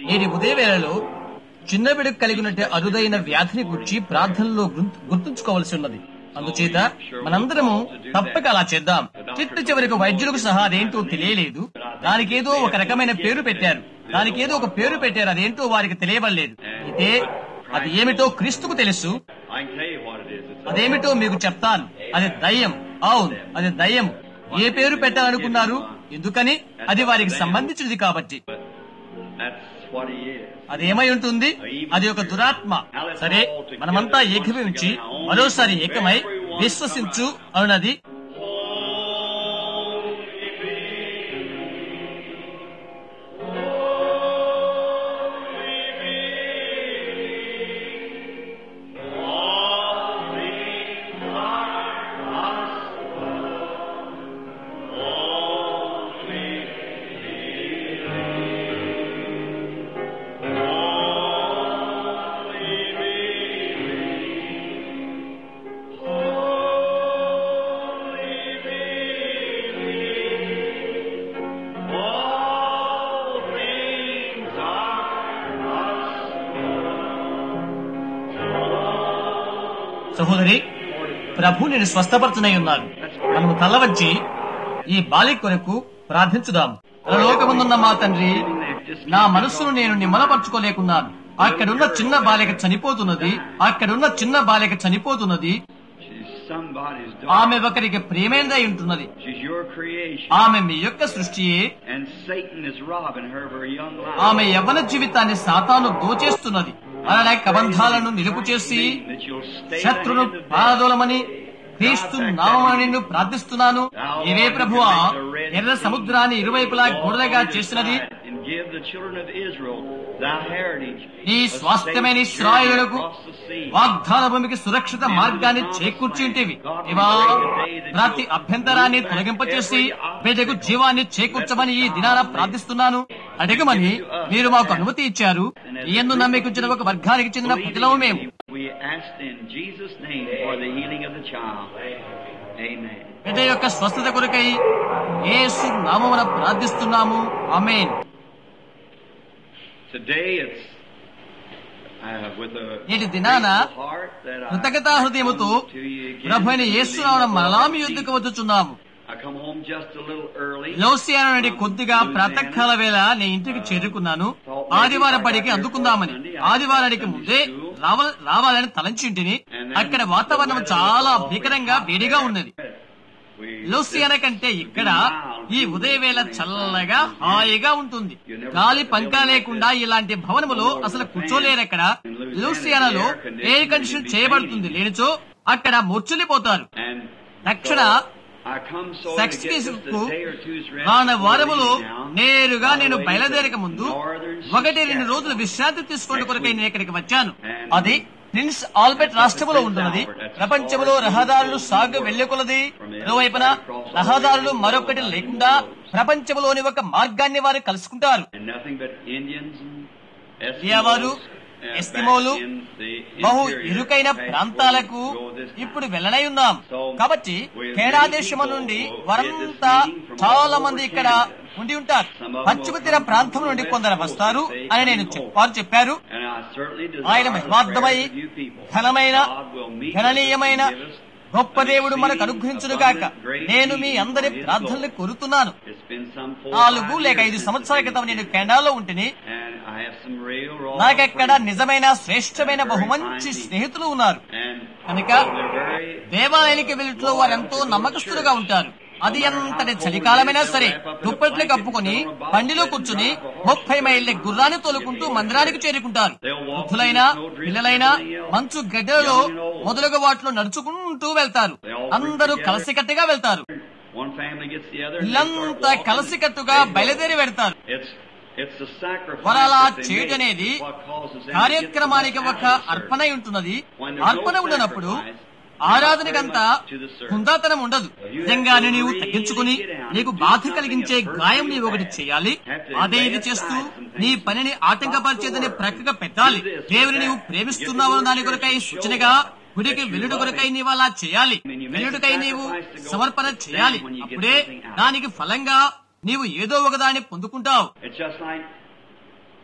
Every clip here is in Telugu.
నేటి ఉదయ వేళలో చిన్న బిడ్డకు కలిగినట్టు అరుదైన వ్యాధిని గురించి ప్రార్థనలో గుర్తు- గుర్తుంచుకోవాల్సి ఉన్నది అందుచేత మనందరము తప్పక అలా చేద్దాం చిట్ట చివరికి వైద్యులకు సహా అదేంటో తెలియలేదు దానికేదో ఒక రకమైన పేరు పెట్టారు దానికేదో ఒక పేరు పెట్టారు అదేంటో వారికి తెలియవలేదు అయితే అది ఏమిటో క్రీస్తుకు తెలుసు I can tell you what it is. It's అదేమిటో మీకు చెప్తాను అది దయ్యం అవును అది దయ్యం ఏ పేరు పెట్టాలనుకున్నారు ఎందుకని అది వారికి సంబంధించినది కాబట్టి that's what he is. అదేమై ఉంటుంది అది ఒక దురాత్మ సరే మనమంతా ఏకీభవించి మరోసారి ఏకమై విశ్వసించు అన్నది All things are సహోదరి ప్రభు నేను స్వస్థపరచునై ఉన్నాను మనము తల వంచి ఈ బాలి కొరకు ప్రార్థించుదాం లోకముందున్న మా తండ్రి నా మనస్సును నేను నిమ్మలపరచుకోలేకున్నాను అక్కడున్న చిన్న బాలిక చనిపోతున్నది అక్కడున్న చిన్న బాలిక చనిపోతున్నది She's somebody's ఆమె daughter. ఒకరికి ప్రియమైనదై ఉంటున్నది She's your creation. ఆమె మీ యొక్క సృష్టియే And Satan is robbing her of her young life. ఆమె యవ్వన జీవితాన్ని సాతాను దోచేస్తున్నది అలానే కబంధాలను నిలుపు చేసి that you'll stay శత్రును the hand of death. పారదోలమని క్రీస్తు నామని నిన్ను ప్రార్థిస్తున్నాను ఇవే ప్రభువా ఎర్ర సముద్రాన్ని ఇరువైపులా గోడలుగా చేసినది And give the children of Israel thy heritage. ఈ a స్వాస్థ్యమైన safe ఇస్రాయేలులకు journey across the sea. వాగ్దాన భూమికి సురక్షిత మార్గాన్ని చేకూర్చింటివి ఇవా ప్రతి అభ్యంతరాన్ని తొలగింపచేసి బిడ్డకు జీవాన్ని చేకూర్చమని ఈ దినాన ప్రార్థిస్తున్నాను అడగమని మీరు మాకు అనుమతి ఇచ్చారు ఎందు నమ్మికుంచిన ఒక వర్గానికి చెందిన ప్రజలము మేము We asked in Jesus' name for the healing of the child. Amen. బిడ్డ యొక్క స్వస్థత కొరకై యేసు నామమున ప్రార్థిస్తున్నాము ఆమేన్ Today it's uh, with a నేటి దినాన grateful heart that I, కృతజ్ఞతా హృదయముతో I come to you again ప్రభు అయిన in the యేసు name నామమున of the మరలా Lord మీ Jesus. యుద్ధకు వచ్చుచున్నాము I come home just a little early. లోసియాన నుండి కొద్దిగా ప్రాతకాల వేళ నేను ఇంటికి చేరుకున్నాను ఆదివారం పడికి అందుకుందామని ఆదివారానికి ముందే రావ రావాలని తలంచింటిని అక్కడ వాతావరణం చాలా భీకరంగా వేడిగా ఉన్నది We లూసియానా కంటే ఇక్కడ ఈ ఉదయవేళ చల్లగా హాయిగా ఉంటుంది గాలి పంకా లేకుండా ఇలాంటి భవనములో అసలు కూర్చోలేరక్కడ లూసియానాలో ఎయిర్ కండిషన్ చేయబడుతుంది లేనిచో అక్కడ మూర్చులిపోతారు and తక్షణ I come so సెక్స్ to get just కేసుకు a day or two's rest రాన before వారములో leaving now. నేరుగా నేను All the way to బయలుదేరక ముందు northern ఒకటి రెండు Saskatchewan. రోజులు విశ్రాంతి తీసుకోండి కొరకై నేను ఇక్కడికి వచ్చాను అది ప్రిన్స్ ఆల్బర్ట్ రాష్ట్రములో ఉంటున్నది ప్రపంచంలో రహదారులు సాగు వెళ్లకొలది మరోవైపున రహదారులు మరొకటి లేకుండా ప్రపంచంలోని ఒక మార్గాన్ని వారు కలుసుకుంటారు And nothing but Indians and ఎవరు Eskimos, uh, ఎస్కిమోలు back in the బహు interior ఇరుకైన past ప్రాంతాలకు where we go this time. ఇప్పుడు వెళ్ళనై ఉన్నాం కాబట్టి కేడా దేశము నుండి వారంతా చాలా మంది ఇక్కడ ఉండి ఉంటారు పశ్చిమ తీర ప్రాంతం నుండి కొందరు వస్తారు అని నేను చెప్- వారు చెప్పారు And I certainly ఆయన desire the మహిమార్థమై prayers of you people. ఘనమైన God will meet గణనీయమైన us and give us గొప్ప an దేవుడు మనకు exceeding అనుగ్రహించునుగాక abundant great నేను మీ healing అందరి from His ప్రార్థనలు glory. కోరుతున్నాను It's been some four, నాలుగు five లేక years ఐదు since సంవత్సరాల I've క్రితం been నేను here. కెనడాలో ఉంటిని And I have some real raw నాకెక్కడ friends. నిజమైన శ్రేష్టమైన బహుమంచి స్నేహితులు ఉన్నారు And కనుక they're very దేవాలయానికి వెళ్ళట్లో వారెంతో నమ్మకస్తులుగా ఉంటారు అది ఎంతటి చలికాలమైనా సరే దుప్పట్లు కప్పుకొని బండిలో కూర్చుని ముప్పై మైళ్ళ గుర్రాన్ని తోలుకుంటూ మందిరానికి చేరుకుంటారు వృద్ధులైనా పిల్లలైనా మంచు గడ్డలలో మొదలుగా వాటిలో నడుచుకుంటూ వెళ్తారు అందరూ కలిసికట్టుగా వెళ్తారు one family gets the other. and they start ఇల్లంతా walking. కలిసికట్టుగా బయలుదేరి వెళ్తారు It's it's the sacrifice వారు అలా that they చేయడం make అనేది what causes them to get కార్యక్రమానికి the ఒక best out of అర్పణ service. ఉంటున్నది When there's no అర్పణ ఉండనప్పుడు sacrifice, ఆరాధనకంతా హుందాతనం ఉండదు నిజంగానే నీవు తగ్గించుకుని నీకు బాధ కలిగించే గాయం నీవు ఒకటి చేయాలి అదే ఇది చేస్తూ నీ పనిని ఆటంకపరిచేదని ప్రక్కగా పెట్టాలి దేవుని నీవు ప్రేమిస్తున్నావని దాని కొరకై సూచనగా గుడికి వెల్లుడు కొరకై నీవు అలా చేయాలి వెల్లుడికై నీవు సమర్పణ చేయాలి అప్పుడే దానికి ఫలంగా నీవు ఏదో ఒకదాన్ని పొందుకుంటావు It's just like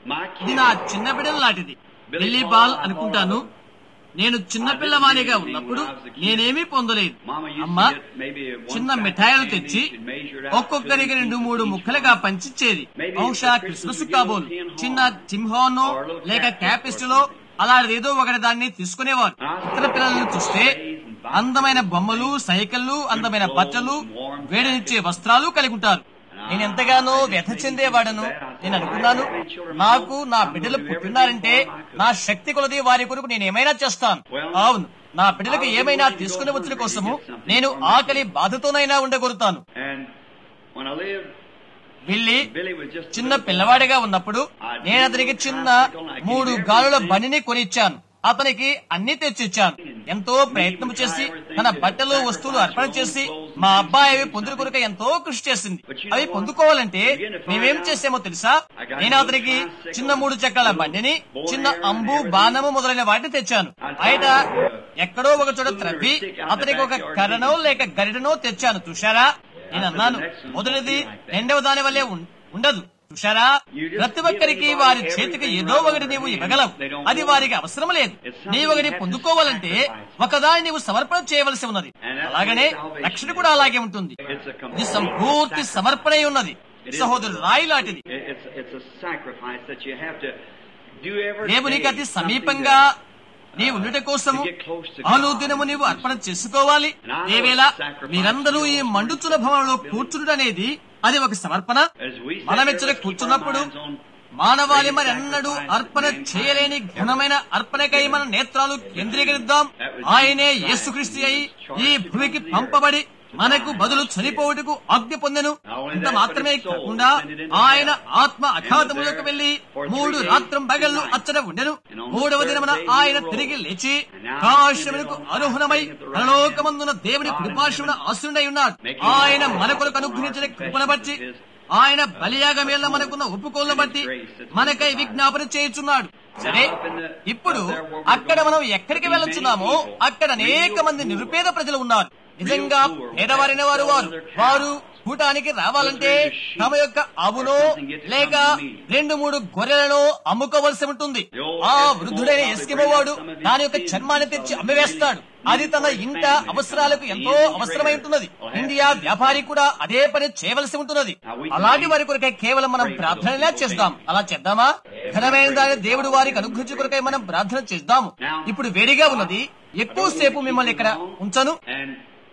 ఇది నా చిన్న బిడ్డల లాంటిది బిల్లీ బాల్ అనుకుంటాను నేను చిన్న పిల్లవానిగా ఉన్నప్పుడు నేనేమీ పొందలేదు అమ్మ చిన్న మిఠాయిలు తెచ్చి ఒక్కొక్కరికి రెండు మూడు ముక్కలుగా పంచిచ్చేది బహుశా క్రిస్మస్ కాబోలు చిన్న టిమ్హానో లేక క్యాపిస్టులో అలాంటిదేదో ఒకటి దాన్ని తీసుకునేవారు ఇతర పిల్లలను చూస్తే అందమైన బొమ్మలు సైకిళ్లు అందమైన బట్టలు వేడినిచ్చే వస్త్రాలు కలిగి ఉంటారు నేను ఎంతగానో వ్యథ చెందేవాడను నేను అనుకున్నాను నాకు నా బిడ్డలు పుట్టినారంటే నా శక్తి కొలది వారి కొరకు నేను ఏమైనా చేస్తాను అవును నా బిడ్డలకు ఏమైనా తీసుకుని వచ్చిన కోసము నేను ఆకలి బాధతోనైనా ఉండగలుగుతాను And when I lived, వెళ్ళి Billy was just చిన్న పిల్లవాడిగా ఉన్నప్పుడు నేను అతనికి చిన్న మూడు గాలుల బండిని కొనిచ్చాను అతనికి అన్ని తెచ్చిచ్చాను ఎంతో ప్రయత్నం చేసి తన బట్టలు వస్తువులు అర్పణ చేసి మా అబ్బాయి అవి పొందుకు కొరకు ఎంతో కృషి చేసింది అవి పొందుకోవాలంటే మేమేం చేసామో తెలుసా నేను అతనికి చిన్న మూడు చక్రాల బండిని చిన్న అంబు బాణము మొదలైన వాటిని తెచ్చాను బయట ఎక్కడో ఒక చోట త్రవ్వి అతనికి ఒక కర్రనో లేక గరిటనో తెచ్చాను చూశారా నేను అన్నాను మొదటిది రెండవ దాని వల్లే ఉం- ఉండదు చూశారా ప్రతి ఒక్కరికి వారి చేతికి ఏదో ఒకటి నీవు ఇవ్వగలవు అది వారికి అవసరం లేదు నీ ఒకటి పొందుకోవాలంటే ఒకదాన్ని నీవు సమర్పణ చేయవలసి ఉన్నది అలాగనే రక్షణ కూడా అలాగే ఉంటుంది it's a ఇది సంపూర్తి సమర్పణ ఉన్నది సహోదరుడు రాయి లాంటిది It's, it's a sacrifice that you have to do every దేవునికి day అతి something సమీపంగా that- నీ ఉండుట కోసము To get close to God. అనుదినము నీవు అర్పణ చేసుకోవాలి దేవేళ మీరందరూ ఈ మండుచుల భవనంలో కూర్చుండు అనేది అది ఒక సమర్పణ As we sit మనం here, ఇక్కడ let's keep our కూర్చున్నప్పుడు minds on మానవాళి మరి అన్నడు అర్పణ చేయలేని ఘనమైన అర్పణకై మన నేత్రాలు కేంద్రీకరిద్దాం ఆయనే యేసుక్రీస్తు అయి ఈ భూమికి పంపబడి మనకు బదులు చనిపోవుటకు ఆజ్ఞ పొందెను ఇంత మాత్రమే కాకుండా ఆయన ఆత్మ అఘాతములకు వెళ్లి మూడు రాత్రం పగళ్ళు అచ్చట ఉండెను మూడవ దినమున ఆయన తిరిగి లేచి కాశ్యములకు అనుగుణమై పరలోకమందున దేవుని కృపాశమున ఆశుండై ఉన్నాడు ఆయన మన కొరకు అనుగ్రహించిన కృపను బట్టి ఆయన బలియాగమేళ్ల మనకున్న ఒప్పుకోలను బట్టి మనకై విజ్ఞాపన చేయుచున్నాడు సరే ఇప్పుడు అక్కడ మనం ఎక్కడికి వెళ్ళొచ్చున్నామో అక్కడ అనేక మంది నిరుపేద ప్రజలు ఉన్నారు నిజంగా పేదవారైన వారు వారు వారు కూటానికి రావాలంటే తమ యొక్క అవునో లేక రెండు మూడు గొర్రెలను అమ్ముకోవలసి ఉంటుంది ఆ వృద్ధుడైన ఎస్కిమోవాడు దాని యొక్క చర్మాన్ని తెచ్చి అమ్మివేస్తాడు అది తన ఇంట అవసరాలకు ఎంతో అవసరమై ఉంటున్నది ఇండియా వ్యాపారి కూడా అదే పని చేయవలసి ఉంటున్నది అలాంటి వారి కొరకై కేవలం మనం ప్రార్థనలా చేద్దాం అలా చేద్దామా ఘనమైన దాని దేవుడు వారికి అనుగ్రహించు కొరకై మనం ప్రార్థన చేద్దాము ఇప్పుడు వేడిగా ఉన్నది ఎక్కువసేపు మిమ్మల్ని ఇక్కడ ఉంచను And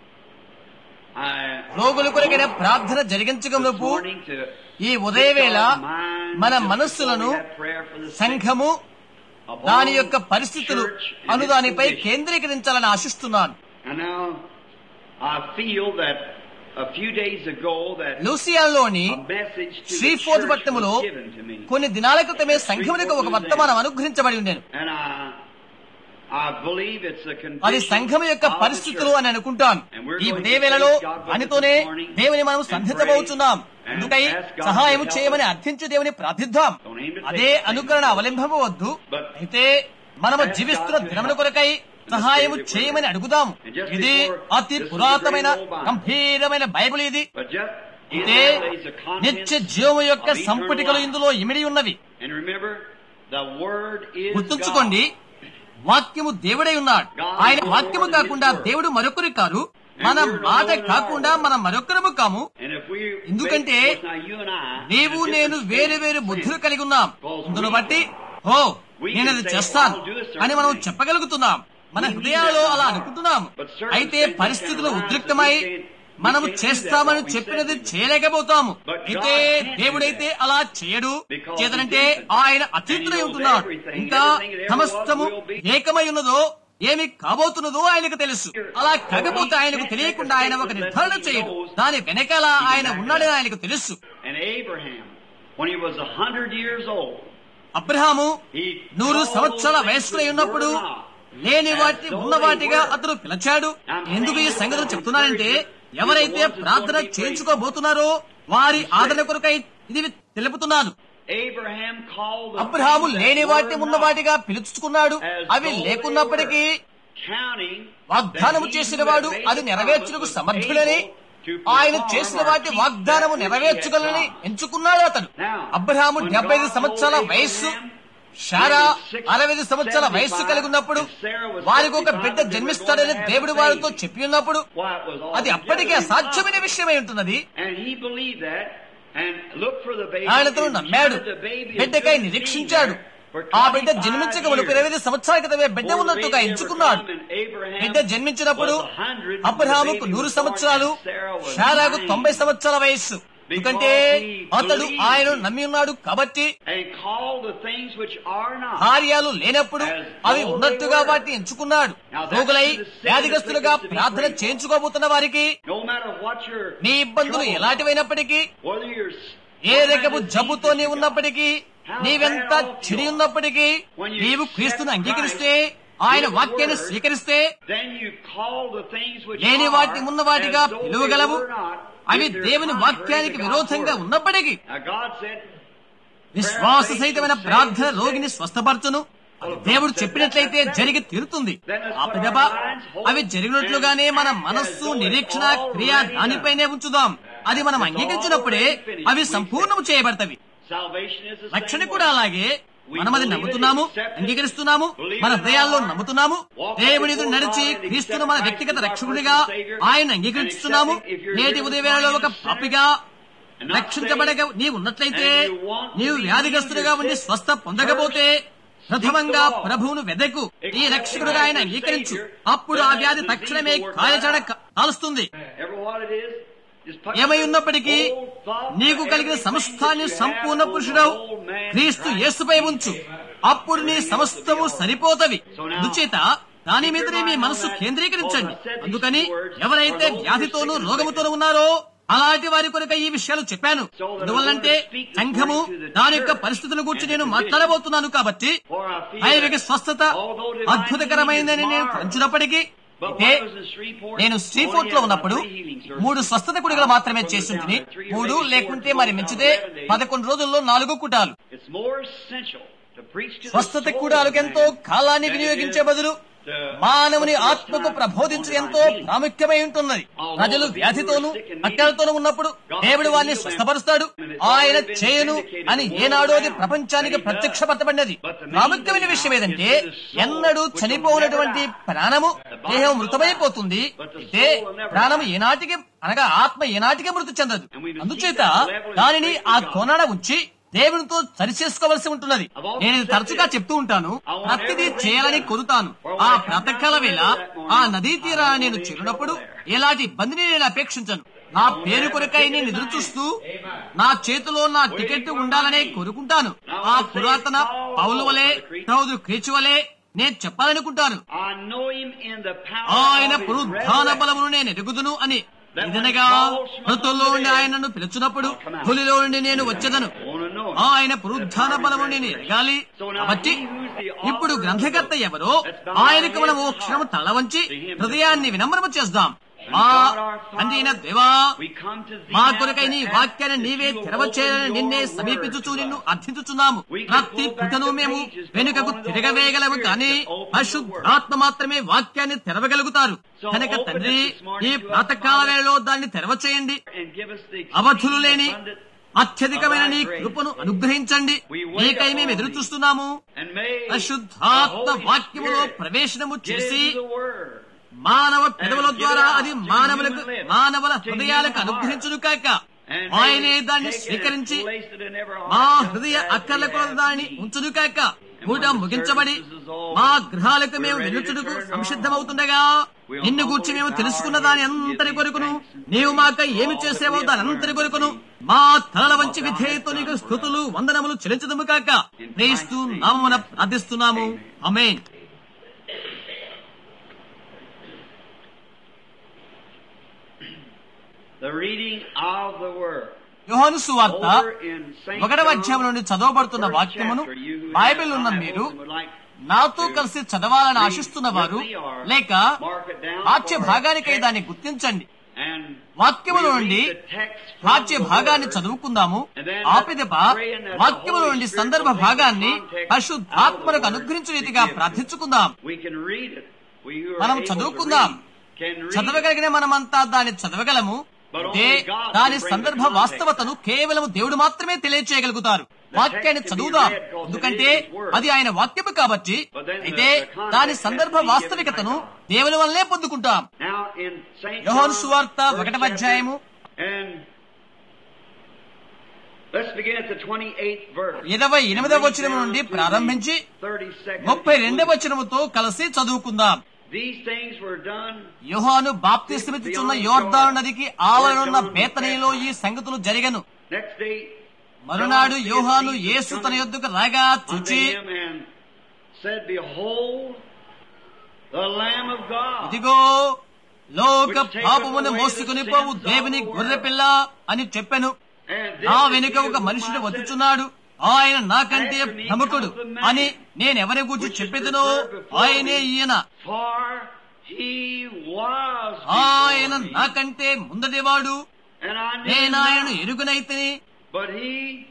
I రోగుల కొరకైన ప్రార్థన జరిగించగలపు morning to ఈ ఉదయవేళ మన మనస్సులను సంఘము దాని యొక్క పరిస్థితులు అను దానిపై కేంద్రీకరించాలని ఆశిస్తున్నాను And now I feel that a few days ago that లూసియాలోని a message to the శ్రీఫోర్డ్ church పట్టణములో was given to me. కొన్ని దినాల క్రితమే సంఘమునికి ఒక వర్తమానం అనుగ్రహించబడి ఉండేను And I I believe it's a అది condition సంఘం యొక్క of the పరిస్థితులు church. అని అనుకుంటాను ఈ ఉదయవేళలో దానితోనే దేవుని మనం సంధించబోతున్నాం అందుకై సహాయం చేయమని అర్థించు దేవుని ప్రార్థిద్దాం అదే అనుకరణ అవలంబము వద్దు అయితే మనము జీవిస్తున్న దినముల కొరకై సహాయము చేయమని అడుగుదాం ఇది అతి పురాతనమైన గంభీరమైన బైబిల్ ఇది But just in అయితే that lays the contents నిత్య జీవము యొక్క of eternal సంపుటికలు life. ఇందులో ఇమిడి ఉన్నవి And remember, the word is గుర్తుంచుకోండి God. వాక్యము దేవుడై ఉన్నాడు ఆయన వాక్యము కాకుండా దేవుడు మరొకరు కారు మన మాట కాకుండా మనం మరొకరము కాము And if we ఎందుకంటే of course, now you and I నీవు have నేను different వేరు states వేరు of బుద్ధులు sin. కలిగి ఉన్నాం అందును బట్టి ఓ నేను అది చేస్తాను అని మనం చెప్పగలుగుతున్నాం మన హృదయాల్లో అలా అనుకుంటున్నాం అయితే పరిస్థితులు ఉద్రిక్తమై మనము చేస్తామని చెప్పినది చేయలేకపోతాము అయితే దేవుడైతే అలా చేయడు చేతనంటే ఆయన అతీతుడై ఉంటున్నాడు ఇంకా సమస్తము ఏకమై ఉన్నదో ఏమి కాబోతున్నదో ఆయనకు తెలుసు అలా కాకపోతే ఆయనకు తెలియకుండా ఆయన ఒక నిర్ధారణ చేయడు దాని వెనకాల ఆయన ఉన్నాడని ఆయనకు తెలుసు And Abraham, when he was a hundred years old, Abraham he నూరు called సంవత్సరాల those వయస్కులై things ఉన్నప్పుడు that were not. లేని వాటి ఉన్న వాటిగా అతను పిలిచాడు ఎందుకు ఈ సంగతులు చెప్తున్నానంటే ఎవరైతే ప్రార్థన చేయించుకోబోతున్నారో వారి ఆదరణ కొరకై ఇది తెలుపుతున్నాను Abraham called the Abraham things that లేని వాటి were ఉన్న not, వాటిగా పిలుచుకున్నాడు as అవి though they లేకున్నప్పటికీ were, counting వాగ్దానము that he చేసిన who had వాడు made అది the నెరవేర్చుటకు promise was సమర్థుడని able ఆయన చేసిన వాటి వాగ్దానము నెరవేర్చగలని ఎంచుకున్నాడు అతను అబ్రహాము డెబ్బై ఐదు సంవత్సరాల వయస్సు షారా అరవై ఐదు సంవత్సరాల వయస్సు కలిగి ఉన్నప్పుడు వారికి ఒక బిడ్డ జన్మిస్తాడని దేవుడు వారితో చెప్పి ఉన్నప్పుడు Why, it was all అది అప్పటికే అసాధ్యమైన విషయమై ఉంటున్నది And he believed that and looked for the baby. ఆయనతో and నమ్మాడు carried the baby బిడ్డకై until he నిరీక్షించాడు seen there for ఆ బిడ్డ 25 జన్మించక మునుపు years. ఇరవై ఐదు సంవత్సరాల క్రితమే బిడ్డ Before the ఉన్నట్టుగా baby ever ఎంచుకున్నాడు come, and Abraham బిడ్డ జన్మించినప్పుడు was 100, అబ్రహాముకు the baby నూరు was సంవత్సరాలు born, and Sarah was షారాకు 90. తొంభై సంవత్సరాల వయస్సు ఎందుకంటే అతడు ఆయన నమ్మి ఉన్నాడు కాబట్టి And called the things which are not. కార్యాలు లేనప్పుడు అవి ఉన్నట్టుగా వాటిని ఎంచుకున్నాడు రోగులై వ్యాధిగ్రస్తులుగా ప్రార్థన చేయించుకోబోతున్న వారికి No matter what your నీ ఇబ్బందులు trouble, ఎలాంటివైనప్పటికీ whether you're ఏ రకపు జబ్బుతో నీవు ఉన్నప్పటికీ నీవెంత చెడి ఉన్నప్పటికీ నీవు క్రీస్తును అంగీకరిస్తే ఆయన వాక్యాన్ని స్వీకరిస్తే then you call the things which లేని are వాటిని ఉన్నవాటిగా as though they పిలువగలవు were not, అవి if they're దేవుని contrary వాక్యానికి to God's విరోధంగా word. ఉన్నప్పటికీ Now God said, విశ్వాస సహితమైన ప్రార్థన రోగిని స్వస్థపరచును అది దేవుడు చెప్పినట్లయితే జరిగి తీరుతుంది ఆ పిదప అవి జరిగినట్లుగానే మన మనస్సు నిరీక్షణ క్రియ దానిపైనే ఉంచుదాం అది మనం అంగీకరించినప్పుడే అవి సంపూర్ణము చేయబడతవి salvation is the రక్షణ same కూడా way. అలాగే మనం అది నమ్ముతున్నాము అంగీకరిస్తున్నాము మన హృదయాల్లో నమ్ముతున్నాము దేవుని ఎదురు నడిచి క్రీస్తును మన వ్యక్తిగత రక్షకుడిగా ఆయన అంగీకరిస్తున్నాము నేటి ఉదయవేళలో ఒక పాపిగా రక్షించబడక నీవు ఉన్నట్లయితే నీవు వ్యాధిగ్రస్తుడిగా ఉండి స్వస్థ పొందకపోతే ప్రథమంగా ప్రభువును వెదకు ఈ రక్షకుడుగా ఆయన అంగీకరించు అప్పుడు ఆ వ్యాధి తక్షణమే కాయచడ కాలుస్తుంది Ever what it is, just put ఏమై your ఉన్నప్పటికీ whole thought నీకు for కలిగిన everything సమస్తాన్ని that you సంపూర్ణ have on పురుషుడవు the old man క్రీస్తు Christ. యేసుపై ఉంచు అప్పుడు నీ సమస్తము సరిపోతవి అందుచేత దాని మీదనే మీ మనస్సు కేంద్రీకరించండి అందుకని ఎవరైతే వ్యాధితోనూ రోగముతోనూ ఉన్నారో అలాంటి వారి కొరకు ఈ విషయాలు చెప్పాను ఎందువల్లంటే సంఘము దాని యొక్క పరిస్థితుల గురించి నేను మాట్లాడబోతున్నాను కాబట్టి For I feel దైవిక that స్వస్థత although divine అద్భుతకరమైందని నేను healing is తలంచినప్పటికీ But అయితే when I was in Shreveport, నేను only శ్రీఫోర్ట్ had లో about ఉన్నప్పుడు three healing services. మూడు స్వస్థత కుడిగలు మాత్రమే చేస్తుంటిని మూడు లేకుంటే మరి మించితే పదకొండు రోజుల్లో నాలుగు కుటాలు It's more essential to preach to the స్వస్థత soul కూడాలకు of ఎంతో man కాలాన్ని than it వినియోగించే is బదులు to మానవుని put the ఆత్మకు time ప్రబోధించు on ఎంతో divine healing. ప్రాముఖ్యమై ఉంటున్నది ప్రజలు వ్యాధితోనూ అక్కలతోనూ ఉన్నప్పుడు దేవుడు వారిని స్వస్థపరుస్తాడు ఆయన చేయను అని ఏనాడో అది ప్రపంచానికి ప్రత్యక్షపరచబడినది ప్రాముఖ్యమైన విషయం ఏదంటే ఎన్నడూ చనిపోయినటువంటి ప్రాణము దేహం మృతమైపోతుంది అయితే ప్రాణము ఏనాటికి అనగా ఆత్మ ఏనాటికి మృతి చెందదు అందుచేత దానిని ఆ కోణాన ఉంచి దేవునితో సరిచేసుకోవలసి ఉంటున్నది నేను ఇది తరచుగా చెప్తూ ఉంటాను ప్రతిదీ చేయాలని కోరుతాను ఆ ప్రాతకాల వేళ ఆ నదీ తీరాన్ని నేను చేరినప్పుడు ఎలాంటి ఇబ్బందిని నేను అపేక్షించను నా పేరు కొరకై నేను ఎదురు చూస్తూ నా చేతిలో నా టికెట్ ఉండాలనే కోరుకుంటాను ఆ పురాతన పౌలు వలె సహోదరు క్రీచు వలె నేను చెప్పాలనుకుంటాను I know him in the power ఆయన of his పునరుద్ధాన resurrection. బలమును నేను ఎరుగుదును అని ఇదనగా మృతుల్లో ఉండి ఆయనను పిలుచున్నప్పుడు తొలిలో నుండి నేను వచ్చేదను I wanna know him. ఆయన పునరుద్ధాన బలము నేను ఎరగాలి కాబట్టి ఇప్పుడు గ్రంథకర్త ఎవరో ఆయనకు మనం ఓ క్షణం తల వంచి హృదయాన్ని వినమ్రమ చేద్దాం మా తండ్రి అయిన దేవా We come to thee మా now కొరకై నీ to ask వాక్యాన్ని that నీవే you తెరవచేయాలని open నిన్నే your సమీపించుచూ word నిన్ను to us. అర్థించుచున్నాము ప్రతి పుటను మేము వెనుకకు తిరగవేయగలము కానీ అశుద్ధాత్మ మాత్రమే వాక్యాన్ని తెరవగలుగుతారు కనుక తండ్రి ఈ ప్రాతకాల వేళలో దాన్ని తెరవచేయండి and give us the అవధులు లేని abundant అత్యధికమైన నీ కృపను అనుగ్రహించండి నీకై మేము ఎదురు చూస్తున్నాము and may అశుద్ధాత్మ the Holy వాక్యములో Spirit ప్రవేశనము get చేసి into the word. మానవ పెదవుల ద్వారా అది మానవులకు మానవుల హృదయాలకు అనుగ్రహించును కాక And ఆయనే may దాన్ని take it and స్వీకరించి place it in every మా heart, హృదయ just as అక్కర్ల we కొరకు have దాన్ని need. ఉంచును కాక కూట ముగించబడి మా గృహాలకు మేము వెళ్ళుచుడుకు సంసిద్ధమవుతుండగా నిన్ను గూర్చి మేము తెలుసుకున్న దాని అంతరి కొరకును నీవు మాకై ఏమి చేసేవో దాని అంతరి కొరకును మా తలల వంచి విధేయతో నీకు స్థుతులు వందనములు చెల్లించదుము కాక క్రీస్తు నామమున ప్రార్థిస్తున్నాము అమేన్ The reading of the word. యోహాను సువార్త Over in St. ఒకటవ John, అధ్యాయం నుండి చదవబడుతున్న first వాక్యమును chapter, you who Bible have ఉన్న Bibles మీరు and would like నాతో to కలిసి చదవాలని read ఆశిస్తున్న వారు with me or లేక mark it down వాక్య for భాగానికై text. దాన్ని గుర్తించండి And వాక్యములో we నుండి read the text from వాక్య the భాగాన్ని word. చదువుకుందాము And then ఆ let's పిదప pray in that the వాక్యములో Holy నుండి Spirit సందర్భ will make the భాగాన్ని context పరిశుద్ధాత్మలకు out of the అనుగ్రహించు word రీతిగా to give to ప్రార్థించుకుందాం We can read it. We who are మనం able to చదువుకుందాం. read can read it. చదవగలిగిన మనమంతా దాన్ని చదవగలము అయితే దాని సందర్భ వాస్తవతను కేవలం దేవుడు మాత్రమే తెలియచేయగలుగుతారు వాక్యాన్ని చదువుదాం ఎందుకంటే అది ఆయన వాక్యము కాబట్టి అయితే దాని సందర్భ వాస్తవికతను దేవుని వల్లనే పొందుకుంటాం Now in St. యోహాను John, సువార్త first ఒకటవ chapter, అధ్యాయము and let's begin at the 28th verse. ఇరవై ఎనిమిదవ వచనం నుండి ప్రారంభించి 32nd. ముప్పై రెండవ వచనముతో కలిసి చదువుకుందాం These things were done యోహాను బాప్తిస్మిచ్చుచున్న యోర్దాను నదికి ఆవరణున్న బేతనీలో ఈ సంగతులు జరిగను next day. మరునాడు John యోహాను seeth యేసు Jesus తన coming యొద్దకు రాగా unto చూచి him and said, Behold, the Lamb of God. ఇదిగో లోక పాపమును మోసుకుని పోవు దేవుని గొర్రెపిల్ల అని చెప్పెను And this నా is వెనుక he ఒక whom మనుషుడు I said, వచ్చుచున్నాడు ఆయన నాకంటే ప్రముఖుడు అని నేనెవరి గురించి చెప్పేదనో ఆయనే ఈయన For he was ఆయన before me, నాకంటే ముందటివాడు and I knew నేను him ఆయనను not. ఎరుగునైతిని But he,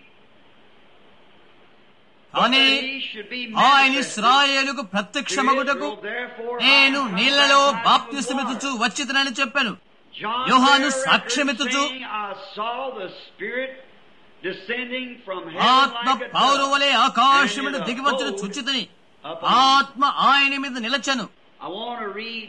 కానీ but that he should be ఆయన manifested ఇస్రాయేలుకు to ప్రత్యక్షమగుటకు Israel, therefore I నేను come నీళ్లలో baptizing with బాప్తిసమిచ్చుచు water. వచ్చితనని చెప్పాను John యోహాను bare record సాక్ష్యమిచ్చుచు, saying, I saw the Spirit descending from ఆత్మ heaven like a పౌరు dove, వలె and ఆకాశమును it దిగివచ్చిన abode చుచ్చితని upon him. ఆత్మ ఆయన మీద నిలచను I want to read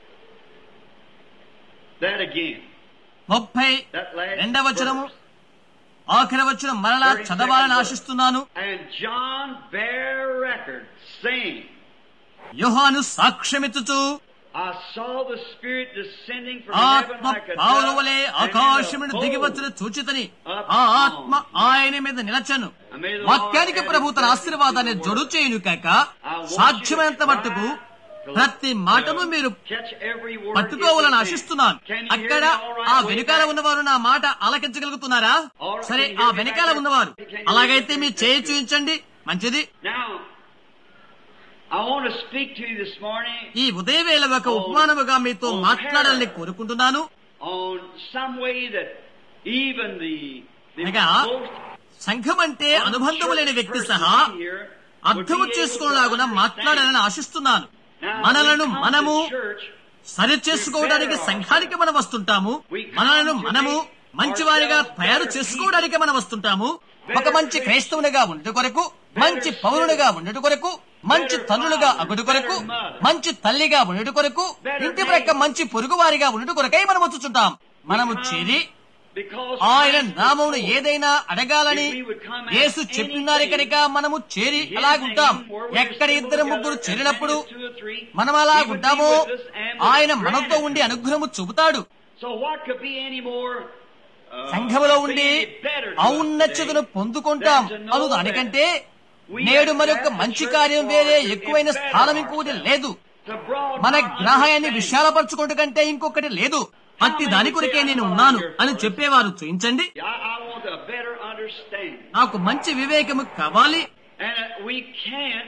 that again. ముప్పై That last రెండవ వచనము verse. ఆఖరి వచనం మరలా చదవాలని ఆశిస్తున్నాను And John bare record, saying, యోహాను సాక్ష్యమిచ్చుచు I saw the Spirit descending from heaven ఆత్మ like a పౌరు dove, వలె and ఆకాశమును it దిగివచ్చిన abode చూచితని ఆ ఆత్మ ఆయన మీద నిలచను And may the Lord వాక్యానికి add ప్రభు తన his ఆశీర్వాదాన్ని blessing to the జోడు word. చేయును కాక I want you సాధ్యమైనంత to మట్టుకు try to- ప్రతి మాటను to మీరు catch every word పట్టుకోవాలని if you can. ఆశిస్తున్నాను Can you hear అక్కడ me all right ఆ way వెనుకాల back? ఉన్నవారు నా మాట ఆలకించగలుగుతున్నారా All right, సరే can you ఆ hear me వెనకాల back there? ఉన్నవారు Can you hear అలాగైతే me? మీ చేయి చూపించండి మంచిది Now, I want to speak to you this morning ఈ ఉదయవేళ ఒక ఉపమానముగా మీతో Oh, మాట్లాడాలని కోరుకుంటున్నాను on some way that even the, the అనగా most సంఘం అంటే అనుబంధము లేని వ్యక్తి person సహా here would అర్థము be able to చేసుకునేలాగున understand. మాట్లాడాలని ఆశిస్తున్నాను Now, మనలను we come to మనము church, సరి చేసుకోవడానికి సంఘానికి మనం వస్తుంటాము మనలను మనము మంచివారిగా తయారు చేసుకోవడానికి మనం వస్తుంటాము ఒక మంచి క్రైస్తవునిగా ఉండట కొరకు మంచి పౌరునిగా ఉండట కొరకు మంచి తల్లులుగా అగుడు కొరకు మంచి తల్లిగా ఉండట కొరకు ఇంటి ప్రక్క మంచి పొరుగువారిగా ఉండట కొరకై మనం వచ్చుచుంటాం మనము చేరి because ఆయన Christ నామమును was ఏదైనా అడగాలని యేసు చెప్పినారు కనుక మనము చేరి అలాగుంటాం ఎక్కడ ఇద్దరు ముగ్గురు చేరినప్పుడు మనం అలా ఉంటామో ఆయన మనతో ఉండి అనుగ్రహము చూపుతాడు So what could be any more uh, సంఘములో be ఉండి any better to us ఔన్నత్యతను today పొందుకుంటాం than to know Anu that దానికంటే we నేడు have మరొక left the మంచి church కార్యం for వేరే to ఎక్కువైన better స్థానం ఇంకొకటి ourselves, లేదు to broaden మన our గ్రహాయాన్ని understanding. విశాలపరచుకోవటం కంటే ఇంకొకటి లేదు అట్టి దాని కొరకే నేను ఉన్నాను అని చెప్పేవారు చూయించండి I, I want a better understanding. నాకు మంచి వివేకము కావాలి And uh, we can't,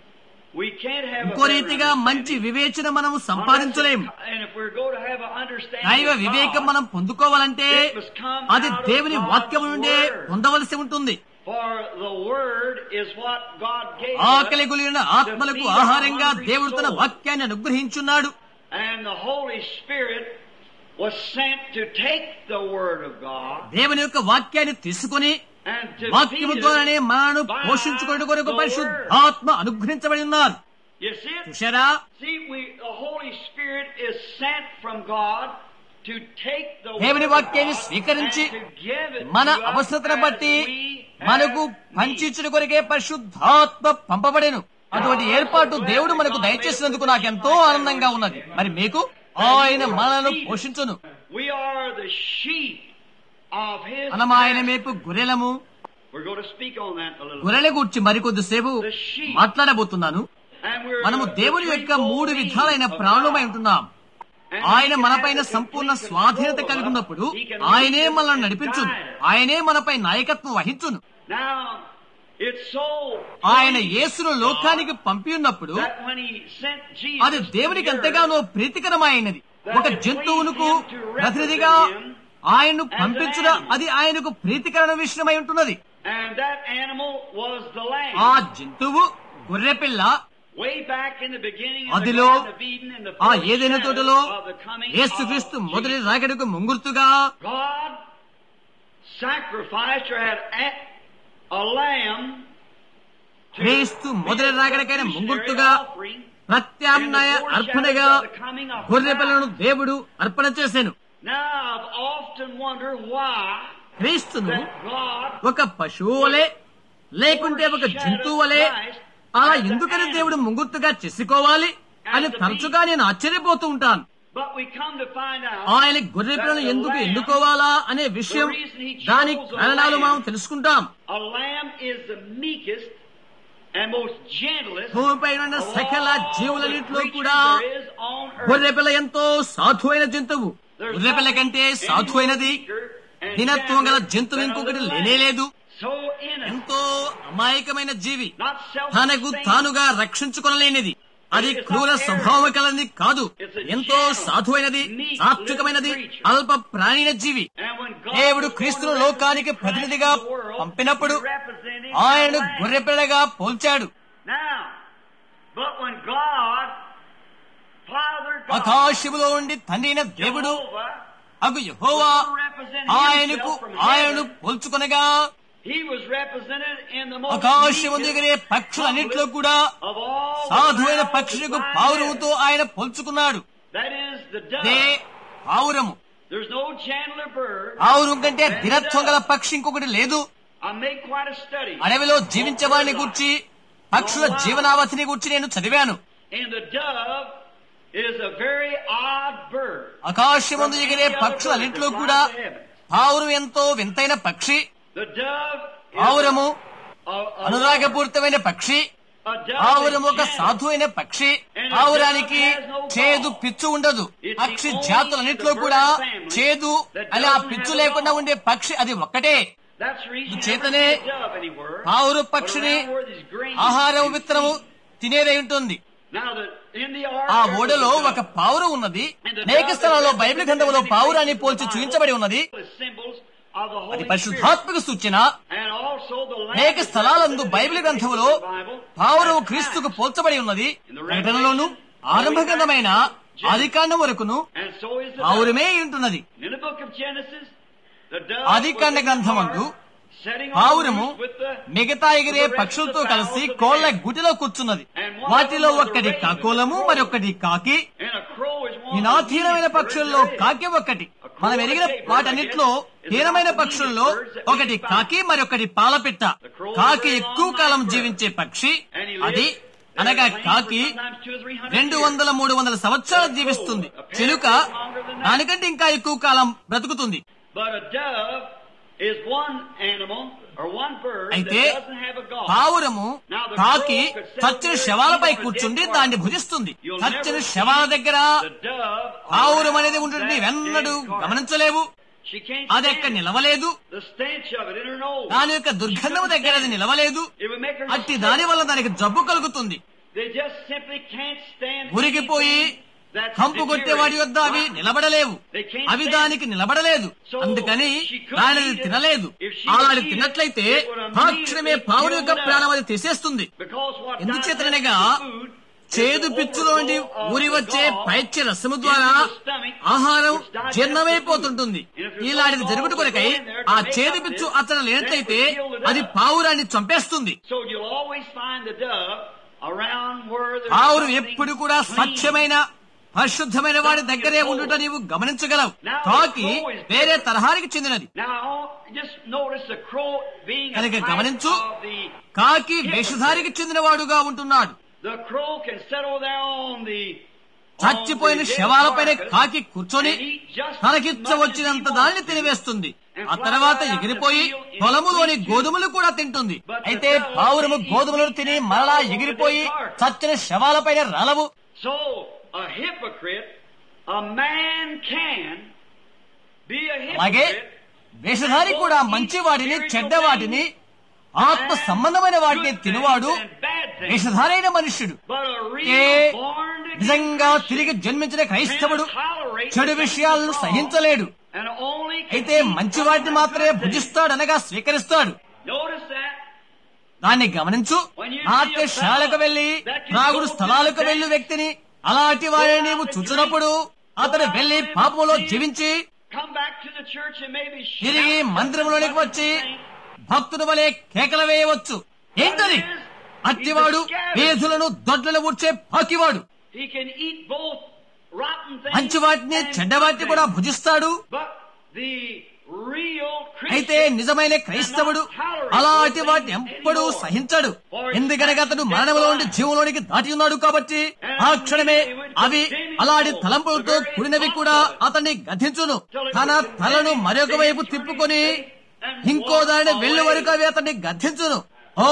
we can't have a ఇంకో better రీతిగా మంచి understanding వివేచన మనము unless సంపాదించలేం it- And if we're going to have an understanding దైవ of వివేకం God, మనం పొందుకోవాలంటే it must come అది out of దేవుని God's వాక్యము నుండే word. పొందవలసి ఉంటుంది For the word is what God gave ఆకలి us, గులిన ఆత్మలకు ఆహారంగా దేవుడు తన వాక్యాన్ని అనుగ్రహించున్నాడు and the Holy Spirit was sent to take the word of God దేవుని యొక్క వాక్యాన్ని తీసుకుని and to వాక్యము feed ద్వారానే us మనను by పోషించుకునే కొరకు the word. పరిశుద్ధాత్మ అనుగ్రహించబడి ఉన్నారు You see it? చూశారా See, we, the Holy Spirit is sent from God to take the దేవుని word of వాక్యాన్ని God స్వీకరించి and to give it మన to us అవసరతను as బట్టి we మనకు have need. పంచించిన కొరకే పరిశుద్ధాత్మ పంపబడెను అటువంటి ఏర్పాటు దేవుడు మనకు దయచేసినందుకు నాకెంతో ఆనందంగా ఉన్నది మరి మీకు ఆయన మనలను పోషించును We are the sheep of His మనం ఆయన pasture. మేపు గొర్రెలము We're going to speak on that a little గొర్రెల గురించి మరికొద్దిసేపు మాట్లాడబోతున్నాను And we're మనము the దేవుని యొక్క threefold మూడు being విధాలైన of ప్రాణులమై God. ఉంటున్నాం And ఆయన he can మనపైన have the సంపూర్ణ complete స్వాధీనత control కలిగి of us. ఉన్నప్పుడు He can ఆయనే lead us మనల్ని and నడిపించును guide us. ఆయనే మనపై నాయకత్వం వహించును Now, it's so ఆయన pleasing యేసును to లోకానికి God పంపి ఉన్నప్పుడు that when he sent Jesus అది దేవునికి to the ఎంతగానో earth, ప్రీతికరమైనది ఒక జంతువునకు ప్రతినిధిగా ఆయన్ను పంపించుట అది ఆయనకు ప్రీతికరణ విషయమై ఉంటున్నది and that animal was the lamb. ఆ జంతువు గొర్రెపిల్ల Way back in the beginning of the అదిలో Garden of Eden in the ఆ first ఏదైనా shadow తోటలో of the coming యేసుక్రీస్తు of మొదటి Jesus. రాకడకు ముంగుర్తుగా God sacrificed or had a, a lamb to క్రీస్తు మొదటి రాకడకైన propitiatory ముంగుర్తుగా offering ప్రత్యామ్నాయ అర్పణగా గొర్రె పిల్లను దేవుడు అర్పణ చేశాను Now I've often wondered why క్రీస్తును that God ఒక పశువు వలె లేకుంటే ఒక జంతువు వలె అలా ఎందుకని దేవుడు ముంగుర్తుగా చేసుకోవాలి అని తరచుగా నేను ఆశ్చర్యపోతూ ఉంటాను but we come to find out ఆయన గొర్రె పిల్లను ఎందుకు ఎన్నుకోవాలా అనే విషయం దాని కారణాలు మనం తెలుసుకుంటాం a lamb is the meekest and most gentlest భూమిపై ఉన్న of సకల all the జీవులన్నింటిలో creatures కూడా there is on earth. గొర్రె పిల్ల ఎంతో సాధువైన జంతువు There's గొర్రె పిల్ల కంటే nothing సాధువైనది any weaker and దినత్వం గల gentler జంతువు than a ఇంకొకటి little లేనే lamb. లేదు So innocent, ఎంతో అమాయకమైన జీవి not తనకు self-sustaining. తానుగా రక్షించుకొనలేనిది అది క్రూర స్వభావం కలది కాదు ఎంతో సాధువైనది సాత్వికమైనది అల్ప ప్రాణీన జీవి And when God దేవుడు was క్రీస్తును going to లోకానికి represent ప్రతినిధిగా the world, పంపినప్పుడు he represented ఆయన the lamb. గొర్రెపిల్లగా పోల్చాడు Now, but when God, Father God, ఆకాశములో ఉండి తండ్రిన దేవుడు Jehovah, అగు యహోవా was representing ఆయనకు himself from ఆయనను heaven, పోల్చుకొనగా he was represented in the most ఆకాశము meekest, దిగరే పక్షులన్నింటిలో కూడా of all the సాధువైన fowls పక్షులకు that fly పావురముతో heaven. ఆయన పోల్చుకున్నాడు That is the అదే dove. పావురము There's no gentler bird. పావురం కంటే దినత్వం గల పక్షి ఇంకొకటి లేదు I made quite a study. అడవిలో జీవించేవాడిని గూర్చి పక్షుల జీవనావధిని గూర్చి నేను చదివాను And the dove is a very odd bird. ఆకాశమందు ఎగిరే పక్షులన్నింటిలో కూడా పావురం ఎంతో వింతైన పక్షి The dove is పావురము a, a, అనురాగపూరితమైన పక్షి a dove పావురం is ఒక gentle. సాధువైన పక్షి పావురానికి చేదు పిచ్చు ఉండదు పక్షి జాతులన్నింటిలో కూడా చేదు అని ఆ పిచ్చు లేకుండా ఉండే పక్షి అది ఒక్కటే That's the reason you చేతనే never see a dove anywhere. పావురు But పక్షిని around where these grains ఆహారం you విత్తనము see. తినేదై ఉంటుంది Now the, in the ark, ఆ there ఓడలో was a ఒక dove. పావురం ఉన్నది అనేక స్థలాల్లో బైబిల్ గ్రంథంలో పావురాన్ని పోల్చి చూపించబడి ఉన్నది The symbols of the అది Holy Spirit. పరిశుద్ధాత్మక సూచన And also the అనేక language స్థలాలందు of బైబిల్ the గ్రంథంలో Bible పావురం as క్రీస్తుకు times. పోల్చబడి ఉన్నది ప్రకటనలోను ఆరంభ గ్రంథమైన ఆదికాండం వరకును And so is the పావురమే ఉంటున్నది dove. In the book of Genesis, the dove ఆదికాండ was in the గ్రంథమందు ark, setting on పావురము the roof with the మిగతా ఎగిరే పక్షులతో కలిసి కోళ్ల గుటిలో కూర్చున్నది వాటిలో ఒక్కటి కాకోలము మరొకటి కాకి and a crow is one of the హీనాధీనమైన meanest పక్షుల్లో birds there is. కాకి ఒక్కటి మనం ఎరిగిన వాటన్నిటిలో హీనమైన పక్షుల్లో ఒకటి కాకి మరొకటి పాలపిట్ట కాకి ఎక్కువ కాలం జీవించే పక్షి అది అనగా కాకి రెండు వందల మూడు వందల సంవత్సరాలు జీవిస్తుంది చిలుక దానికంటే ఇంకా ఎక్కువ కాలం బ్రతుకుతుంది But a dove is one animal or one bird that అయితే doesn't have a god. పావురము కాకి చచ్చిన శవాలపై కూర్చుండి దాన్ని భుజిస్తుంది చచ్చిన శవాల దగ్గర The dove పావురం అనేది around ఉంటుంది that వెన్నడు dead carcass. గమనించలేవు She can't అది stand అక్కడ it. నిలవలేదు The stench of it in her nose. దాని యొక్క దుర్గంధము దగ్గర అది నిలవలేదు It would make her అట్టి sick. దాని వల్ల దానికి జబ్బు కలుగుతుంది They just simply can't stand ఉరిగిపోయి anything that's కంపు కొట్టేవాడి వద్ద అవి deteriorated. నిలబడలేవు అవి దానికి నిలబడలేదు అందుకని దానిని తినలేదు అలాంటి తిన్నట్లయితే తక్షణమే పావుడు యొక్క ప్రాణం అది తీసేస్తుంది Because what ఎందుచేతనగా digests the food is చేదు the పిచ్చులోండి overflow of ఊరి the వచ్చే gall పైచ్య రసము ద్వారా ఆహారం జీర్ణమైపోతుంటుంది ఇలాంటిది జరుగుట కొరకై ఆ చేదు పిచ్చు అతను లేనట్లయితే అది పావురాన్ని చంపేస్తుంది So you'll always find the dove around where there's పావురు something ఎప్పుడు కూడా clean. స్వచ్ఛమైన పరిశుద్ధమైన వాడి దగ్గరే ఉండుట నీవు గమనించగలవు కాకి వేరే తరహానికి చెందినది Now, just notice the crow being a కనుక type గమనించు of the కాకి వేషధారికి చెందినవాడుగా ఉంటున్నాడు the crow can settle there on the చచ్చిపోయిన శవాలపైన కాకి కూర్చొని తనకిచ్చ వచ్చినంత దాన్ని తినివేస్తుంది ఆ తర్వాత ఎగిరిపోయి పొలములోని గోధుమలు కూడా తింటుంది అయితే పావురము గోధుమలను తిని మరలా ఎగిరిపోయి చచ్చిన శవాలపైన రాలవు So, a hypocrite, a man can be a అలాగే hypocrite. వేషధారి కూడా మంచివాడిని చెడ్డవాటిని ఆత్మ సంబంధమైన వాటిని తినువాడు వేషధారైన మనుష్యుడు But a A real born again నిజంగా Christian తిరిగి జన్మించిన క్రైస్తవుడు can tolerate చెడు the విషయాలను things wrong సహించలేడు and only can అయితే eat మంచి from వాటిని the మాత్రమే good things. భుజిస్తాడు అనగా స్వీకరిస్తాడు Notice that దాన్ని గమనించు నాట్యశాలకు వెళ్లి త్రాగుడు స్థలాలకు వెళ్ళు వ్యక్తిని అలాంటి వారిని నీవు చూచినప్పుడు అతను వెళ్లి పాపంలో జీవించి come back to the church and maybe తిరిగి shout మందిరంలోనికి వచ్చి భక్తుడు వలె కేకలు వేయవచ్చు ఏంటది అట్టివాడు వేధులను దొడ్లను ఊడ్చే పాకివాడు He can eat both rotten things మంచి వాటిని and చెడ్డ వాటిని కూడా భుజిస్తాడు But the real అయితే Christian నిజమైన క్రైస్తవుడు అలాంటి వాటిని ఎప్పుడూ సహించడు ఎందుకనగా అతడు మరణంలో నుండి జీవంలోనికి దాటి ఉన్నాడు కాబట్టి ఆ క్షణమే అవి అలాంటి తలంపులతో కూడినవి కూడా అతన్ని గతించును తన తలను మరొక వైపు తిప్పుకొని ఇంకో దారిని వెళ్ళు వరకు అవి అతన్ని గద్దించును ఓ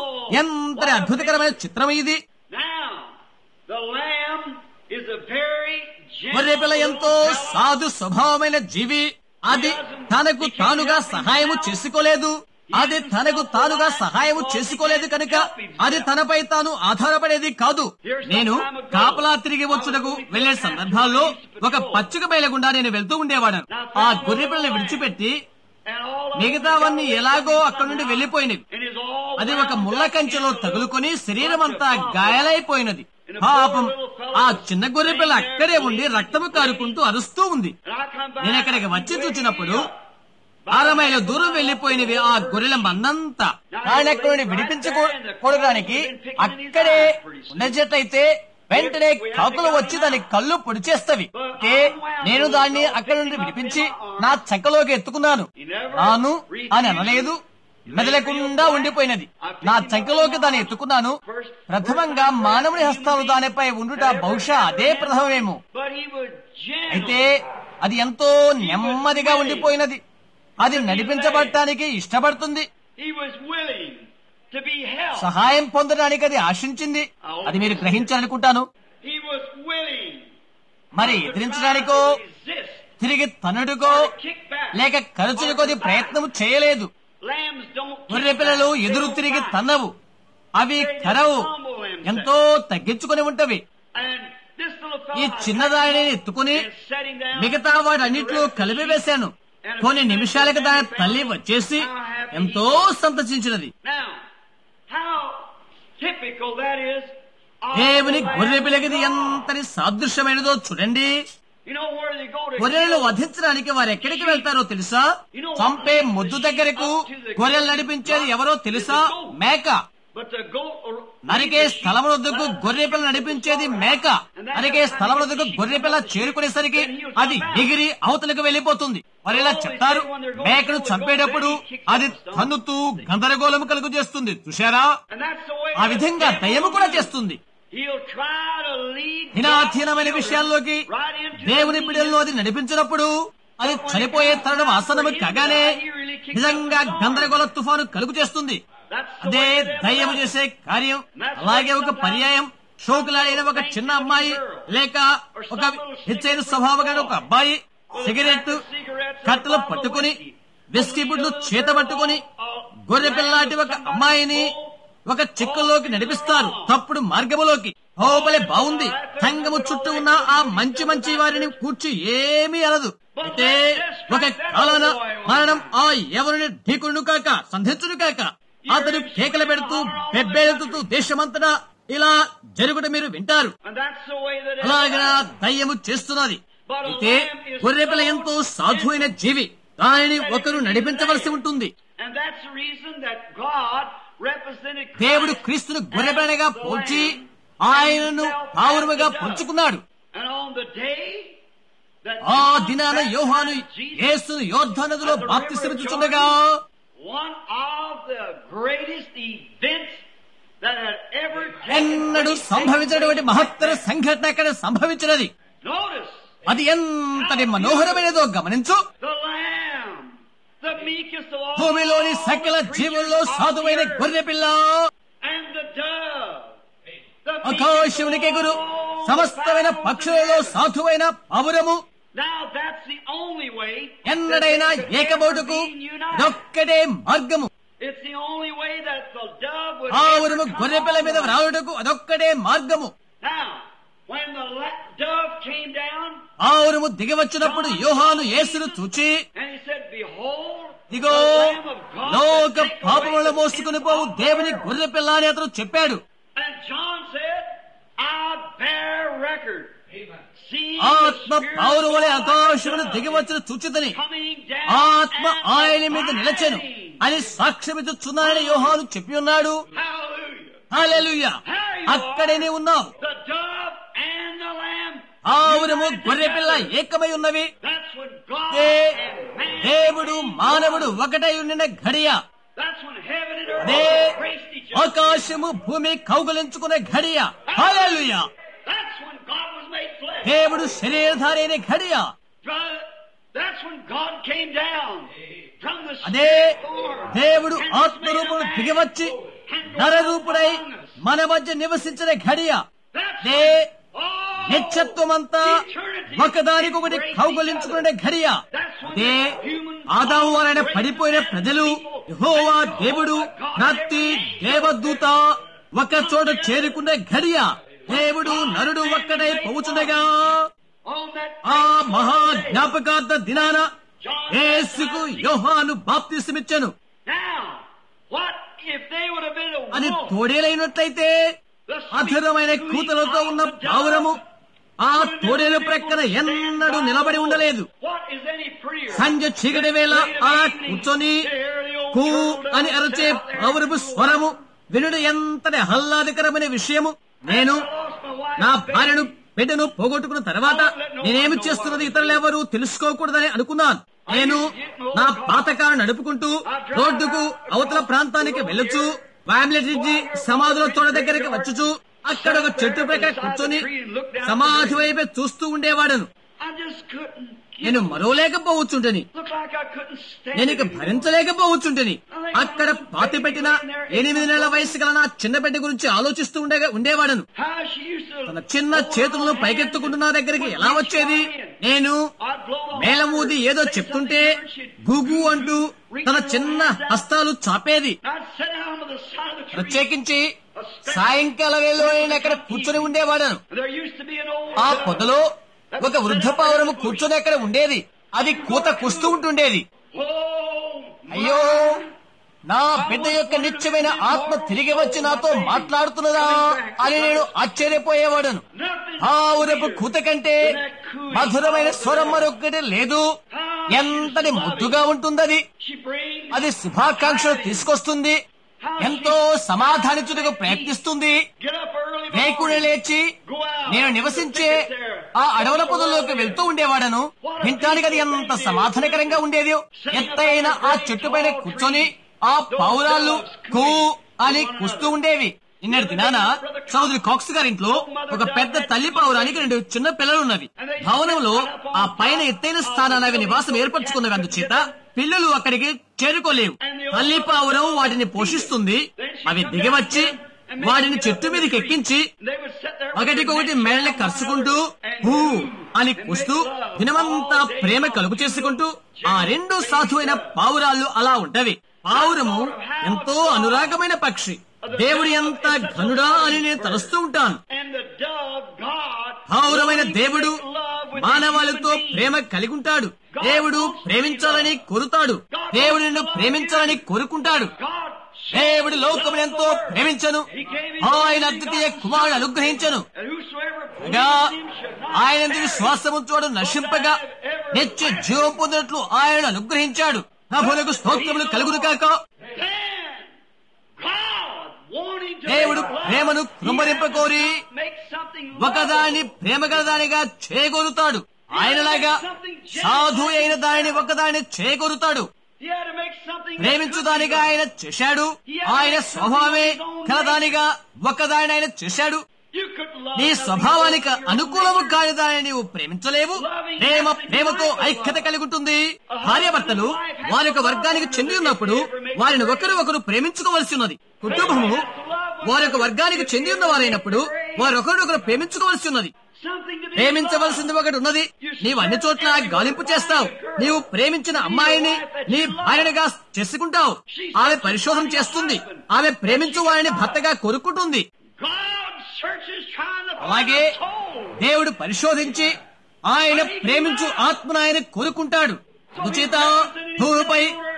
ఎంత అద్భుతకరమైన చిత్రం ఇది Now, the lamb is a very గొర్రె పిల్ల ఎంతో gentle, సాధు స్వభావమైన జీవి అది తనకు తానుగా సహాయము చేసుకోలేదు అది తనకు తానుగా సహాయము చేసుకోలేదు కనుక అది తనపై తాను ఆధారపడేది కాదు నేను కాపలా తిరిగి వచ్చుటకు వెళ్లే సందర్భాల్లో ఒక పచ్చిక బయల గుండా నేను వెళ్తూ ఉండేవాడను ఆ గొర్రె పిల్లని విడిచిపెట్టి and all of మిగతావన్నీ ఎలాగో అక్కడి నుండి వెళ్లిపోయినవి and is all అది ఒక wound ముళ్ళ up కంచెలో into తగులుకొని a శరీరం bunch అంతా of problems. గాయాలైపోయినది పాపం ఆ చిన్న గొర్రె పిల్ల అక్కడే ఉండి రక్తము కారుకుంటూ అరుస్తూ ఉంది And I come back నేను ఇక్కడికి వచ్చి and చూచినప్పుడు wake up. అరమైల దూరం వెళ్లిపోయినవి ఆ గొర్రెల మందంతా ఆయన అక్కడ నుండి విడిపించుకోవడానికి అక్కడే ఉన్నట్లయితే వెంటనే కాకులు వచ్చి దాని కళ్ళు పొడిచేస్తవి అయితే నేను దాన్ని అక్కడి నుండి విడిపించి నా చంకలోకి ఎత్తుకున్నాను నాను అని అనలేదు మెదలకుండా ఉండిపోయినది నా చంకలోకి దాన్ని ఎత్తుకున్నాను ప్రథమంగా మానవుని హస్తాలు దానిపై ఉండుట బహుశా అదే ప్రథమమేమో But he was gentle. అయితే అది ఎంతో నెమ్మదిగా ఉండిపోయినది అది నడిపించబడటానికి ఇష్టపడుతుంది He was willing to be helped. సహాయం పొందడానికి అది ఆశించింది అది మీరు గ్రహించాలనుకుంటాను He was willing మరి to ఎదిరించడానికో try to resist తిరిగి తన్నుడుకో or to kick back. లేక ఖర్చులకొది ప్రయత్నం చేయలేదు Lambs don't kick గొర్రె పిల్లలు back. They ఎదురు don't తిరిగి fight. తన్నవు అవి కరవు ఎంతో తగ్గించుకొని ఉంటవి And this little ఈ fellow చిన్నదానిని ఎత్తుకుని is setting down మిగతా వాటన్నిటిలో కలిపివేశాను కొన్ని నిమిషాలకు దాని తల్లి వచ్చేసి ఎంతో సంతోషించినది Now, how typical that is. of దేవుని the గొర్రె lamb పిల్లగిది of God. ఎంతని సాదృశ్యమైనదో చూడండి You know where they go to గొర్రెలను kill? వధించడానికి వారు ఎక్కడికి వెళ్తారో తెలుసా చంపే ముద్దు దగ్గరకు గొర్రెలు నడిపించేది ఎవరో తెలుసా మేక But the goat or నరికే స్థలం వద్దకు గొర్రె పిల్ల నడిపించేది మేక నరికే స్థలం వద్దకు గొర్రె పిల్ల చేరుకునేసరికి అది ఎగిరి అవతలకు వెళ్లిపోతుంది మరి ఇలా చెప్తారు మేకను చంపేటప్పుడు అది తన్నుతూ గందరగోళం కలుగు చేస్తుంది చూశారా And that's the way ఆ విధంగా దయ్యము కూడా చేస్తుంది He'll try to lead హీనాధీనమైన God's విషయాల్లోకి children right into దేవుని the బిడ్డలను అది నడిపించినప్పుడు అది చనిపోయే తరుణం ఆసనము కాగానే నిజంగా గందరగోళ తుఫాను కలుగు చేస్తుంది That's the అదే way the devil దయ్యము does. చేసే కార్యం అలాగే ఒక పర్యాయం షోకులాడైన ఒక చిన్న అమ్మాయి లేక ఒక హెచ్చైన స్వభావం గల ఒక అబ్బాయి సిగరెట్ కట్టలు పట్టుకుని విస్కీ బుడ్లు చేత పట్టుకుని గొర్రె పిల్లాంటి ఒక అమ్మాయిని ఒక చిక్కుల్లోకి నడిపిస్తారు తప్పుడు మార్గములోకి ఓపలే బాగుంది సంగము చుట్టూ ఉన్న ఆ మంచి మంచి వారిని కూర్చి ఏమీ అనదు అయితే ఒక కాలాన మరణం ఆ ఎవరిని ఢీకుడును కాక సంధించును కాక అతను కేకలు పెడుతూ బెబ్బెడుతూ దేశమంతటా ఇలా జరుగుట మీరు వింటారు And that's the way that it అలాగా దయ్యము చేస్తున్నది అయితే గొర్రెపిల్ల ఎంతో సాధువైన జీవి దానిని ఒకరు నడిపించవలసి ఉంటుంది And that's the reason that God represented దేవుడు Christ క్రీస్తును గొర్రెపిల్లగా పోల్చి ఆయనను పావురముగా పంచుకున్నాడు And on the day that ఆ John దినాన యోహాను baptized Jesus, యేసును యోర్ధనదులో బాప్తిస్తమిచ్చుచుండగా one of the greatest events that had ever taken ఎన్నడూ place. సంభవించినటువంటి మహత్తర సంఘటన అక్కడ సంభవించినది Notice అది ఎంతటి మనోహరమైనదో గమనించు the lamb, the meekest of all భూమిలోని సకల creatures జీవుల్లో of సాధువైన the earth, గొర్రె పిల్ల and the dove. the meekest of ఆకాశమునికి ఎగురు all సమస్తమైన fowls of పక్షులలో the earth. సాధువైన పౌరము Now that's the only way ఎన్నడైనా that they could ఏకబోటుకు ever be united. దొక్కడే మార్గము It's the only way that the dove would ఆవురము ever come గొర్రె పిల్ల మీద on. రావుటకు అదొక్కడే మార్గము Now, when the la- dove came down ఆవురము దిగివచ్చినప్పుడు యోహాను యేసును చూచి and he said, Behold, ఇదిగో లోక పాపములను మోసుకుని పోవు దేవుని గొర్రె పిల్ల అని అతను చెప్పాడు And John said, I bear record. Seeing the ఆత్మ Spirit పౌరు వలె of ఆకాశమును God దిగి వచ్చిన చూచితని coming down ఆత్మ and ఆయన మీద నిలచెను abiding. అని సాక్ష్యమిచ్చుచున్నాడని యోహాను చెప్పి ఉన్నాడు Hallelujah. హల్లెలూయా అక్కడనే ఉన్నావు The dove and the lamb. ఆవురము united గొర్రె పిల్ల together. ఏకమై ఉన్నవి That's when God దే- and man దేవుడు became మానవుడు one. ఒకటై ఉండిన ఘడియ That's when heaven and earth అదే embraced each other. ఆకాశము భూమి కౌగలించుకునే ఘడియ హల్లెలూయా That's when God was made flesh. దేవుడు శరీరధారి అయిన ఘడియ Brother, That's when God came down from the అదే spirit form దేవుడు and was made a ఆత్మరూపుడు man దిగివచ్చి and dwelt నరరూపుడై among us. మన మధ్య నివసించిన ఘడియ That's దే when all నిత్యత్వమంతా eternity ఒకదానికొకటి embraced కౌగలించుకునే each other. ఘడియ That's when అదే the human ఆదాము వలన great పడిపోయిన man ప్రజలు people యెహోవా and దేవుడు God ప్రతి every దేవదూత ఒక చోట చేరుకునే ఘడియ దేవుడు నరుడు ఒక్కడై పోవుచుండగా on that ఆ మహా జ్ఞాపకార్థ దినాన యేసుకు యోహాను బాప్తిసమిచ్చాను Now, what if they would have been a అది wolf? తోడేలైనట్లయితే The sweet, అధురమైన sweet కూతలతో ఉన్న of the పావురము dove ఆ would have తోడేలు been ప్రక్కన able to stand ఎన్నడూ by నిలబడి the ఉండలేదు wolf. What is any prettier? సంజ చీకటి వేళ అలా కూర్చొని కూ అని అరచే పావురపు స్వరము వినుడు ఎంతటి ఆహ్లాదకరమైన విషయము నేను నా భార్యను బిడ్డను పోగొట్టుకున్న తర్వాత నేనేమి చేస్తున్నది ఇతరులెవరూ తెలుసుకోకూడదని అనుకున్నాను నేను నా పాత కారు నడుపుకుంటూ రోడ్డుకు అవతల ప్రాంతానికి వెళ్ళొచ్చు ఫ్యామిలీ సమాధుల తోడ దగ్గరికి వచ్చుచు అక్కడ ఒక చెట్టు ప్రక్క కూర్చొని సమాధి వైపే చూస్తూ ఉండేవాడను I just couldn't. నేను మరోలేకపోవచ్చుంటని Looked like I couldn't stand నేను ఇక it. భరించలేకపోవచ్చుంటని అక్కడ పాతి పెట్టిన ఎనిమిది నెలల వయసు గల నా చిన్న బిడ్డ గురించి ఆలోచిస్తూ ఉండగా ఉండేవాడను How she used to తన చిన్న చేతులను పైకెత్తుకుంటూ నా దగ్గరికి ఎలా వచ్చేది నేను I'd blow the మేళమూది ఏదో చెప్తుంటే గుగు అంటూ తన చిన్న హస్తాలు చాపేది I'd sit down to the side of the tree. ప్రత్యేకించి సాయంకాల వేళలో నేను అక్కడ కూర్చొని ఉండేవాడను And there used to be an old ఆ dove పొదలో ఒక వృద్ధ పావురము కూర్చొని అక్కడ ఉండేది అది కూత కుస్తూ ఉంటుండేది Oh, అయ్యో నా బిడ్డ యొక్క నిత్యమైన ఆత్మ తిరిగి వచ్చి నాతో మాట్లాడుతున్నదా అని నేను ఆశ్చర్యపోయేవాడను nothing. ఆ ఉరపు కూత కంటే మధురమైన స్వరం మరొకటి లేదు ఎంతటి ముద్దుగా ఉంటుందది She brings అది శుభాకాంక్షలు తీసుకొస్తుంది ఎంతో సమాధానించుటకు ప్రయత్నిస్తుంది get up early. వేకుని morning, లేచి Go out. నేను నివసించే ఆ అడవుల పొదల్లోకి వెళ్తూ ఉండేవాడను వింటానికి అది ఎంత సమాధానకరంగా ఉండేది ఎత్తైన ఆ చెట్టు పైన కూర్చొని ఆ పావురాళ్ళు కూ అని కూస్తూ ఉండేవి నిన్నటి దినాన సోదరి కాక్స్ గారింట్లో ఒక పెద్ద తల్లి పావురానికి రెండు చిన్న పిల్లలు ఉన్నవి భవనంలో ఆ పైన ఎత్తైన స్థానాన్ని అవి నివాసం ఏర్పరచుకున్నవి అందుచేత పిల్లలు అక్కడికి చేరుకోలేవు తల్లి పావురం వాటిని పోషిస్తుంది అవి దిగివచ్చి వాటిని చెట్టు మీదకి ఎక్కించి They would sit there. ఒకటికొకటి మెడల్ని కరుచుకుంటూ హూ అని కూస్తూ దినమంతా ప్రేమ కలుగు చేసుకుంటూ ఆ రెండు సాధువైన పావురాళ్ళు అలా ఉంటవి పావురము ఎంతో అనురాగమైన పక్షి దేవుడు ఎంత ఘనుడా అని నేను తలుస్తూ ఉంటాను And the dove, God, పావురమైన దేవుడు love with మానవాళితో human beings. ప్రేమ కలిగి ఉంటాడు దేవుడు ప్రేమించాలని కోరుతాడు దేవుడు నిన్ను ప్రేమించాలని కోరుకుంటాడు God దేవుడు లోకమును ఎంతో ప్రేమించను ఆయన అద్వితీయ కుమారుడు అనుగ్రహించను and whosoever అనగా believes in him shall not ఆయన perish, విశ్వాసముంచోడు నశింపగా నిత్య జీవం పొందినట్లు ఆయన అనుగ్రహించాడు ప్రభులకు స్తోత్రములు కలుగును కాక Then God, wanting to దేవుడు make love, ప్రేమను కృంభరింపకోరి make something ఒకదాన్ని ప్రేమ గలదానిగా చేయగోరుతాడు ఆయనలాగా సాధు అయిన దానిని ఒకదాన్ని చేయగోరుతాడు He had to make something that ప్రేమించుదానిగా could be ఆయన చేశాడు ఆయన స్వభావమే కలదానిగా ఒకదాని ఆయన చేశాడు You could love నీ nothing స్వభావానికి more than your అనుకూలము nature. కాని దానిని నీవు ప్రేమించలేవు ప్రేమ ప్రేమతో ఐక్యత కలిగి ఉంటుంది భార్యాభర్తలు వారి యొక్క వర్గానికి చెంది ఉన్నప్పుడు వారిని ఒకరు ఒకరు ప్రేమించుకోవలసి ఉన్నది కుటుంబము వారి యొక్క వర్గానికి చెంది ఉన్న వారైనప్పుడు వారు ఒకరినొకరు ప్రేమించుకోవలసి ఉన్నది Something to be ప్రేమించవలసింది ఒకటి ఉన్నది నీవు అన్ని చోట్ల గాలింపు చేస్తావు నీవు ప్రేమించిన అమ్మాయిని నీ భార్యగా చేసుకుంటావు ఆమె పరిశోధన చేస్తుంది ఆమె ప్రేమించు వారిని భర్తగా కోరుకుంటుంది God searches trying to find అలాగే a soul. దేవుడు పరిశోధించి ఆయన ప్రేమించు ఆత్మను ఆయన కోరుకుంటాడు అందుచేత భూమిపై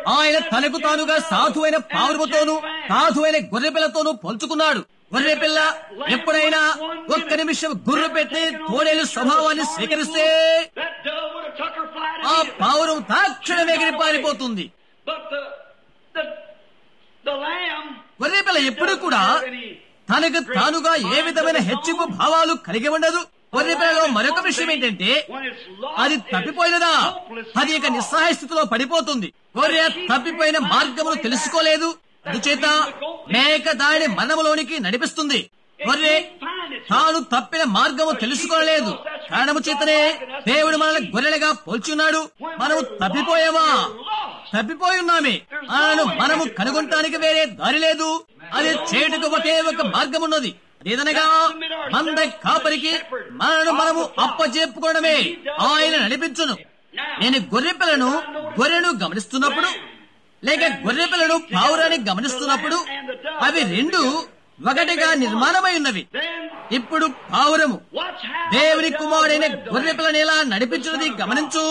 ఆయన తనకు తానుగా సాధువైన పావురముతోనూ సాధువైన గొర్రెపిల్లతోనూ పోల్చుకున్నాడు గొర్రెపిల్ల ఎప్పుడైనా ఒక్క నిమిషం గుర్రు పెట్టి తోడేలు స్వభావాన్ని స్వీకరిస్తే That dove would have took her flight ఆ again. పావురం తక్షణం ఎగిరి పారిపోతుంది But the, the, the lamb గొర్రెపిల్ల ఎప్పుడు doesn't కూడా have any తనకు తానుగా ఏ విధమైన హెచ్చింపు భావాలు కలిగి ఉండదు గొర్రెపిల్లలో మరొక విషయం ఏంటంటే when it's lost, అది it is తప్పిపోయినదా hopelessly అది ఇక lost. నిస్సహాయ స్థితిలో పడిపోతుంది గొర్రె తప్పిపోయిన మార్గమును తెలుసుకోలేదు అందుచేత మేక దాని మరణములోనికి నడిపిస్తుంది గొర్రె తాను తప్పిన మార్గము తెలుసుకోలేదు కారణము చేతనే దేవుడు మనల్ని గొర్రెలుగా పోల్చున్నాడు మనము తప్పిపోయామా తప్పిపోయి ఉన్నామే ఆయనను మనము కనుగొనటానికి వేరే దారి లేదు అది చేటుకు ఒకే ఒక మార్గం ఉన్నది అదేదనగా మంద కాపరికి మనను మనము అప్పచెప్పుకోవడమే ఆయన నడిపించును నేను గొర్రె పిల్లను గొర్రెను గమనిస్తున్నప్పుడు లేక గొర్రె పిల్లను పావురాన్ని గమనిస్తున్నప్పుడు అవి రెండు ఒకటిగా నిర్మాణమై ఉన్నవి Then ఇప్పుడు పావురము what's happened? దేవుని కుమారుడైన గొర్రె పిల్లని ఎలా నడిపించినది గమనించు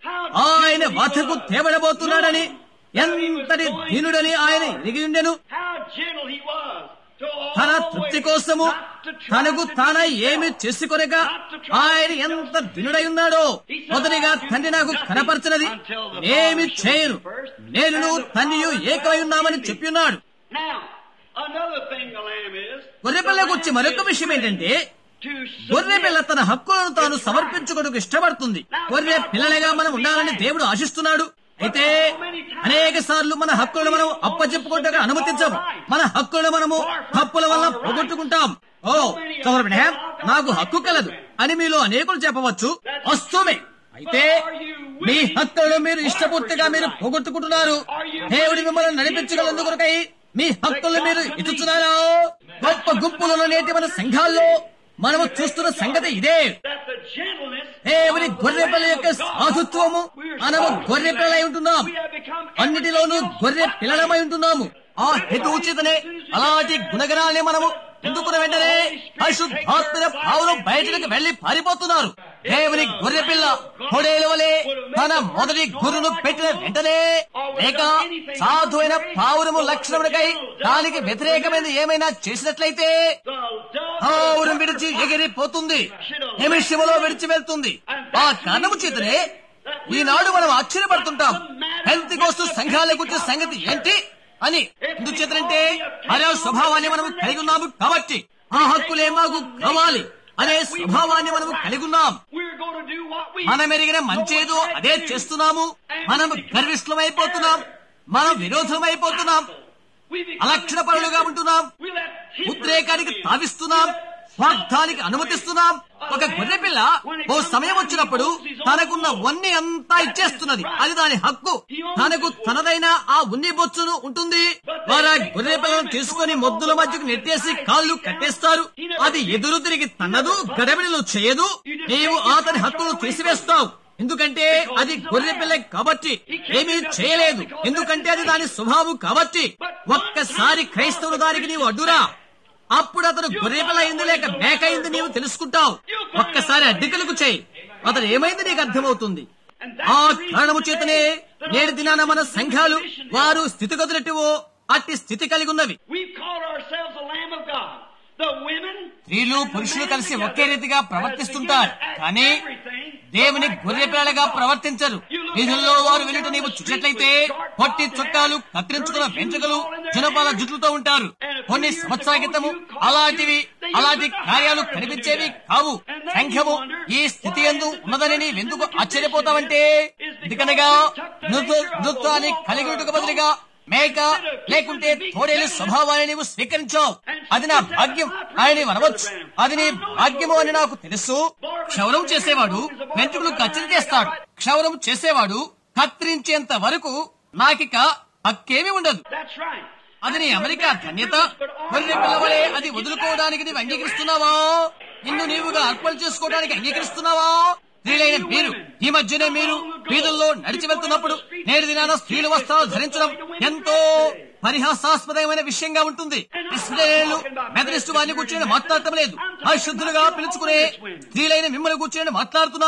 ఆయన వధకు తేబడబోతున్నాడని ఎంతటి దీనుడని ఆయన ఎరిగి ఉండెను How gentle he was to తన always తృప్తి కోసము not to try తనకు to తాన do ఏమి himself. చేసుకొనక ఆయన ఎంత దినుడై ఉన్నాడో మొదటిగా తండ్రి నాకు కనపరచినది ఏమి చేయను నేను తండ్రియు ఏకమై ఉన్నామని చెప్పి ఉన్నాడు Now, another thing the lamb is గొర్రెపిల్లకు వచ్చి మరొక విషయం ఏంటంటే to గొర్రె పిల్ల submit తన హక్కులను తాను సమర్పించుకోవడానికి ఇష్టపడుతుంది గొర్రె పిల్లలుగా మనం ఉండాలని దేవుడు ఆశిస్తున్నాడు అయితే అనేక సార్లు మన హక్కులను మనం అప్పచెప్పుకుంటే అనుమతించము మన హక్కులను మనము హక్కుల వల్ల పోగొట్టుకుంటాం ఓ చౌరబ్రహం నాకు హక్కు కలదు అని మీలో అనేకులు చెప్పవచ్చు వస్తుమే అయితే మీ హక్కులను మీరు ఇష్టపూర్తిగా మీరు పోగొట్టుకుంటున్నారు దేవుడి మిమ్మల్ని నడిపించగలందుకొరకై మీ హక్కులను మీరు ఇచ్చుచున్నారా గొప్ప గుంపులలో నేటి మన సంఘాల్లో మనము చూస్తున్న సంగతి ఇదే that the gentleness దేవుని గొర్రెపిల్ల యొక్క సాధుత్వము మనము గొర్రె పిల్లలై ఉంటున్నాం we have become అన్నిటిలోనూ గొర్రె పిల్లలమై ఉంటున్నాము ఆ హేతుచితనే అలాంటి గుణగణాలని మనము ఎందుకున్న వెంటనే పరిశుద్ధాత్మ పావులు బయటకు వెళ్లి పారిపోతున్నారు దేవుని గొర్రె పిల్ల పొడేలు వలె తన మొదటి గురును పెట్టిన వెంటనే లేక సాధువైన పావురము లక్షణములకై దానికి వ్యతిరేకమైన ఏమైనా చేసినట్లయితే the dove పావురం విడిచి ఎగిరిపోతుంది నిమిషములో విడిచి వెళ్తుంది ఆ కారణము చేతనే ఈనాడు మనం ఆశ్చర్యపడుతుంటాం హెల్త్ కోస్తు సంఘాల గురించి సంగతి ఏంటి అని ఎందుచేతనంటే అరే స్వభావాన్ని మనం కలిగి ఉన్నాము కాబట్టి ఆ హక్కులే మాకు కావాలి అనే స్వభావాన్ని మనం కలిగి ఉన్నాం we're going to do what we మనం ఎరిగిన మంచేదో అదే చేస్తున్నాము మనం గర్విష్ఠమైపోతున్నాం మనం విరోధమైపోతున్నాం we become అలక్షణ పరులుగా ఉంటున్నాం we let him ఉద్రేకానికి తావిస్తున్నాం స్వార్థానికి అనుమతిస్తున్నాం ఒక గొర్రె పిల్ల ఓ సమయం వచ్చినప్పుడు తనకున్న ఉన్ని అంతా ఇచ్చేస్తున్నది అది దాని హక్కు తనకు తనదైన ఆ ఉన్ని బొచ్చును ఉంటుంది వారు ఆ గొర్రె పిల్లను తీసుకుని మొద్దుల మధ్యకు నెట్టేసి కాళ్ళు కట్టేస్తారు అది ఎదురు తిరిగి తన్నదు గడబిడలు చేయదు నీవు అతని హక్కును తీసివేస్తావు ఎందుకంటే అది గొర్రె పిల్ల కాబట్టి ఏమీ చేయలేదు ఎందుకంటే అది దాని స్వభావం కాబట్టి ఒక్కసారి క్రైస్తవులు దానికి నీవు అడ్డురా అప్పుడు అతను గొర్రెపిల్ల అయింది లేక మేక అయింది నీవు తెలుసుకుంటావు ఒక్కసారి అడ్డికలకు చేయి అతను ఏమైంది నీకు అర్థమవుతుంది ఆ కారణము చేతనే నేడు దినాన మన సంఘాలు వారు స్థితిగతులెట్టువో అట్టి స్థితి కలిగి ఉన్నవి we've called ourselves the lamb of god the women స్త్రీలు పురుషులు కలిసి ఒకే రీతిగా ప్రవర్తిస్తుంటారు కానీ దేవుని గొర్రె పిల్లలుగా ప్రవర్తించరు వీధుల్లో వారు వెళ్ళుట నీవు చూసినట్లయితే పొట్టి చొక్కాలు కత్తిరించుకున్న వెంట్రుకలు జనపాల జుట్లతో ఉంటారు కొన్ని సంవత్సరాల క్రితము అలాంటివి అలాంటి కార్యాలు కనిపించేవి కావు సంఖ్యము ఈ స్థితి ఎందు ఉన్నదని నీవెందుకు ఆశ్చర్యపోతావంటే ఎందుకనగా నృత్య- నృత్యాన్ని కలిగి ఉంటకు బదులుగా మేక లేకుంటే తోడేలు స్వభావాన్ని నీవు స్వీకరించావు అది నా భాగ్యం ఆయన నీవు అనవచ్చు అది నీ భాగ్యము అని నాకు తెలుసు క్షౌరం చేసేవాడు వెంట్రుకలు కత్తిరి చేస్తాడు క్షౌరం చేసేవాడు కత్తిరించేంత వరకు నాకిక హక్కేమీ ఉండదు that's right అది నీ అమెరికా ధన్యత కొన్ని పిల్లవలే అది వదులుకోవడానికి నీవు అంగీకరిస్తున్నావా నిన్ను నీవుగా అర్పణ చేసుకోవడానికి అంగీకరిస్తున్నావా స్త్రీలైన మీరు ఈ మధ్యనే మీరు వీధుల్లో నడిచి వెళ్తున్నప్పుడు నేడు దినాన స్త్రీలు వస్త్రాలు ధరించడం ఎంతో పరిహాసాస్పదమైన విషయంగా ఉంటుంది ఇస్రాయేలు మెదలిస్ట్ వారిని కూర్చొని మాట్లాడటం లేదు అశుద్ధులుగా పిలుచుకునే స్త్రీలైన మిమ్మల్ని కూర్చొని మాట్లాడుతున్నాను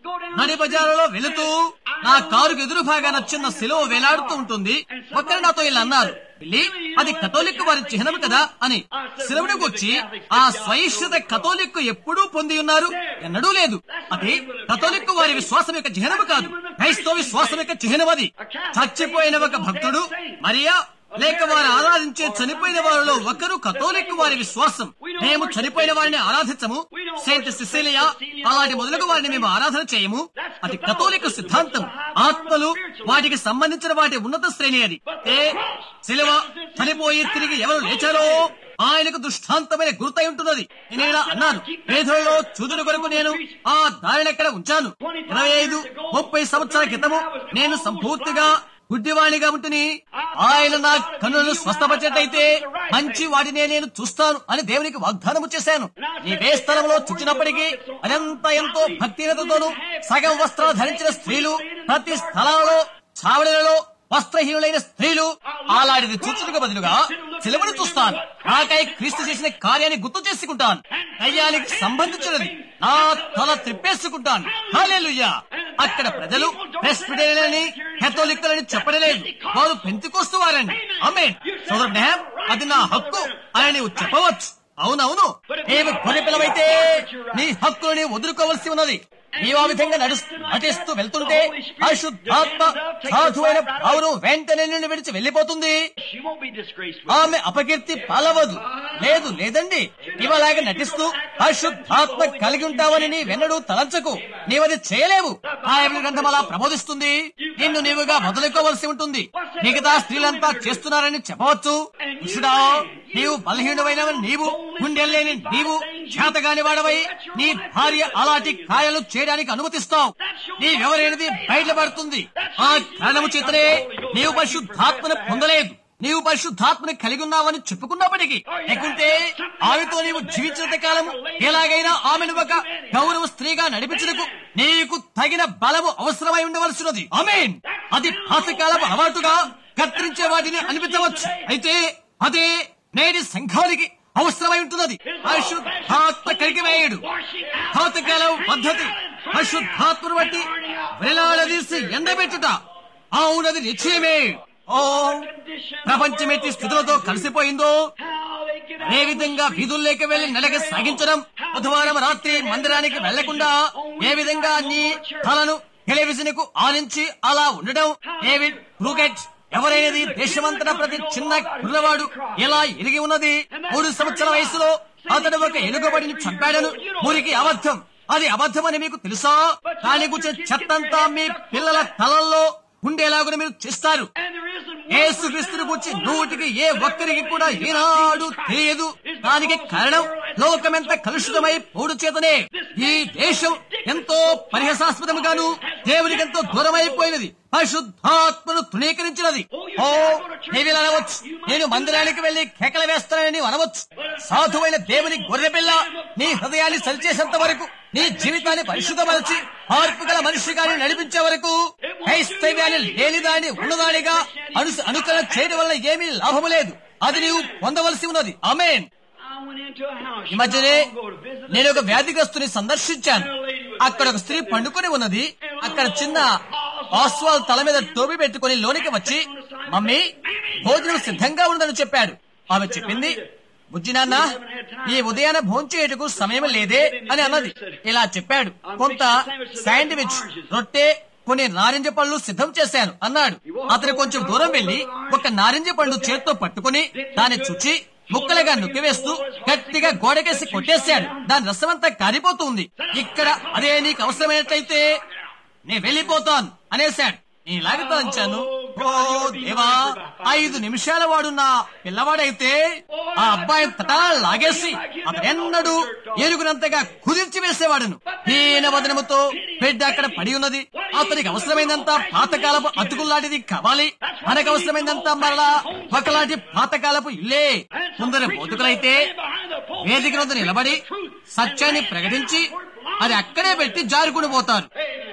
నడి బజారులో వెళుతూ నా కారుకు ఎదురు భాగాన చిన్న శిలువ వేలాడుతూ ఉంటుంది ఒకరు నాతో ఇలా అన్నారు వెళ్ళి అది కథోలిక్ వారి చిహ్నం కదా అని శిలువను గుర్చి ఆ స్వైశ్యత కథోలిక్ ఎప్పుడూ పొంది ఉన్నారు ఎన్నడూ లేదు అది కథోలిక్ వారి విశ్వాసం యొక్క చిహ్నము కాదు క్రైస్తవ విశ్వాసం యొక్క చిహ్నం అది చచ్చిపోయిన ఒక భక్తుడు మరియా లేక వారు ఆరాధించే చనిపోయిన వారిలో ఒకరు కథోలిక్ వారి విశ్వాసం మేము చనిపోయిన వారిని ఆరాధించము సెయింట్ సిసిలియా అలాంటి మొదలగు వారిని మేము ఆరాధన చేయము అది కథోలిక్ సిద్ధాంతం ఆత్మలు వాటికి సంబంధించిన వాటి ఉన్నత శ్రేణి అది ఏ శిలువ చనిపోయి తిరిగి ఎవరు లేచారో ఆయనకు దృష్టాంతమైన గుర్తై ఉంటున్నది నేను ఇలా అన్నాను పేదలలో చూదుని కొరకు నేను ఆ దారిని ఎక్కడ ఉంచాను ఇరవై ఐదు ముప్పై సంవత్సరాల క్రితము నేను సంపూర్తిగా గుడ్డివాణిగా ఉంటుంది ఆయన నా కన్నులను స్వస్థపరిచేటైతే మంచి వాటినే నేను చూస్తాను అని దేవునికి వాగ్దానము చేశాను నీవే స్థలంలో చుచ్చినప్పటికీ అదంతా ఎంతో భక్తిహీనతతోనూ సగం వస్త్రాలు ధరించిన స్త్రీలు ప్రతి స్థలాలలో చావడిలలో వస్త్రహీనులైన స్త్రీలు అలాంటిది చూచుటకు బదులుగా సిలువను చూస్తాను నాకై క్రీస్తు చేసిన కార్యాన్ని గుర్తు చేసుకుంటాను దయ్యానికి సంబంధించినది నా తల త్రిప్పేసుకుంటాను హల్లెలూయా అక్కడ ప్రజలు ప్రెస్పిటేరియని కేథోలిక్కులని చెప్పడలేదు వారు పెంచుకొస్తూ వారండి అమ్మే సోదరు నెహం అది నా హక్కు అని నీవు చెప్పవచ్చు అవునవును నీవు గొర్రె పిల్లవైతే నీ హక్కుని వదులుకోవలసి ఉన్నది నీవు ఆ విధంగా నడుస్తూ నటిస్తూ వెళ్తుంటే అశుద్ధాత్మ సాధువైన పావును వెంటనే నిన్ను విడిచి వెళ్లిపోతుంది She won't be disgraced. ఆమె అపకీర్తి పాలవదు లేదు లేదండి నీవలాగా నటిస్తూ అశుద్ధాత్మ కలిగి ఉంటావని నీ వెన్నడు తలంచకు నీవది చేయలేవు బైబిల్ గ్రంథం అలా ప్రబోధిస్తుంది నిన్ను నీవుగా వదులుకోవలసి ఉంటుంది మిగతా స్త్రీలంతా చేస్తున్నారని చెప్పవచ్చు పురుషుడా నీవు బలహీనమైనవని నీవు గుండెల్లేని నీవు చేతగాని వాడవై నీ భార్య అలాంటి కాయలు చేయడానికి అనుమతిస్తావు నీవెవరైనది బయటపడుతుంది ఆ కారణము చేతనే నీవు పరిశుద్ధాత్మను పొందలేదు నీవు పరిశుద్ధాత్మని కలిగి ఉన్నావని చెప్పుకున్నప్పటికీ లేకుంటే ఆమెతో నీవు జీవించినంత కాలం ఎలాగైనా ఆమెను ఒక గౌరవ స్త్రీగా నడిపించడానికి నీకు తగిన బలము అవసరమై ఉండవలసినది ఆమెన్ అది పాతకాలపు అలవాటుగా కత్తిరించే వాటిని అనిపించవచ్చు అయితే అదే నేటి సంఘానికి అవసరమై ఉంటున్నది పరిశుద్ధాత్మ కలిగి వేయడు పాతకాలం పద్ధతి పరిశుద్ధాత్మను బట్టి వేలాడదీసి ఎండబెట్టుట అవునది నిశ్చయమే ఓ ప్రపంచమెట్టి స్థితులతో కలిసిపోయిందో How they get ఏ విధంగా వీధుల్లోకి వెళ్లి నెలకి సాగించడం బుధవారం రాత్రి మందిరానికి వెళ్లకుండా ఏ విధంగా నీ తలను టెలివిజన్ కు ఆనించి అలా ఉండడం డేవిడ్ క్రూకెట్ ఎవరైనది దేశమంతటా ప్రతి చిన్న కుర్రవాడు ఎలా ఎరిగి ఉన్నది మూడు సంవత్సరాల వయసులో అతడు ఒక ఎలుగుబడిని చంపాడను ఊరికి అబద్ధం అది అబద్ధమని మీకు తెలుసా దాని గురించి చెత్తంతా మీ పిల్లల తలల్లో ఉండేలాగా మీరు చేస్తారు And there isn't one యేసుక్రీస్తుని గురించి నూటికి ఏ ఒక్కరికి కూడా ఈనాడు తెలియదు దానికి కారణం లోకమెంత కలుషితమై పోడు చేతనే ఈ దేశం ఎంతో పరిహసాస్పదముగాను దేవునికి ఎంతో దూరమైపోయినది పరిశుద్ధాత్మను తృణీకరించినది ఓ నీవిలా అనవచ్చు నేను మందిరానికి వెళ్లి కేకలు వేస్తానని నీవు అనవచ్చు సాధువైన దేవుని గొర్రెపిల్ల నీ హృదయాన్ని సరిచేసేంత వరకు నీ జీవితాన్ని పరిశుద్ధమరచి మార్పు గల మనిషిగాని నడిపించే వరకు క్రైస్తవ్యాన్ని లేనిదాన్ని ఉన్నదానిగా అను అనుకరణ చేయడం వల్ల ఏమీ లాభము లేదు అది నీవు పొందవలసి ఉన్నది amen I went into a house. ఈ మధ్యనే not long ago to visit a నేను ఒక వ్యాధిగ్రస్తుని సందర్శించాను అక్కడ ఒక స్త్రీ పండుకొని ఉన్నది అక్కడ చిన్న ఆస్వాల్ తల మీద టోపీ పెట్టుకొని లోనికి వచ్చి మమ్మీ భోజనం సిద్ధంగా ఉందని చెప్పాడు ఆమె చెప్పింది బుజ్జి నాన్న ఈ ఉదయాన భోంచేయటకు సమయం లేదే అని అన్నది ఇలా చెప్పాడు కొంత శాండ్విచ్ రొట్టె కొన్ని నారింజ పళ్ళు సిద్ధం చేశాను అన్నాడు అతను కొంచెం దూరం వెళ్లి ఒక నారింజ పండు చేత్తో పట్టుకుని దాన్ని చుచ్చి ముక్కలుగా నొక్కివేస్తూ గట్టిగా గోడకేసి కొట్టేశాడు దాని రసమంతా కారిపోతుంది ఇక్కడ అదే నీకు అవసరమైనట్లయితే నేను వెళ్ళిపోతాను అనేశాడు నేను ఇలాగ తలంచాను ఓ దేవా ఐదు నిమిషాల వాడు నా పిల్లవాడైతే ఆ అబ్బాయి తటా లాగేసి అతనెన్నడూ ఏనుగునంతగా కుదిర్చి వేసేవాడును హీన వదనముతో బిడ్డ అక్కడ పడి ఉన్నది అతనికి అవసరమైనంత పాతకాలపు అతుకుల్లాంటిది కావాలి మనకు అవసరమైనంత మరలా ఒకలాంటి పాతకాలపు ఇల్లే ముందర బోధకులైతే వేదిక వద్ద నిలబడి సత్యాన్ని ప్రకటించి అది అక్కడే పెట్టి జారుకుని పోతారు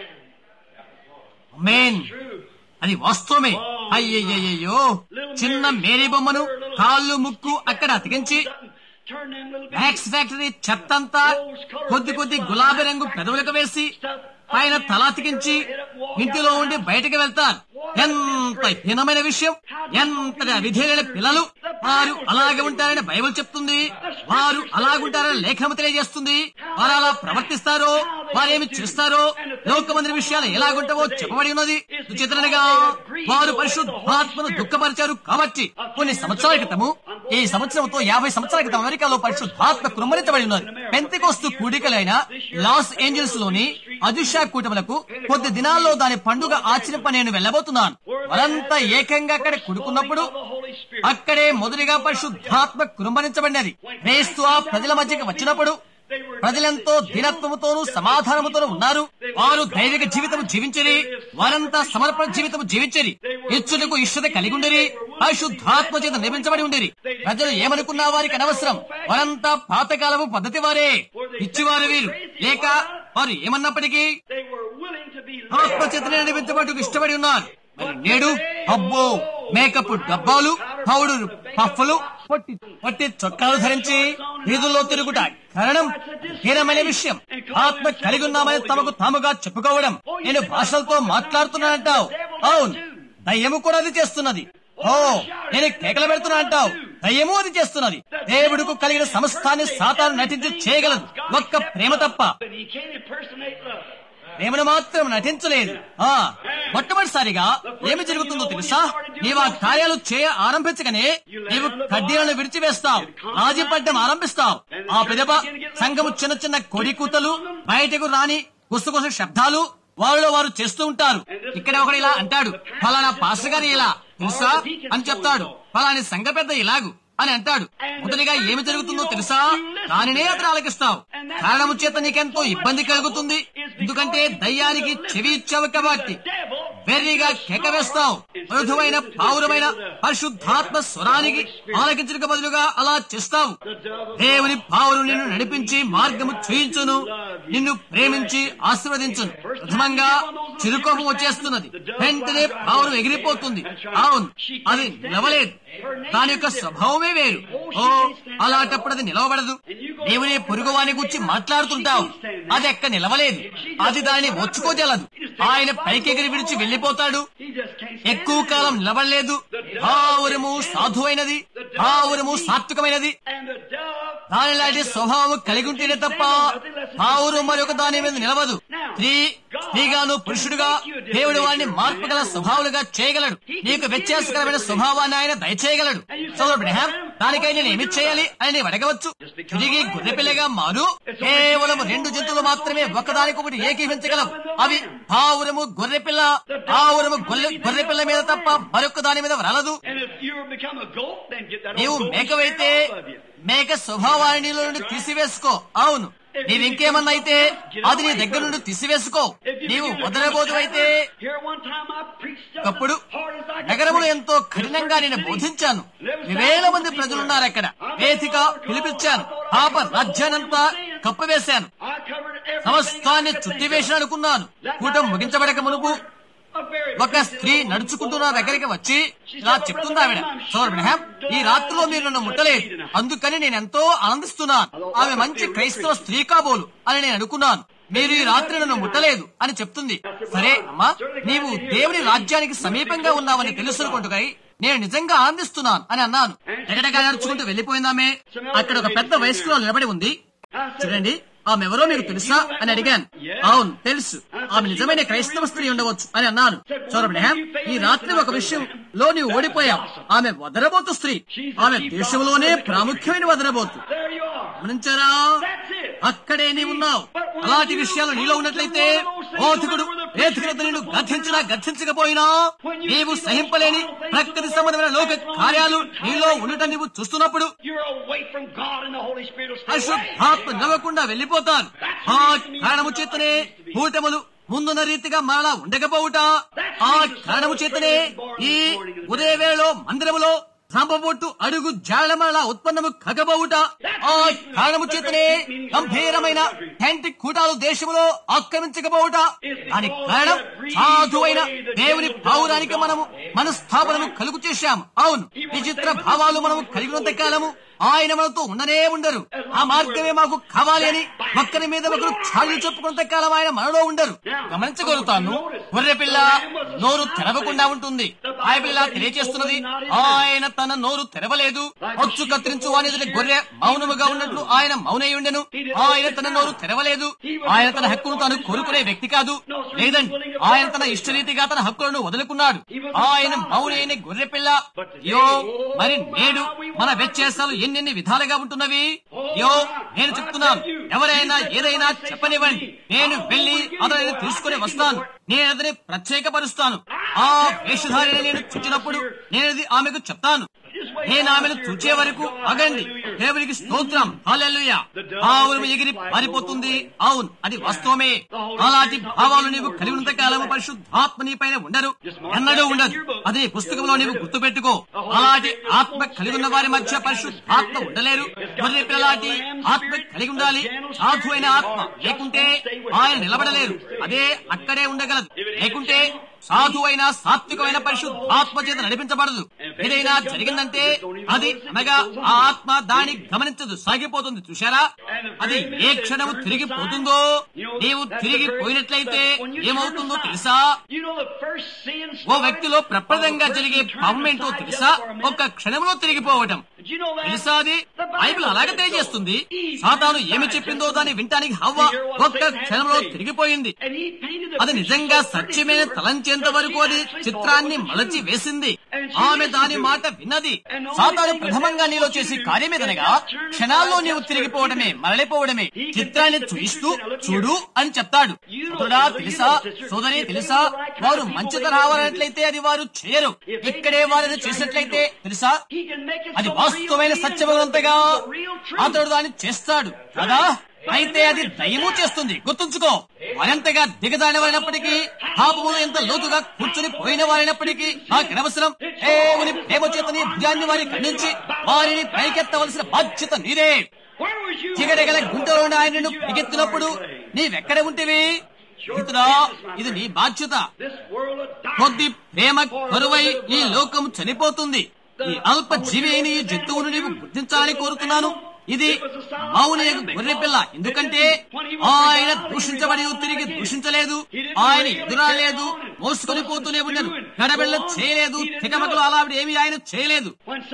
మేన్ అది వాస్తవమే అయ్యయ్యో చిన్న మేరీ బొమ్మను కాళ్ళు ముక్కు అక్కడ అతికించి Turn them little max factory చెత్తంతా కొద్ది కొద్ది గులాబీ రంగు పెదవులకు వేసి ఆయన తలాతికించి ఇంటిలో ఉండి బయటికి వెళ్తారు ఎంత హీనమైన విషయం ఎంతగా విధేయుల పిల్లలు వారు అలాగే ఉంటారని బైబిల్ చెప్తుంది వారు అలాగుంటారని లేఖనం తెలియజేస్తుంది వారు అలా ప్రవర్తిస్తారో వారేమి చేస్తారో లోకమందిర విషయాలు ఎలాగుంటావో చెప్పబడి ఉన్నది విచిత్రంగా వారు పరిశుద్ధాత్మను దుఃఖపరిచారు కాబట్టి కొన్ని సంవత్సరాల క్రితము ఈ సంవత్సరంతో యాభై సంవత్సరాల క్రితం అమెరికాలో పరిశుద్ధాత్మ కృమ్మరించబడి ఉన్నది పెంతికోస్తు కూడికలైన లాస్ ఏంజల్స్ లోని అదుషా కూటములకు కొద్ది దినాల్లో దాని పండుగ ఆచరింప నేను వెళ్ళబోతున్నాను వారంతా ఏకంగా అక్కడ కుడుకున్నప్పుడు అక్కడే మొదటిగా పరిశుద్ధాత్మ కృంభరించబడినది క్రీస్తు ఆ ప్రజల మధ్యకి వచ్చినప్పుడు ప్రజలెంతో దీనత్వముతోనూ సమాధానముతోనూ ఉన్నారు వారు దైవిక జీవితం జీవించరి వారంతా సమర్పణ జీవితం జీవించరి ఇచ్చుటకు ఇష్టత కలిగి ఉండేరి పరిశుద్ధాత్మ చేత నిర్మించబడి ఉండేరి ప్రజలు ఏమనుకున్నా వారికి అనవసరం వారంతా పాతకాలము పద్ధతి వారే ఇచ్చివారు వీరు లేక వారు ఏమన్నప్పటికీ ఆత్మ చేతనే నిర్మించబడుటకు ఇష్టపడి ఉన్నారు మరి నేడు అబ్బో మేకప్ డబ్బాలు పౌడర్ పఫ్ఫలు పొట్టి పొట్టి చొక్కాలు ధరించి వీధుల్లో తిరుగుట కారణం హీనమైన విషయం ఆత్మ కలిగి ఉన్నామని తమకు తాముగా చెప్పుకోవడం నేను భాషలతో మాట్లాడుతున్నానంటావు అవును దయ్యము కూడా అది చేస్తున్నది ఓ నేను కేకలు పెడుతున్నా అంటావు దయ్యము అది చేస్తున్నది దేవుడుకు కలిగిన సమస్తాన్ని సాతాను నటించి చేయగలదు ఒక్క ప్రేమ తప్ప ప్రేమను మాత్రం నటించలేదు ఆ మొట్టమొదటిసారిగా ఏమి జరుగుతుందో తెలుసా నీవు ఆ కార్యాలు చేయ ఆరంభించగానే నీవు కడ్డీలను విడిచివేస్తావు రాజీపడ్డం ఆరంభిస్తావు ఆ పెదప సంఘము చిన్న చిన్న కొడి కూతలు బయటకు రాని గుసగుస శబ్దాలు వారిలో వారు చేస్తూ ఉంటారు ఇక్కడ ఒకడు ఇలా అంటాడు ఫలానా పాస్టర్ గారు ఇలా తెలుసా అని చెప్తాడు ఫలాని సంఘ పెద్ద ఇలాగు అని అంటాడు మొదటిగా ఏమి జరుగుతుందో తెలుసా దానినే అతను ఆలకిస్తావు కారణము చేత నీకెంతో ఇబ్బంది కలుగుతుంది ఎందుకంటే దయ్యానికి చెవి ఇచ్చావు కాబట్టి వెర్రిగా కేక వేస్తావు మృదువైన పావురమైన పరిశుద్ధాత్మ స్వరానికి ఆలకించడానికి బదులుగా అలా చేస్తావు దేవుని పావురు నిన్ను నడిపించి మార్గము చేయించును నిన్ను ప్రేమించి ఆశీర్వదించును ప్రథమంగా చిరుకోపం వచ్చేస్తున్నది వెంటనే పావురం ఎగిరిపోతుంది అవును అది నిలవలేదు దాని యొక్క స్వభావమే వేరు ఓ అలాంటప్పుడు అది నిలవబడదు నీవు నీ పొరుగువాని గురించి మాట్లాడుతుంటావు అది ఎక్క నిలవలేదు అది దానిని వచ్చుకోజలదు ఆయన పైకెగిరి విడిచి వెళ్లిపోతాడు ఎక్కువ కాలం నిలబడలేదు ఆవురము సాధువైనది ఆవురము సాత్వికమైనది దానిలాంటి స్వభావం కలిగి ఉంటేనే తప్ప ఆవురు మరొక దాని మీద నిలవదు స్త్రీ స్త్రీగాను పురుషుడుగా దేవుడు వారిని మార్పు గల స్వభావాలుగా చేయగలడు నీకు వ్యత్యాసకరమైన స్వభావాన్ని ఆయన దయచేయగలడు సోదరు బ్రహాం దానికై నేను ఏమి చేయాలి అని నీవు అడగవచ్చు తిరిగి గొర్రెపిల్లగా మారు కేవలం రెండు జంతువులు మాత్రమే ఒకదానికొకటి ఏకీభించగలవు అవి పావురము గొర్రెపిల్ల పావురము గొర్రె గొర్రెపిల్ల మీద తప్ప మరొక దాని మీద రాలదు నీవు మేకవైతే మేక స్వభావాన్ని నీలో నుండి తీసివేసుకో అవును నీవు ఇంకేమన్నా అయితే అది నీ దగ్గర నుండి తీసివేసుకో నీవు వదలబోదు అయితే ఒకప్పుడు నగరములో ఎంతో కఠినంగా నేను బోధించాను వేల మంది ప్రజలున్నారు అక్కడ వేదిక పిలిపించాను పాప రాజ్యానంతా కప్పవేశాను సమస్తాన్ని చుట్టివేసిన అనుకున్నాను కూటం ముగించబడక మునుపు ఒక స్త్రీ నడుచుకుంటూ నా దగ్గరికి వచ్చి ఇలా చెప్తుంది ఆవిడ సోదరు బ్రహాం ఈ రాత్రిలో మీరు నన్ను ముట్టలేదు అందుకని నేను ఎంతో ఆనందిస్తున్నాను ఆమె మంచి క్రైస్తవ స్త్రీ కాబోలు అని నేను అనుకున్నాను మీరు ఈ రాత్రి నన్ను ముట్టలేదు అని చెప్తుంది సరే అమ్మా నీవు దేవుని రాజ్యానికి సమీపంగా ఉన్నావని తెలుసుకుంటుకై నేను నిజంగా ఆనందిస్తున్నాను అని అన్నాను ఎక్కడగా నడుచుకుంటూ వెళ్లిపోయిందామే అక్కడ ఒక పెద్ద వయస్కులో నిలబడి ఉంది చూడండి ఆమె ఎవరో మీకు తెలుసా అని అడిగాను అవును తెలుసు ఆమె నిజమైన క్రైస్తవ స్త్రీ ఉండవచ్చు అని అన్నాను చూడండి ఈ రాత్రి ఒక విషయంలో నీవు ఓడిపోయావు ఆమె వదరబోతు స్త్రీ ఆమె దేశంలోనే ప్రాముఖ్యమైన వదరబోతు గమనించారా అక్కడే నీవున్నావు అలాంటి విషయాలు నీలో ఉన్నట్లయితే ఓతుకుడు వేతుకులతో నిన్ను గర్ధించినా గర్ధించకపోయినా నీవు సహింపలేని ప్రకృతి సంబంధమైన లోక కార్యాలు నీలో ఉండటం నీవు చూస్తున్నప్పుడు పరిశుద్ధాత్మ నవ్వకుండా వెళ్లిపోతాను ఆ కారణము చేతనే కూటములు ముందున్న రీతిగా మరలా ఉండకపోవుట ఆ కారణము చేతనే ఈ ఉదయవేళలో మందిరములో సాంపబొట్టు అడుగు జాడమల ఉత్పన్నము కగబవుట ఆ కారణము చేతనే గంభీరమైన టెంట్ కూటాలు దేశంలో ఆక్రమించకపోవుట దాని కారణం సాధువైన దేవుని పావురానికి మనము మనస్థాపనను కలుగు చేశాము అవును విచిత్ర భావాలు మనము కలిగినంత కాలము ఆయన మనతో ఉండనే ఉండరు ఆ మార్గమే మాకు కావాలి అని ఒక్కరి మీద ఒకరు చాలు చెప్పుకున్నంత కాలం ఆయన మనలో ఉండరు గమనించగలుగుతాను గొర్రె పిల్ల నోరు తెరవకుండా ఉంటుంది ఆ పిల్ల తెలియచేస్తున్నది ఆయన తన నోరు తెరవలేదు అచ్చు కత్తిరించు అనేది గొర్రె మౌనముగా ఉన్నట్లు ఆయన మౌనై ఉండెను ఆయన తన నోరు తెరవలేదు ఆయన తన హక్కును తాను కోరుకునే వ్యక్తి కాదు లేదండి ఆయన తన ఇష్టరీతిగా తన హక్కులను వదులుకున్నాడు ఆయన మౌనైన గొర్రె పిల్ల యో మరి నేడు మన వ్యత్యాసాలు ఎన్నెన్ని విధాలుగా ఉంటున్నవి యో నేను చెప్తున్నాను ఎవరైనా ఏదైనా చెప్పనివ్వండి నేను వెళ్లి అతనిని తీసుకుని వస్తాను నేను అతని ప్రత్యేకపరుస్తాను ఆ వేషధారిని నేను చూచినప్పుడు నేను అది ఆమెకు చెప్తాను నేను ఆమెను చూచే వరకు అగండి దేవునికి స్తోత్రం హల్లెలూయా ఆవును ఎగిరి పారిపోతుంది అవును అది వాస్తవమే అలాంటి భావాలు నీవు కలిగి ఉన్నంత కాలము పరిశుద్ధాత్మ నీ పైన ఉండరు ఎన్నడూ ఉండదు అది నీ పుస్తకంలో నీవు గుర్తుపెట్టుకో అలాంటి ఆత్మ కలిగి ఉన్న వారి మధ్య పరిశుద్ధాత్మ ఉండలేరు గొర్రె పిల్లలాంటి ఆత్మ కలిగి ఉండాలి సాధు అయిన ఆత్మ లేకుంటే ఆయన నిలబడలేరు అదే అక్కడే ఉండగలదు లేకుంటే సాధు అయిన సాత్వికమైన పరిశుద్ధాత్మ చేత నడిపించబడదు ఏదైనా జరిగిందంటే అది అనగా ఆ ఆత్మ దాన్ని గమనించదు సాగిపోతుంది చూశారా అది ఏ క్షణము తిరిగి పోతుందో నీవు తిరిగి పోయినట్లయితే ఏమవుతుందో తెలుసా ఓ వ్యక్తిలో ప్రప్రదంగా జరిగే పాపం ఏంటో తెలుసా ఒక్క క్షణంలో తిరిగిపోవటం తెలుసా అది బైబిల్ అలాగే తెలియజేస్తుంది సాతాను ఏమి చెప్పిందో దాన్ని వింటానికి హవ్వ ఒక్క క్షణంలో తిరిగిపోయింది అది నిజంగా సత్యమైన తలంచేంత వరకు అది చిత్రాన్ని మలచి వేసింది ఆమె దాని మాట విన్నది సాతాను ప్రథమంగా నీలో చేసే కార్యమేదనగా క్షణాల్లో నీవు తిరిగిపోవడమే మరలిపోవడమే చిత్రాన్ని చూయిస్తూ చూడు అని చెప్తాడు సోదరుడా తెలుసా సోదరి తెలుసా వారు మంచిత రావాలన్నట్లయితే అది వారు చేయరు ఇక్కడే వారిని చేసినట్లయితే తెలుసా అది వాస్తవమైన సత్యవంతంగా అతడు దాన్ని చేస్తాడు కదా అయితే అది దయము చేస్తుంది గుర్తుంచుకో మరింతగా దిగజాడిన వారైనప్పటికీ పాపములు ఎంత లోతుగా కూర్చుని పోయిన వారైనప్పటికీ నాకు అనవసరం దేవుని ప్రేమ చేతని భుజాన్ని వారిని ఖండించి వారిని పైకెత్తవలసిన బాధ్యత నీదే చిగడగల గుంటలో ఆయనను పిగెత్తినప్పుడు నీవెక్కడ ఉంటివి ఇతరా ఇది నీ బాధ్యత కొద్ది ప్రేమ కరువై ఈ లోకం చనిపోతుంది ఈ అల్ప జీవి అయిన ఈ జంతువును నీవు గుర్తించాలని కోరుతున్నాను ఇది మౌని గొర్రె పిల్ల ఎందుకంటే ఆయన దూషించబడి తిరిగి దూషించలేదు ఆయన ఎదురాలేదు మోసుకొని పోతూనే ఉన్నాడు గడబెళ్ళ చేయలేదు తికమకలు అలా ఏమి ఆయన చేయలేదు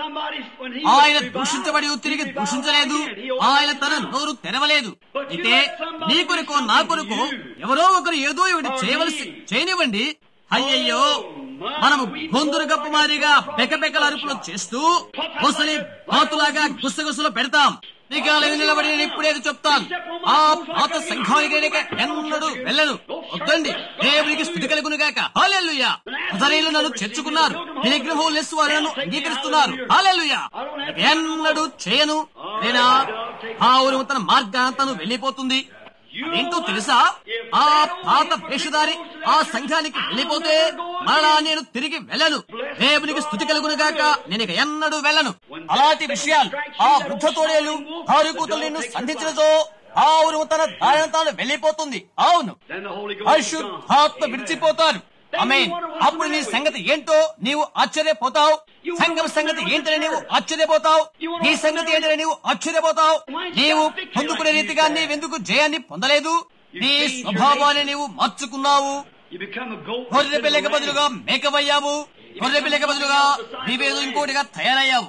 ఆయన దూషించబడి తిరిగి దూషించలేదు ఆయన తన నోరు తెరవలేదు అయితే నీ కొరకు నా కొరకు ఎవరో ఒకరు ఏదో ఒకటి చేయవలసి చేయనివ్వండి అయ్యయ్యో మనము గొంతురు గప్పు మారిగా పెకపెకల అరుపులు చేస్తూ ముసలి బాతులాగా గుసగుసలు పెడతాం నిఘాలు నిలబడి నేను ఇప్పుడేది చెప్తాను ఆ పాత సంఘానికి నేను ఎన్నడూ వెళ్ళను వద్దండి దేవునికి స్థితి కలుగును గాక హాలెల్లుయా హజరీలు నన్ను చేర్చుకున్నారు నిగ్రహం లెస్ వారు నన్ను అంగీకరిస్తున్నారు హాలెల్లుయా ఎన్నడూ చేయను నేనా ఆవును తన మార్గాన తను వెళ్ళిపోతుంది ఏంటో తెలుసా ఆ పాత వేషధారి ఆ సంఘానికి వెళ్ళిపోతే మరలా నేను తిరిగి వెళ్ళను దేవునికి స్థుతి కలుగును గాక నేను ఇక ఎన్నడూ వెళ్ళను అలాంటి విషయాలు ఆ వృద్ధ తోడేలు కారుకూతులు నిన్ను సంధించినతో ఆవును తన దారిన తాను వెళ్ళిపోతుంది అవును పరిశుద్ధాత్మ విడిచిపోతారు ఆమె అప్పుడు నీ సంగతి ఏంటో నీవు ఆశ్చర్యపోతావు సంఘం సంగతి ఏంటని నీవు ఆశ్చర్యపోతావు నీ సంగతి ఏంటని నీవు ఆశ్చర్యపోతావు నీవు పొందుకునే రీతిగా నీవెందుకు జయాన్ని పొందలేదు నీ స్వభావాన్ని నీవు మార్చుకున్నావు గొర్రె పిల్లకి బదులుగా మేకవయ్యావు గొర్రె పిల్లకి బదులుగా నీవేదో ఇంకోటిగా తయారయ్యావు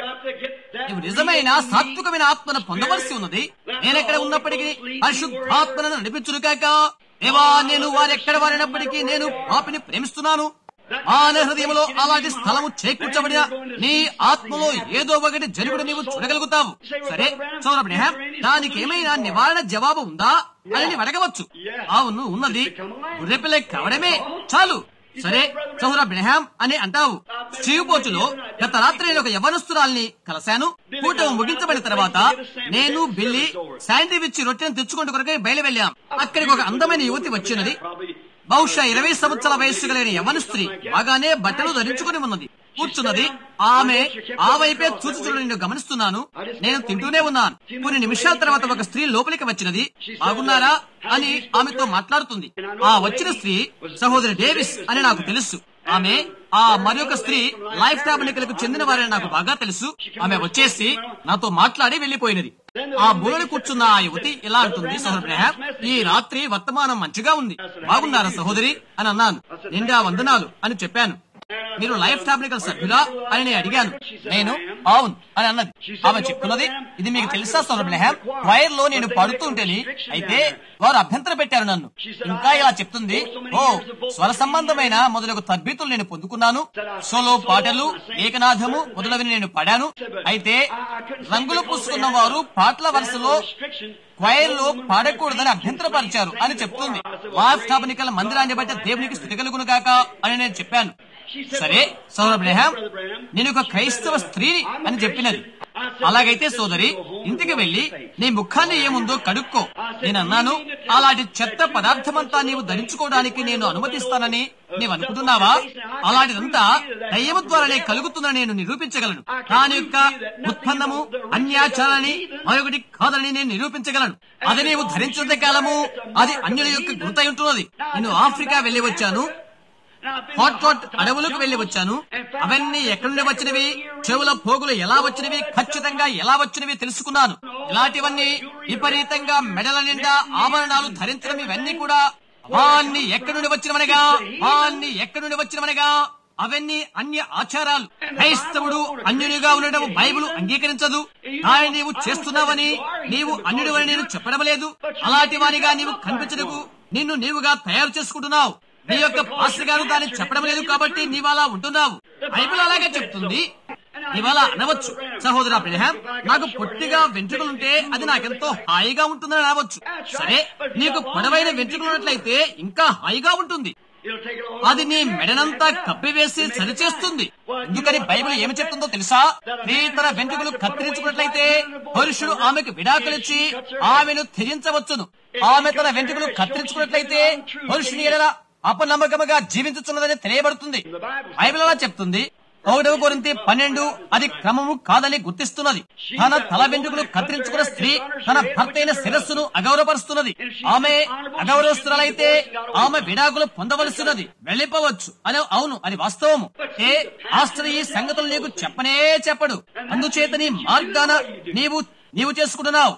నువ్వు నిజమైన సాత్వికమైన ఆత్మను పొందవలసి ఉన్నది నేనెక్కడ ఉన్నప్పటికీ పరిశుద్ధాత్మను నడిపించును కాక దేవా నేను వారెక్కడ వారినప్పటికీ నేను పాపిని ప్రేమిస్తున్నాను మానవ హృదయంలో అలాంటి స్థలము చేకూర్చబడిన నీ ఆత్మలో ఏదో ఒకటి జరుగుడు నీవు చూడగలుగుతావు సరే సౌరభ్యం దానికి ఏమైనా నివారణ జవాబు ఉందా అని నీవు అడగవచ్చు అవును ఉన్నది గుర్రెపిల్ల కావడమే చాలు సరే సౌర బ్రహాం అని అంటావు స్టీవ్పోచులో గత రాత్రి నేను ఒక యవనస్తురాల్ని కలిశాను కూటమి ముగించబడిన తర్వాత నేను బిల్లి శాండ్విచ్ రొట్టెను తెచ్చుకుంటూ కొరకై బయలు వెళ్ళాం అక్కడికి ఒక అందమైన యువతి వచ్చినది బహుశా ఇరవై సంవత్సరాల వయస్సు కలిగిన యవనస్త్రీ బాగానే బట్టలు ధరించుకుని ఉన్నది కూర్చున్నది ఆమె ఆ వైపే చూచుచుడు నేను గమనిస్తున్నాను నేను తింటూనే ఉన్నాను కొన్ని నిమిషాల తర్వాత ఒక స్త్రీ లోపలికి వచ్చినది బాగున్నారా అని ఆమెతో మాట్లాడుతుంది ఆ వచ్చిన స్త్రీ సహోదరి డేవిస్ అని నాకు తెలుసు ఆమె ఆ మరి ఒక స్త్రీ లైఫ్ టాబర్నికలకు చెందిన వారని నాకు బాగా తెలుసు ఆమె వచ్చేసి నాతో మాట్లాడి వెళ్లిపోయినది ఆ మూలని కూర్చున్న ఆ యువతి ఇలా అంటుంది సహోదరు బ్రహాం ఈ రాత్రి వర్తమానం మంచిగా ఉంది బాగున్నారా సహోదరి అని అన్నాను నిండా వందనాలు అని చెప్పాను మీరు లైఫ్ టాబ్లికల్ సభ్యులా అని నేను అడిగాను నేను అవును అని అన్నది ఆమె చెప్తున్నది ఇది మీకు తెలుసా సౌరభ్లహం వైర్ లో నేను పడుతూ ఉంటేని అయితే వారు అభ్యంతరం పెట్టారు నన్ను ఇంకా ఇలా చెప్తుంది ఓ స్వర సంబంధమైన మొదలగు తద్బీతులు నేను పొందుకున్నాను సోలో పాటలు ఏకనాథము మొదలవి నేను పాడాను అయితే రంగులు పూసుకున్న వారు పాటల వరుసలో క్వైర్ లో పాడకూడదని అభ్యంతరపరిచారు అని చెప్తుంది లైఫ్ టాబనికల్ మందిరాన్ని బట్టి దేవునికి స్థితి కలుగును కాక అని నేను చెప్పాను సరే సోదర బ్రహాం నేను ఒక క్రైస్తవ స్త్రీని అని చెప్పినది అలాగైతే సోదరి ఇంటికి వెళ్లి నీ ముఖాన్ని ఏముందో కడుక్కో నేను అన్నాను అలాంటి చెత్త పదార్థమంతా నీవు ధరించుకోవడానికి నేను అనుమతిస్తానని నీవు అనుకుంటున్నావా అలాంటిదంతా దయ్యము ద్వారానే కలుగుతుందని నేను నిరూపించగలను దాని యొక్క ఉత్పన్నము అన్యాచారాన్ని మరొకటి కాదని నేను నిరూపించగలను అది నీవు ధరించినంత కాలము అది అన్యుల యొక్క గుర్తై ఉంటున్నది నేను ఆఫ్రికా వెళ్లి వచ్చాను హాట్ హాట్ అడవులకు వెళ్లి వచ్చాను అవన్నీ ఎక్కడి నుండి వచ్చినవి చెవుల పోగులు ఎలా వచ్చినవి ఖచ్చితంగా ఎలా వచ్చినవి తెలుసుకున్నాను ఇలాంటివన్నీ విపరీతంగా మెడల నిండా ఆభరణాలు ధరించడం ఇవన్నీ కూడా వాన్ని ఎక్కడి నుండి వచ్చినవనగా వాన్ని ఎక్కడి నుండి వచ్చినవనగా అవన్నీ అన్య ఆచారాలు క్రైస్తవుడు అన్యునిగా ఉండడం బైబిల్ అంగీకరించదు దాన్ని నీవు చేస్తున్నావని నీవు అన్యుడివని నేను చెప్పడం లేదు అలాంటి వారిగా నీవు కనిపించడకు నిన్ను నీవుగా తయారు చేసుకుంటున్నావు నీ యొక్క పాస్టర్ గారు దాన్ని చెప్పడం లేదు కాబట్టి నీవు అలా ఉంటున్నావు బైబిల్ అలాగే చెప్తుంది ఇవాళ అనవచ్చు సహోదర అబ్రహాం నాకు పొట్టిగా వెంట్రుకలుంటే అది నాకెంతో హాయిగా ఉంటుందని అనవచ్చు సరే నీకు పొడవైన వెంట్రుకలు ఉన్నట్లయితే ఇంకా హాయిగా ఉంటుంది అది నీ మెడనంతా కప్పివేసి సరిచేస్తుంది ఎందుకని బైబిల్ ఏమి చెప్తుందో తెలుసా స్త్రీ తన వెంట్రుకలు కత్తిరించుకున్నట్లయితే పురుషుడు ఆమెకు విడాకులిచ్చి ఆమెను త్యజించవచ్చును ఆమె తన వెంట్రుకలు కత్తిరించుకున్నట్లయితే పురుషుని ఎడల అపనమ్మకముగా జీవించుతున్నదని తెలియబడుతుంది బైబిల్ అలా చెప్తుంది ఒకటవ కొరింతి పన్నెండు అది క్రమము కాదని గుర్తిస్తున్నది తన తల వెంట్రుకలు కత్తిరించుకున్న స్త్రీ తన భర్త అయిన శిరస్సును అగౌరవపరుస్తున్నది ఆమె అగౌరవస్తురాలైతే ఆమె విడాకులు పొందవలసినది వెళ్ళిపోవచ్చు అని అవును అది వాస్తవము ఏ ఆస్ట్రీ ఈ సంగతులు నీకు చెప్పనే చెప్పడు అందుచేత నీ మార్గాన నీవు నీవు చేసుకుంటున్నావు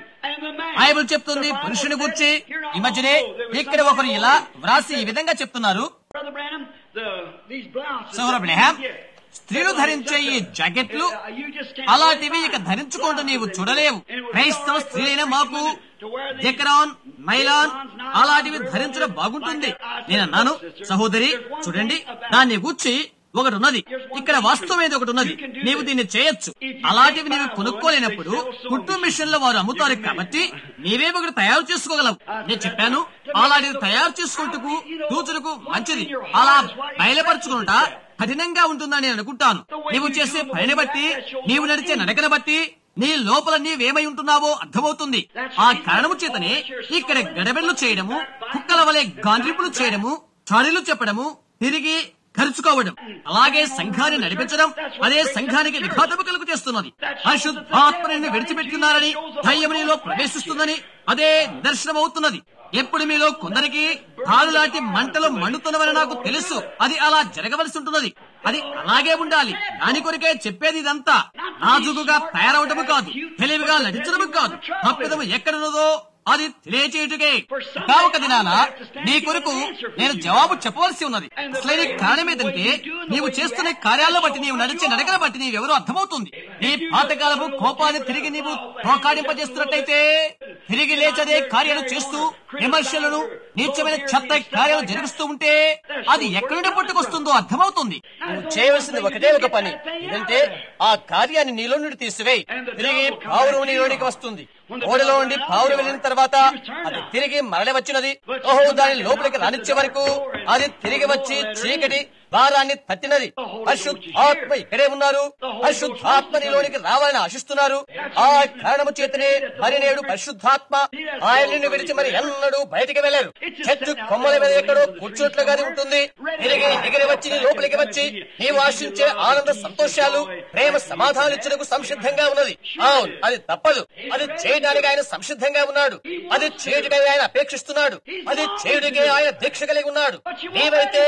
బైబిల్ చెప్తుంది పురుషుని గురించి ఈ మధ్యనే ఇక్కడ ఒకరు ఇలా వ్రాసి ఈ విధంగా చెప్తున్నారు సౌరభ్రహం స్త్రీలు ధరించే ఈ జాకెట్లు అలాంటివి ఇక ధరించుకుంటూ నీవు చూడలేవు క్రైస్తవ స్త్రీలైన మాకు జెకరాన్ మైలాన్ అలాంటివి ధరించడం బాగుంటుంది నేను అన్నాను సహోదరి చూడండి దాన్ని గూర్చి ఒకటి ఉన్నది ఇక్కడ వాస్తవం ఏది ఒకటి ఉన్నది నీవు దీన్ని చేయొచ్చు అలాంటివి నీవు కొనుక్కోలేనప్పుడు కుట్టు మిషన్ లో వారు అమ్ముతారు కాబట్టి నీవే ఒకటి తయారు చేసుకోగలవు నేను చెప్పాను అలాంటిది తయారు చేసుకుంటూ కూతురుకు మంచిది అలా బయలుపరుచుకుంటా కఠినంగా ఉంటుందని నేను అనుకుంటాను నీవు చేసే పనిని బట్టి నీవు నడిచే నడకను బట్టి నీ లోపల నీవేమై ఉంటున్నావో అర్థమవుతుంది ఆ కారణము చేతనే ఇక్కడ గడబెళ్లు చేయడము కుక్కల వలె గాండ్రింపులు చేయడము చాడీలు చెప్పడము తిరిగి ఖర్చుకోవడం అలాగే సంఘాన్ని నడిపించడం అదే సంఘానికి విఘాతము కలుగు చేస్తున్నది పరిశుద్ధాత్మని విడిచిపెట్టున్నారని ధైర్యం నీలో ప్రవేశిస్తుందని అదే నిదర్శనం అవుతున్నది ఎప్పుడు మీలో కొందరికి కాలు లాంటి మంటలు మండుతున్నవని నాకు తెలుసు అది అలా జరగవలసి ఉంటున్నది అది అలాగే ఉండాలి దాని కొరికే చెప్పేది ఇదంతా నాజుకుగా తయారవటము కాదు తెలివిగా నటించడము కాదు తప్పిదము ఎక్కడున్నదో అది తెలియచేయుటకే ఒక దినాన నీ కొరకు నేను జవాబు చెప్పవలసి ఉన్నది అసలైన కారణం ఏంటంటే నీవు చేస్తున్న కార్యాలను బట్టి నీవు నడిచే నడకను బట్టి నీవెవరో అర్థమవుతుంది నీ పాతకాలపు కోపాన్ని తిరిగి నీవు తోకాడింపజేస్తున్నట్టయితే తిరిగి లేచదే కార్యాలు చేస్తూ విమర్శలను నీచమైన చెత్త కార్యాలు జరిగిస్తూ ఉంటే అది ఎక్కడి నుండి పుట్టుకొస్తుందో అర్థమవుతుంది నువ్వు చేయవలసింది ఒకటే ఒక పని ఏంటంటే ఆ కార్యాన్ని నీలో నుండి తీసివేయి తిరిగి పావురం నీలోనికి వస్తుంది ఓడలో నుండి పావురు వెళ్ళిన తర్వాత అది తిరిగి మరలి వచ్చినది ఓహో దాని లోపలికి రానిచ్చే వరకు అది తిరిగి వచ్చి చీకటి భారాన్ని తట్టినది పరిశుద్ధాత్మ ఇక్కడే ఉన్నారు పరిశుద్ధాత్మ నీలోనికి రావాలని ఆశిస్తున్నారు ఆ కారణము చేతనే మరి నేడు పరిశుద్ధాత్మ ఆయన్ని విడిచి మరి ఎన్నడూ బయటికి వెళ్లారు చెట్టు కొమ్మల మీద ఎక్కడో కూర్చున్నట్లుగానే ఉంటుంది తిరిగి ఎగిరి వచ్చి నీ లోపలికి వచ్చి నీవు ఆశించే ఆనంద సంతోషాలు ప్రేమ సమాధానం ఇచ్చడానికి సంసిద్ధంగా ఉన్నది అవును అది తప్పదు అది చేయడానికి ఆయన సంసిద్ధంగా ఉన్నాడు అది చేయడానికి ఆయన అపేక్షిస్తున్నాడు అది చేయడానికి ఆయన దీక్ష కలిగి ఉన్నాడు నీవైతే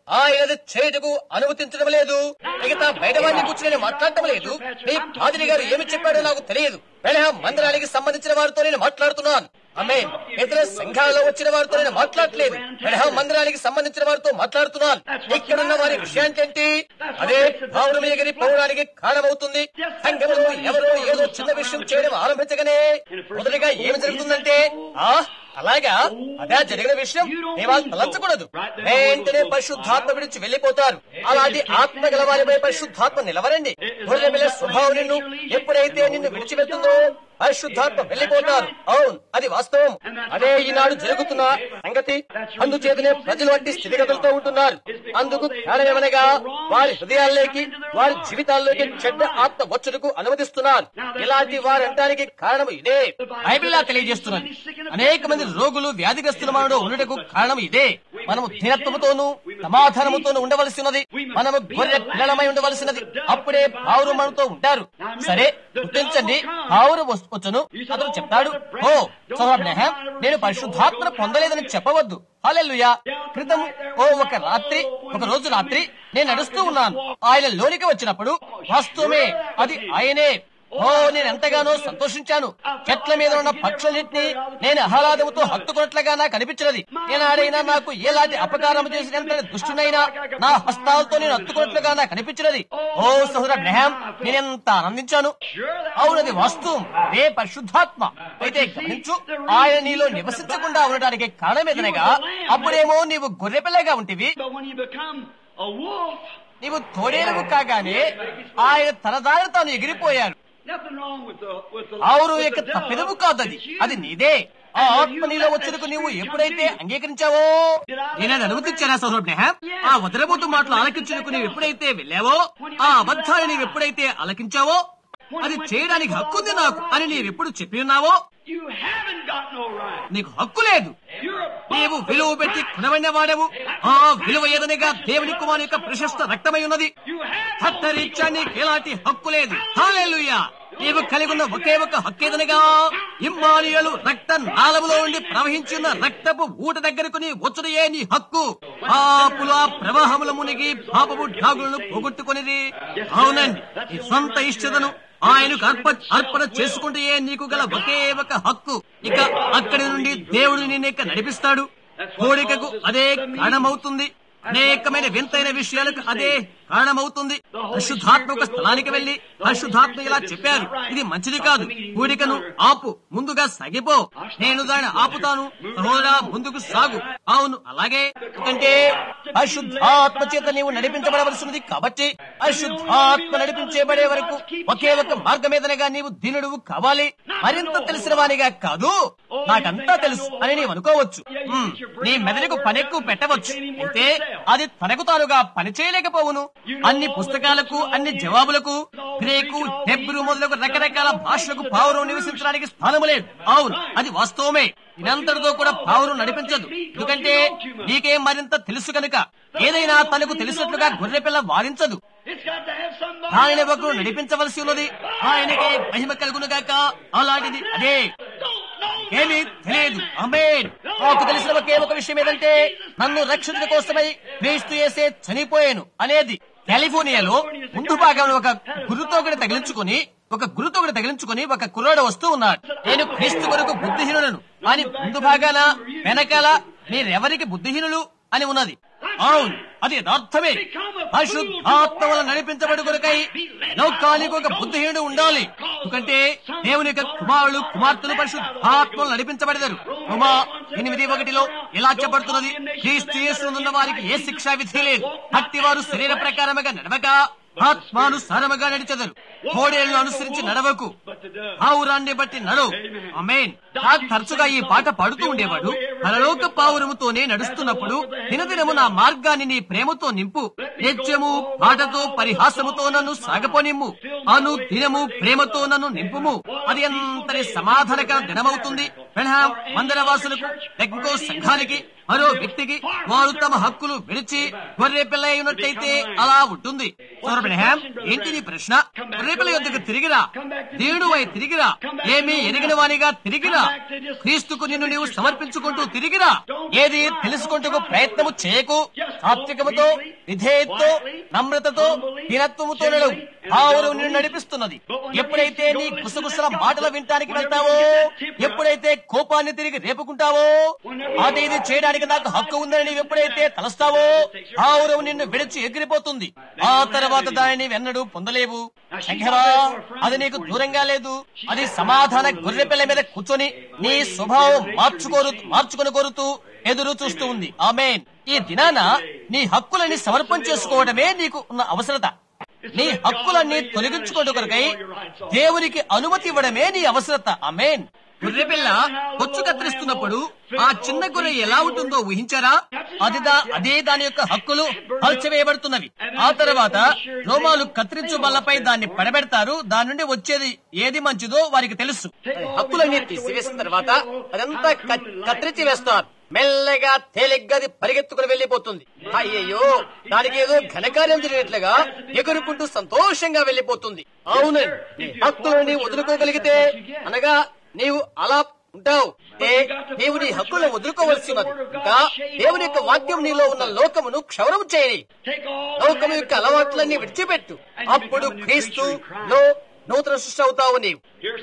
ఆయన చేయుటకు అనుమతించడం లేదు మిగతా బయట వారిని కూర్చుని మాట్లాడటం లేదు మీ పాదిరి గారు ఏమి చెప్పాడో నాకు తెలియదు బెనహాం మందిరానికి సంబంధించిన వారితో నేను మాట్లాడుతున్నాను ఆమె ఇతర సంఘాలలో వచ్చిన వారితో నేను మాట్లాడలేదు బెనహాం మందిరానికి సంబంధించిన వారితో మాట్లాడుతున్నాను ఇక్కడున్న వారి విషయానికేంటి అదే పౌరమయ్యగిరి పౌరానికి కారణమవుతుంది సంఘంలో ఎవరో ఏదో చిన్న విషయం చేయడం ఆరంభించగానే మొదటిగా ఏమి జరుగుతుందంటే ఆ అలాగా అదే జరిగిన విషయం మేము తలంచకూడదు వెంటనే పరిశుద్ధాత్మ విడిచి వెళ్లిపోతారు అలాంటి ఆత్మ గల వారిపై పరిశుద్ధాత్మ నిలవరండి గొర్రె పిల్ల స్వభావం నిన్ను ఎప్పుడైతే నిన్ను విడిచి వెళ్తుందో పరిశుద్ధాత్మ వెళ్లిపోతారు అవును అది వాస్తవం అదే ఈనాడు జరుగుతున్న సంగతి అందుచేతనే ప్రజలు వంటి స్థితిగతులతో ఉంటున్నారు అందుకు కారణమేమనగా వారి హృదయాల్లోకి వారి జీవితాల్లోకి చెడ్డ ఆత్మ వచ్చుటకు అనుమతిస్తున్నారు ఇలాంటి వారంటానికి కారణం ఇదే బైబిల్లా తెలియజేస్తున్నది అనేక మంది రోగులు వ్యాధిగ్రస్తుల మనలో ఉండటకు కారణం ఇదే మనము స్థిరత్వముతోనూ సమాధానముతోనూ ఉండవలసినది మనము గొర్రె పిల్లలమై ఉండవలసినది అప్పుడే పావురు మనతో ఉంటారు సరే గుర్తించండి పావురు వచ్చును అతను చెప్తాడు ఓ సోహబ్నహం నేను పరిశుద్ధాత్మను పొందలేదని చెప్పవద్దు హాలెల్లుయా క్రితం ఓ ఒక రాత్రి ఒక రోజు రాత్రి నేను నడుస్తూ ఉన్నాను ఆయన లోనికి వచ్చినప్పుడు వాస్తవమే అది ఆయనే ఓ నేను ఎంతగానో సంతోషించాను చెట్ల మీద ఉన్న పక్షులన్నింటినీ నేను ఆహ్లాదముతో హత్తుకున్నట్లుగా నాకు అనిపించినది ఏనాడైనా నాకు ఎలాంటి అపకారం చేసినంత దుష్టునైనా నా హస్తాలతో నేను హత్తుకున్నట్లుగా నాకు అనిపించినది ఓ సహోదర బ్రహాం నేనెంత ఆనందించాను అవునది వాస్తవం అదే పరిశుద్ధాత్మ అయితే గమనించు ఆయన నీలో నివసించకుండా ఉండటానికి కారణమేదనగా అప్పుడేమో నీవు గొర్రెపిల్లగా ఉంటివి But when you become a wolf, నీవు తోడేలుగు కాగానే ఆయన తనదారి తాను ఎగిరిపోయారు nothing wrong with the with the ఆవురు with యొక్క the dove. తప్పెదము కాదు అది It's you. అది నీదే ఆ ఆత్మ నీలో వచ్చేందుకు నీవు ఎప్పుడైతే అంగీకరించావో నేనది అనుమతించానా సౌరభ్య ఆ వదలబోతు మాటలు ఆలకించుటకు నీవు ఎప్పుడైతే వెళ్ళావో ఆ అబద్ధాన్ని నీవు ఎప్పుడైతే ఆలకించావో అది చేయడానికి హక్కుంది నాకు అని నీవెప్పుడు చెప్పి ఉన్నావో You haven't got no right. నీకు హక్కు లేదు You're a నీవు విలువ పెట్టి కొనబడిన వాడవు ఆ విలువ ఏదనగా దేవుని కుమారు యొక్క ప్రశస్త రక్తమై ఉన్నది you have హత్తరీత్యా నీకు ఎలాంటి హక్కు లేదు హాలెలుయా నీవు కలిగి ఉన్న ఒకే ఒక హక్కు ఏదనగా ఇమ్మానియలు రక్త నాళములో ఉండి ప్రవహించి ఉన్న రక్తపు ఊట దగ్గరకు నీ వచ్చుడయే నీ హక్కు పాపుల ప్రవాహముల మునిగి పాపపు డాగులను పోగొట్టుకునిది అవునండి నీ సొంత ఇష్టతను ఆయనకు అర్ప అర్పణ చేసుకుంటే నీకు గల ఒకే ఒక హక్కు ఇక అక్కడి నుండి దేవుడు నిన్ను ఇక నడిపిస్తాడు కోరికకు అదే కారణమవుతుంది అనేకమైన వింతైన విషయాలకు అదే కారణమవుతుంది పరిశుద్ధాత్మ ఒక స్థలానికి వెళ్లి పరిశుద్ధాత్మ ఇలా చెప్పారు ఇది మంచిది కాదు కూడికను ఆపు ముందుగా సాగిపో నేను దాన్ని ఆపుతాను సహోదరా ముందుకు సాగు అవును అలాగే ఎందుకంటే పరిశుద్ధాత్మ చేత నీవు నడిపించబడవలసినది కాబట్టి పరిశుద్ధాత్మ నడిపించబడే వరకు ఒకే ఒక మార్గమేదనగా నీవు దీనుడు కావాలి మరింత తెలిసిన వానిగా కాదు నాకంతా తెలుసు అని నీవు అనుకోవచ్చు ఉమ్, నీ మెదడుకు పని ఎక్కువ పెట్టవచ్చు అయితే అది తనకు తానుగా పని చేయలేకపోవును అన్ని పుస్తకాలకు అన్ని జవాబులకు గ్రేకు హెబ్రు మొదలగు రకరకాల భాషలకు పావురం నివసించడానికి స్థానము లేదు అవును అది వాస్తవమే ఇదంతటితో కూడా పావురం నడిపించదు ఎందుకంటే నీకే మరింత తెలుసు కనుక ఏదైనా తనకు తెలిసినట్లుగా గొర్రెపిల్ల వారించదు It's got to have somebody. ఆయన ఒకరు నడిపించవలసి ఉన్నది ఆయనకే మహిమ కలుగును గాక అలాంటిది అదే Don't know. ఏమీ తెలియదు అమేన్ నాకు తెలిసిన ఒకే ఒక విషయం ఏదంటే నన్ను రక్షణ కోసమై క్రీస్తు చేసే చనిపోయాను అనేది కాలిఫోర్నియాలో ముందు భాగంలో ఒక గురుతో కూడా తగిలించుకుని ఒక గురుతో కూడా తగిలించుకుని ఒక కుర్రాడు వస్తూ ఉన్నాడు నేను క్రీస్తు కొరకు బుద్ధిహీనులను అని ముందు భాగాన వెనకాల మీరెవరికి బుద్ధిహీనులు అని ఉన్నది అవును అది యథార్థమే పరిశుద్ధాత్మ వల్ల నడిపించబడి కొరకై లోకానికి ఒక బుద్ధిహీనుడు ఉండాలి ఎందుకంటే దేవుని యొక్క కుమారులు కుమార్తెలు పరిశుద్ధాత్మలు నడిపించబడతారు ఉమా ఎనిమిది ఒకటిలో ఎలా చెప్పబడుతున్నది క్రీస్తు యేసునందున్న వారికి ఏ శిక్షా విధి లేదు అట్టి వారు శరీర ప్రకారముగా నడవక ఆత్మానుసారముగా నడిచెదరు కోడేళ్లను అనుసరించి నడవకు పావురాన్ని బట్టి నడు అమేన్ నాకు తరచుగా ఈ పాట పాడుతూ ఉండేవాడు పరలోక పావురముతోనే నడుస్తున్నప్పుడు దినదినము నా మార్గాన్ని నీ ప్రేమతో నింపు నిత్యము పాటతో పరిహాసముతో నన్ను సాగపోనిమ్ము అను దినము ప్రేమతో నన్ను నింపుము అది ఎంతటి సమాధానకర దినమవుతుంది బెన్హాం మందిరవాసులకు ఇంకో సంఘానికి మరో వ్యక్తికి వారు తమ హక్కులు విడిచి గొర్రె పిల్ల అయినట్టయితే అలా ఉంటుంది సౌరబ్రహాం ఏంటి నీ ప్రశ్న గొర్రె పిల్ల యొద్దకు తిరిగిరా దేవుడు అయి తిరిగిరా ఏమీ ఎరిగిన వానిగా తిరిగిరా క్రీస్తుకు నిన్ను నీవు సమర్పించుకుంటూ తిరిగిరా ఏది తెలుసుకుంటూ ప్రయత్నము చేయకు సాత్వికముతో విధేయతతో నమ్రతతో దినత్వముతో నడు ఆవురు నిన్ను నడిపిస్తున్నది ఎప్పుడైతే నీ గుసగుసల మాటలు వినటానికి వెళ్తావో ఎప్పుడైతే కోపాన్ని తిరిగి రేపుకుంటావో అది ఇది చేయడానికి నాకు హక్కు ఉందని నీవు ఎప్పుడైతే తలస్తావో ఆవురం నిన్ను విడిచి ఎగిరిపోతుంది ఆ తర్వాత దానిని వెన్నడు పొందలేవు శంకరా అది నీకు దూరంగా లేదు అది సమాధాన గొర్రె పిల్ల మీద కూర్చొని నీ స్వభావం మార్చుకోరు మార్చుకొని కోరుతూ ఎదురు చూస్తూ ఉంది ఆమెన్ ఈ దినాన నీ హక్కులని సమర్పణ చేసుకోవడమే నీకు ఉన్న అవసరత నీ హక్కులన్నీ తొలగించుకోవడం కొరకై దేవునికి అనుమతి ఇవ్వడమే నీ అవసరత అమేన్ గొర్రెపిల్ల కొచ్చు కత్తిరిస్తున్నప్పుడు ఆ చిన్న గొర్రె ఎలా ఉంటుందో ఊహించారా అది దా అదే దాని యొక్క హక్కులు హల్చవేయబడుతున్నవి ఆ తర్వాత రోమాలు కత్తిరించు బల్లపై దాన్ని పడబెడతారు దాని నుండి వచ్చేది ఏది మంచిదో వారికి తెలుసు హక్కులన్నీ తీసివేసిన తర్వాత అదంతా కత్తిరించి వేస్తారు మెల్లగా తేలిగ్గా అది పరిగెత్తుకుని వెళ్లిపోతుంది అయ్యయ్యో దానికి ఏదో ఘనకార్యం జరిగినట్లుగా ఎగురుకుంటూ సంతోషంగా వెళ్లిపోతుంది అవునండి హక్కులని వదులుకోగలిగితే అనగా నీవు అలా ఉంటావు నీవు నీ హక్కులను వదులుకోవలసి ఉన్నది ఇంకా దేవుని యొక్క వాక్యం నీలో ఉన్న లోకమును క్షౌరము చేయని లోకము యొక్క అలవాట్లన్నీ విడిచిపెట్టు అప్పుడు క్రీస్తు లో నూతన సృష్టి అవుతావు నీవు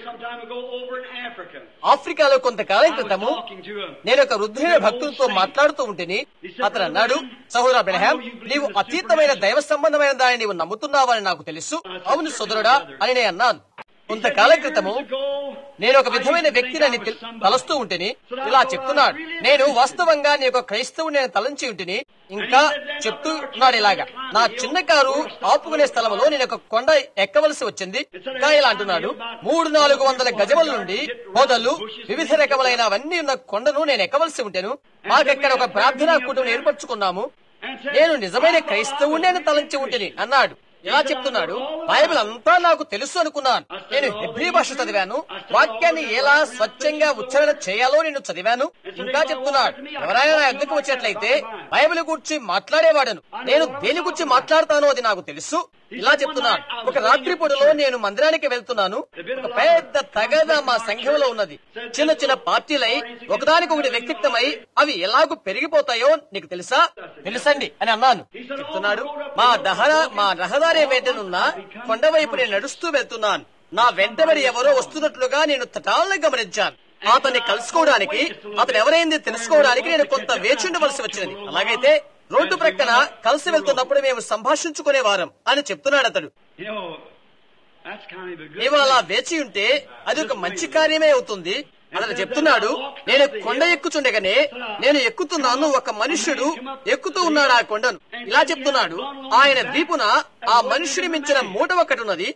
ఆఫ్రికాలో కొంతకాలం క్రితము నేను ఒక వృద్ధులైన భక్తులతో మాట్లాడుతూ ఉంటేని అతను అన్నాడు సహోదర బ్రహ్యాం నీవు అతీతమైన దైవ సంబంధమైన దాన్ని నీవు నమ్ముతున్నావని నాకు తెలుసు అవును సోదరుడా అని నేను అన్నాను కొంతకాలం క్రితము నేను ఒక విధమైన వ్యక్తిని తలస్తూ ఉంటేని ఇలా చెప్తున్నాడు నేను వాస్తవంగా నీ ఒక క్రైస్తవు నేను తలంచి ఉంటేని ఇంకా చెప్తూ ఉన్నాడు ఇలాగా నా చిన్న కారు ఆపుకునే స్థలంలో నేను ఒక కొండ ఎక్కవలసి వచ్చింది ఇంకా ఇలా అంటున్నాడు మూడు నాలుగు వందల గజముల నుండి పొదలు వివిధ రకములైనవన్నీ ఉన్న కొండను నేను ఎక్కవలసి ఉంటాను మాకక్కడ ఒక ప్రార్థనా కూటమి ఏర్పరచుకున్నాము నేను నిజమైన క్రైస్తవుని నేను తలంచి ఉంటేని అన్నాడు ఎలా చెప్తున్నాడు బైబిల్ అంతా నాకు తెలుసు అనుకున్నాను నేను హెబ్రీ భాష చదివాను వాక్యాన్ని ఎలా స్వచ్ఛంగా ఉచ్చారణ చేయాలో నేను చదివాను ఇంకా చెప్తున్నాడు ఎవరైనా నా ఎద్దుకు వచ్చినట్లయితే బైబిల్ గురించి మాట్లాడేవాడను నేను దేని గురించి మాట్లాడతానో అది నాకు తెలుసు ఇలా చెప్తున్నాను ఒక రాత్రి పొడిలో నేను మందిరానికి వెళ్తున్నాను ఒక పెద్ద తగద మా సంఘంలో ఉన్నది చిన్న చిన్న పార్టీలై ఒకదానికొకటి వ్యక్తిత్వమై అవి ఎలాగూ పెరిగిపోతాయో నీకు తెలుసా తెలుసండి అని అన్నాను చెప్తున్నాడు మా దహర మా రహదారి వెంటనున్న కొండ వైపు నేను నడుస్తూ వెళ్తున్నాను నా వెంటబడి ఎవరో వస్తున్నట్లుగా నేను తటాలను గమనించాను అతన్ని కలుసుకోవడానికి అతను ఎవరైంది తెలుసుకోవడానికి నేను కొంత వేచి ఉండవలసి వచ్చినది అలాగైతే రోడ్డు ప్రక్కన కలిసి వెళ్తున్నప్పుడు మేము సంభాషించుకునే వారం అని చెప్తున్నాడు అతడు నీవు అలా వేచి ఉంటే అది ఒక మంచి కార్యమే అవుతుంది అతను చెప్తున్నాడు నేను కొండ ఎక్కుచుండగానే నేను ఎక్కుతున్నాను ఒక మనుష్యుడు ఎక్కుతూ ఉన్నాడు ఆ కొండను ఇలా చెప్తున్నాడు ఆయన దీపున ఆ మనుష్యుడి మించిన మూట ఒకటి ఉన్నది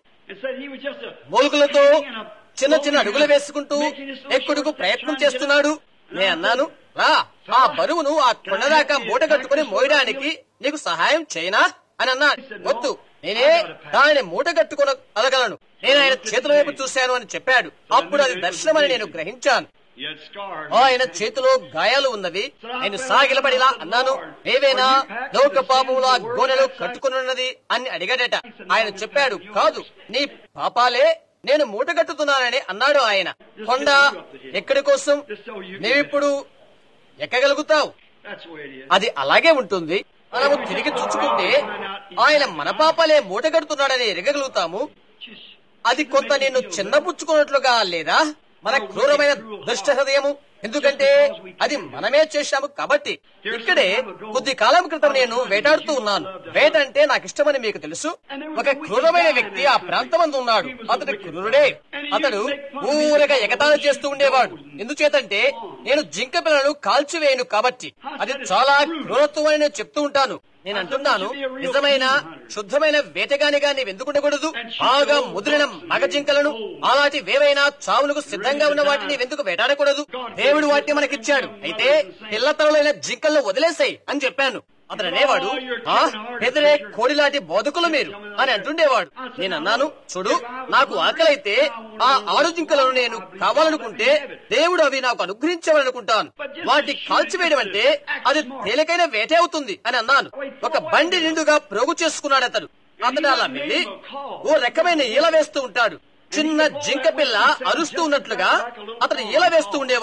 మూలుగులతో చిన్న చిన్న అడుగులు వేసుకుంటూ ఎక్కుడుకు ప్రయత్నం చేస్తున్నాడు నేను అన్నాను రా ఆ బరువును ఆ కొండ దాకా మూట కట్టుకుని మోయడానికి నీకు సహాయం చేయనా అని అన్నాడు వద్దు నేనే దానిని మూట కట్టుకుని అలగలను నేను ఆయన చేతుల వైపు చూశాను అని చెప్పాడు అప్పుడు అది దర్శనమని నేను గ్రహించాను ఆయన చేతిలో గాయాలు ఉన్నవి నేను సాగిలబడిలా అన్నాను ఏవేనా లోక పాపములా గోనెలు కట్టుకున్నది అని అడిగాడట ఆయన చెప్పాడు కాదు నీ పాపాలే నేను మూట కట్టుతున్నానని అన్నాడు ఆయన కొండ ఎక్కడి కోసం నీవిప్పుడు ఎక్కగలుగుతావు అది అలాగే ఉంటుంది మనము తిరిగి చూసుకుంటే ఆయన మన పాపాలే మూటగడుతున్నాడని ఎరగగలుగుతాము అది కొంత నేను చిన్నపుచ్చుకున్నట్లుగా లేదా మన క్రూరమైన దుష్ట హృదయము ఎందుకంటే అది మనమే చేశాము కాబట్టి ఇక్కడే కొద్ది కాలం క్రితం నేను వేటాడుతూ ఉన్నాను వేట అంటే నాకు ఇష్టమని మీకు తెలుసు ఒక క్రూరమైన వ్యక్తి ఆ ప్రాంతమందు ఉన్నాడు అతడు క్రూరుడే అతడు ఊరగా ఎగతాళి చేస్తూ ఉండేవాడు ఎందుచేతంటే నేను జింక పిల్లలను కాల్చివేయను కాబట్టి అది చాలా క్రూరత్వం అని నేను చెప్తూ ఉంటాను నేను అంటున్నాను నిజమైన శుద్ధమైన వేటగానిగా నీవు ఎందుకు ఉండకూడదు బాగా ముదిరిన మగ జింకలను అలాంటి వేవైనా చావులకు సిద్ధంగా ఉన్న వాటిని ఎందుకు వేటాడకూడదు దేవుడు వాటిని మనకిచ్చాడు అయితే పిల్లతలైన జింకలను వదిలేసాయి అని చెప్పాను అతను అనేవాడు ఆ ఎదురే కోడిలాంటి బోధకులు మీరు అని అంటుండేవాడు నేను అన్నాను చూడు నాకు ఆకలైతే ఆ ఆరు జింకలను నేను కావాలనుకుంటే దేవుడు అవి నాకు అనుగ్రహించవాలనుకుంటాను వాటి కాల్చివేయడం అంటే అది తేలికైన వేటే అవుతుంది అని అన్నాను ఒక బండి నిండుగా ప్రోగు చేసుకున్నాడు అతడు అతడు అలా వెళ్ళి ఓ రకమైన ఈల వేస్తూ ఉంటాడు చిన్న జింక పిల్ల అరుస్తూ ఉన్నట్లుగా అతను ఈల వేస్తూ ఉండేవాడు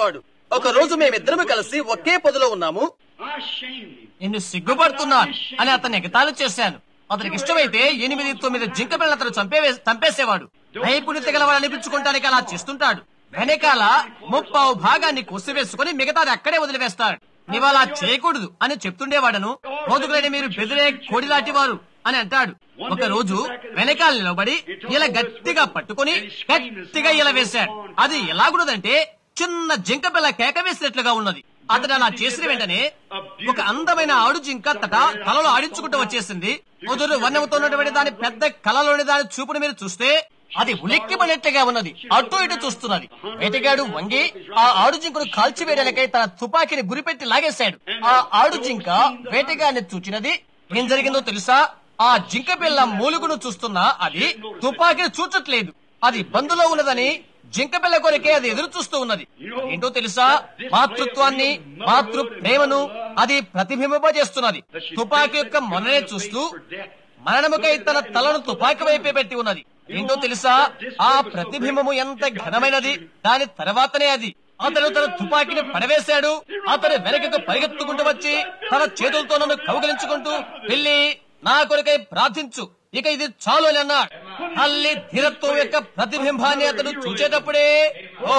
ఒక రోజు మేమిద్దరము కలిసి ఒకే పదిలో ఉన్నాము I shamed him. నిన్ను సిగ్గుపడుతున్నాను అని అతన్ని ఎగతాళి చేశాను అతనికి ఇష్టమైతే ఎనిమిది తొమ్మిది జింక పిల్లలు అతను చంపే చంపేసేవాడు నైపుణ్యత గలవాడు అనిపించుకోవటానికి అలా చేస్తుంటాడు వెనకాల ముప్పావు భాగాన్ని కొసివేసుకుని మిగతాది అక్కడే వదిలివేస్తాడు నీవు అలా చేయకూడదు అని చెప్తుండేవాడను మోదుగులని మీరు బెదిరే కోడిలాంటి వారు అని అంటాడు ఒక రోజు వెనకాల నిలబడి ఇలా గట్టిగా పట్టుకుని గట్టిగా ఇలా వేశాడు అది ఎలాగున్నదంటే చిన్న జింక పిల్ల కేక వేసినట్లుగా ఉన్నది అతను అలా చేసిన వెంటనే ఒక అందమైన ఆడు జింక తట తలలో ఆడించుకుంటూ వచ్చేసింది ముదురు వర్ణముతో ఉన్నటువంటి దాని పెద్ద కలలోని దాని చూపును మీరు చూస్తే అది ఉలిక్కిపడినట్లుగా ఉన్నది అటు ఇటు చూస్తున్నది వేటగాడు వంగి ఆ ఆడు జింకను కాల్చివేయడానికై తన తుపాకీని గురిపెట్టి లాగేశాడు ఆ ఆడు జింక వేటగాడిని చూచినది ఏం జరిగిందో తెలుసా ఆ జింక పిల్ల మూలుగును చూస్తున్నా అది తుపాకీని చూచట్లేదు అది బందులో ఉన్నదని జింక పిల్ల కొరకే అది ఎదురు చూస్తూ ఉన్నది ఏంటో తెలుసా మాతృత్వాన్ని మాతృ ప్రేమను అది ప్రతిబింబింపజేస్తున్నది తుపాకీ యొక్క మొన్ననే చూస్తూ మరణముకై తన తలను తుపాకీ వైపే పెట్టి ఉన్నది ఏంటో తెలుసా ఆ ప్రతిబింబము ఎంత ఘనమైనది దాని తర్వాతనే అది అతను తన తుపాకీని పడవేశాడు అతను వెనకకు పరిగెత్తుకుంటూ వచ్చి తన చేతులతో నన్ను కౌగలించుకుంటూ వెళ్ళి నా కొరకై ప్రార్థించు ఇక ఇది చాలు అని అన్నాడు తల్లి ధీరత్వం యొక్క ప్రతిబింబాన్ని అతను చూచేటప్పుడే ఓ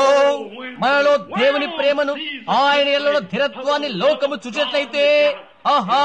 మనలో దేవుని ప్రేమను ఆయన ఎల్లలో ధీరత్వాన్ని లోకము చూచేట్లయితే ఆహా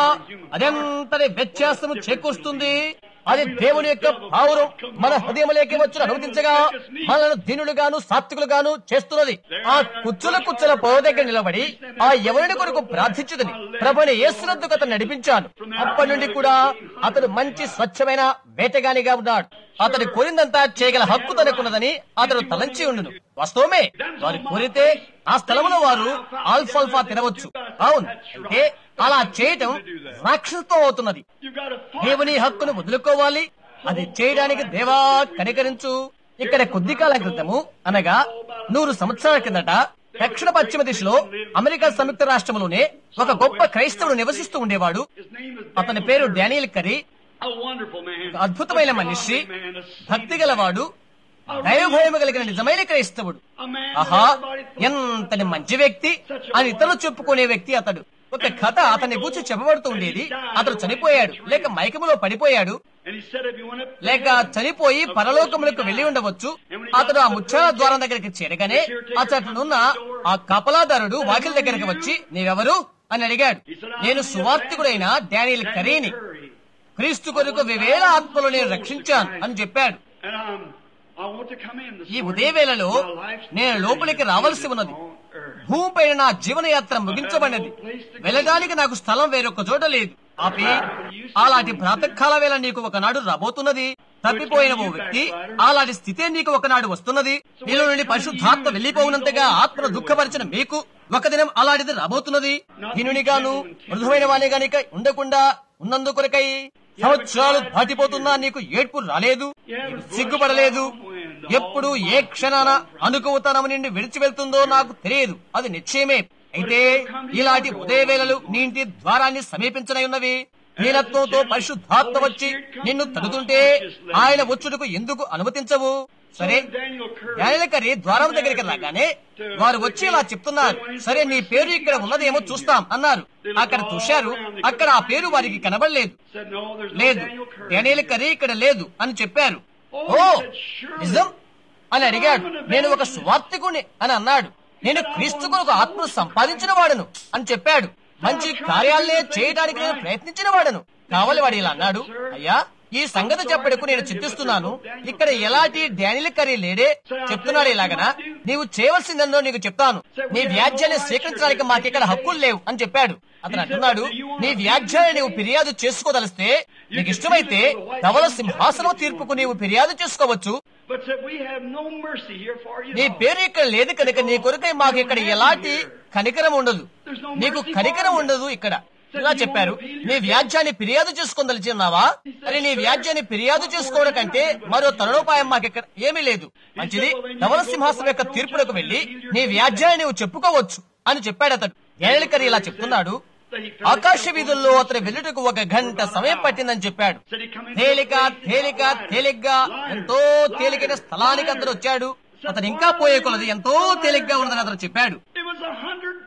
అదంతటి వ్యత్యాసము చేకూరుస్తుంది అది దేవుని యొక్క పావురం మన హృదయములేకి వచ్చి అనుమతించగా మనను దీనులుగాను సాత్వికులుగాను చేస్తున్నది ఆ కుచ్చుల కుచ్చుల పొవ దగ్గర నిలబడి ఆ ఎవరిని కొరకు ప్రార్థించుదని ప్రభుని యేసునందుకు అతను నడిపించాను అప్పటి నుండి కూడా అతను మంచి స్వచ్ఛమైన వేటగానిగా ఉన్నాడు అతని కోరిందంతా చేయగల హక్కు తనకున్నదని అతను తలంచి ఉండును వాస్తవమే వారు కోరితే ఆ స్థలంలో వారు ఆల్ఫాల్ఫా తినవచ్చు అవును అంటే అలా చేయటం రాక్షసత్వం అవుతున్నది You've got to fight. దేవుని హక్కును వదులుకోవాలి అది చేయడానికి దేవా కనికరించు ఇక్కడ కొద్ది కాలం క్రితము అనగా నూరు సంవత్సరాల కిందట దక్షిణ పశ్చిమ దిశలో అమెరికా సంయుక్త రాష్ట్రంలోనే ఒక గొప్ప క్రైస్తవుడు నివసిస్తూ ఉండేవాడు His name is అతని పేరు Daniel Curry a wonderful man. అద్భుతమైన మనిషి A man, a saint, భక్తి గలవాడు దైవభయము కలిగిన నిజమైన క్రైస్తవుడు a man ఆహా that everybody thought ఎంతటి మంచి వ్యక్తి అని ఇతరులు చెప్పుకునే వ్యక్తి అతడు ఒక కథ అతని గురించి చెప్పబడుతూ ఉండేది అతడు చనిపోయాడు లేక మైకములో పడిపోయాడు And he said, if you want to లేక చనిపోయి పరలోకములకు వెళ్లి ఉండవచ్చు అతడు ఆ ముచ్చాల ద్వారం దగ్గరికి చేరగానే అతడునున్న ఆ కపలాదారుడు వాకిల దగ్గరికి వచ్చి నీవెవరు అని అడిగాడు నేను సువార్తికుడైన డానియల్ కరీని క్రీస్తు కొరకు వివేల ఆత్మలు నేను రక్షించాను అని చెప్పాడు And um, I want to come in this ఈ morning. ఉదయవేళలో My life's నేను లోపలికి రావాల్సి ఉన్నది on earth. భూమిపైన నా జీవనయాత్ర ముగించబడినది వెళ్ళడానికి నాకు స్థలం వేరొక చోట లేదు ఆపి అలాంటి ప్రాతకాల వేళ నీకు ఒకనాడు రాబోతున్నది తప్పిపోయిన ఓ వ్యక్తి అలాంటి స్థితే నీకు ఒకనాడు వస్తున్నది నీలో నుండి పరిశుద్ధాత్మ వెళ్లిపోవునంతగా ఆత్మను దుఃఖపరిచిన మీకు ఒక దినం అలాంటిది రాబోతున్నది దీనునిగాను మృదువైన వాణి గానిక ఉండకుండా ఉన్నందుకొరకై సంవత్సరాలు దాటిపోతున్నా నీకు ఏడ్పు రాలేదు నీకు సిగ్గుపడలేదు ఎప్పుడు ఏ క్షణాన అనుకువతనం నిన్ను విడిచి వెళ్తుందో నాకు తెలియదు అది నిశ్చయమే అయితే ఇలాంటి ఉదయవేళలు నీ ఇంటి ద్వారాన్ని సమీపించనై ఉన్నవి హీనత్వంతో పరిశుద్ధాత్మ వచ్చి నిన్ను తడుతుంటే ఆయన వచ్చుటకు ఎందుకు అనుమతించవు సరే Daniel Curry. న్యాయలకరి ద్వారం దగ్గరికి రాగానే వారు వచ్చి ఇలా చెప్తున్నారు సరే నీ పేరు ఇక్కడ ఉన్నదేమో చూస్తాం అన్నారు అక్కడ చూశారు అక్కడ ఆ పేరు వారికి కనబడలేదు said, no, there's no లేదు Daniel Curry. డానియల్ కర్రీ ఇక్కడ లేదు అని చెప్పారు ఓ నిజం అని అడిగాడు నేను ఒక సువార్తికుని అని అన్నాడు నేను క్రీస్తు కొరకు ఆత్మను సంపాదించిన వాడను అని చెప్పాడు మంచి కార్యాలనే చేయడానికి నేను ప్రయత్నించిన వాడను కావాలి వాడు ఇలా అన్నాడు అయ్యా ఈ సంగతి చెప్పడకు నేను చింతిస్తున్నాను ఇక్కడ ఎలాంటి డానియల్ కర్రీ లేడే చెప్తున్నాడు ఇలాగనా నీవు చేయవలసిందేందో నీకు చెప్తాను నీ వ్యాజ్యాన్ని స్వీకరించడానికి మాకిక్కడ హక్కులు లేవు అని చెప్పాడు అతను అంటున్నాడు నీ వ్యాజ్యాన్ని నీవు ఫిర్యాదు చేసుకోదలిస్తే నీకు ఇష్టమైతే ధవల సింహాసనం తీర్పుకు నీవు ఫిర్యాదు చేసుకోవచ్చు But said, we have no mercy here for you. నీ పేరు ఇక్కడ లేదు కనుక నీ కొరకై మాకు ఇక్కడ ఎలాంటి కనికరం ఉండదు నీకు కనికరం ఉండదు ఇక్కడ ఇలా చెప్పారు నీ వ్యాజ్యాన్ని ఫిర్యాదు చేసుకుందలిచి ఉన్నావా అని నీ వ్యాజ్యాన్ని ఫిర్యాదు చేసుకోవడం కంటే మరో తరుణోపాయం మాకు ఇక్కడ ఏమీ లేదు మంచిది ధవల సింహాసనం యొక్క తీర్పులకు వెళ్లి నీ వ్యాజ్యాన్ని నీవు చెప్పుకోవచ్చు అని చెప్పాడు అతడు ఏళ్ళకరి ఇలా చెప్తున్నాడు ఆకాశ వీధుల్లో అతని వెళ్ళుటకు ఒక గంట సమయం పట్టిందని చెప్పాడు తేలిక తేలిక తేలిగ్గా ఎంతో తేలికైన స్థలానికి అతను వచ్చాడు అతను ఇంకా పోయే కొలది ఎంతో తేలిగ్గా ఉన్నదని అతను చెప్పాడు It was a hundred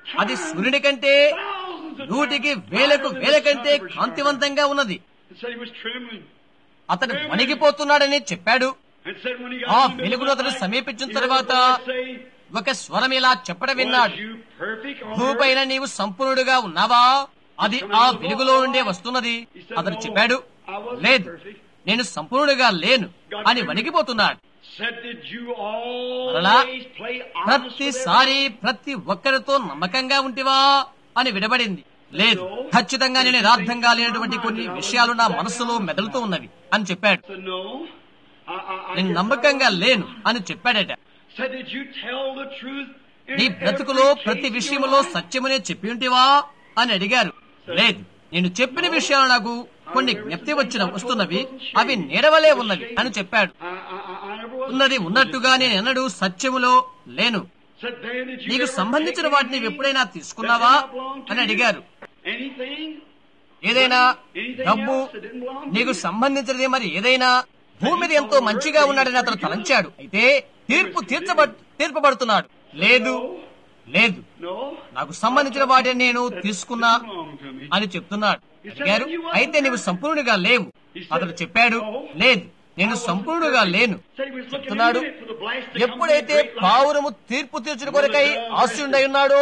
అది సూర్యుని కంటే thousands of నూటికి times వేలకు brighter than వేల the కంటే sun ever shone. కాంతివంతంగా ఉన్నది And said he was trembling. అతడు వణిగిపోతున్నాడని చెప్పాడు And said when he ఆ got in the middle వెలుగును of the అతడు night, సమీపించిన he heard తర్వాత the Lord say, ఒక స్వరం ఇలా చెప్పడం విన్నాడు Was you perfect on earth? భూపైన నీవు సంపూర్ణుడుగా ఉన్నావా అది ఆ వెలుగులో నుండే వస్తున్నది అతడు చెప్పాడు లేదు నేను సంపూర్ణుడుగా లేను అని వణికిపోతున్నాడు Said, did you మరలా always play honest with ప్రతిసారి ప్రతి ఒక్కరితో నమ్మకంగా ఉంటివా అని విడబడింది లేదు ఖచ్చితంగా నేను యథార్థంగా లేనటువంటి కొన్ని విషయాలు నా మనస్సులో మెదలుతూ ఉన్నవి అని చెప్పాడు Said, no. I, I, I నేను guess నమ్మకంగా not. లేను అని చెప్పాడట Said, did you tell the truth in నీ every బ్రతుకులో case ప్రతి in your విషయములో life? సత్యమునే చెప్పి ఉంటివా అని అడిగారు లేదు నేను చెప్పిన విషయాలు నాకు కొన్ని జ్ఞప్తి వచ్చిన వస్తున్నవి అవి నీడవలే ఉన్నవి అని చెప్పాడు I, I, I- I never was. ఉన్నది ఉన్నట్టుగా నేను ఎన్నడూ సత్యములో లేను Said, Dan, did you నీకు ever సంబంధించిన take వాటిని anything ఎప్పుడైనా that తీసుకున్నావా did not belong to అని you? అడిగారు Anything? ఏదైనా Anything డబ్బు else that didn't belong to నీకు you? సంబంధించినది మరి ఏదైనా భూమి మీద ఎంతో మంచిగా ఉన్నాడని అతను తలంచాడు అయితే తీర్పు తీర్చబ తీర్పబడుతున్నాడు లేదు లేదు No. నాకు సంబంధించిన వాటిని నేను తీసుకున్నా Didn't belong to me. అని చెప్తున్నాడు అడిగారు అయితే నీవు సంపూర్ణుడిగా లేవు అతడు చెప్పాడు లేదు నేను సంపూర్ణుడుగా లేను Said he was looking చెప్తున్నాడు in it for the blast to come ఎప్పుడైతే with a great light. పావురము తీర్పు తీర్చుడు కొరకై ఆశయుండై ఉన్నాడో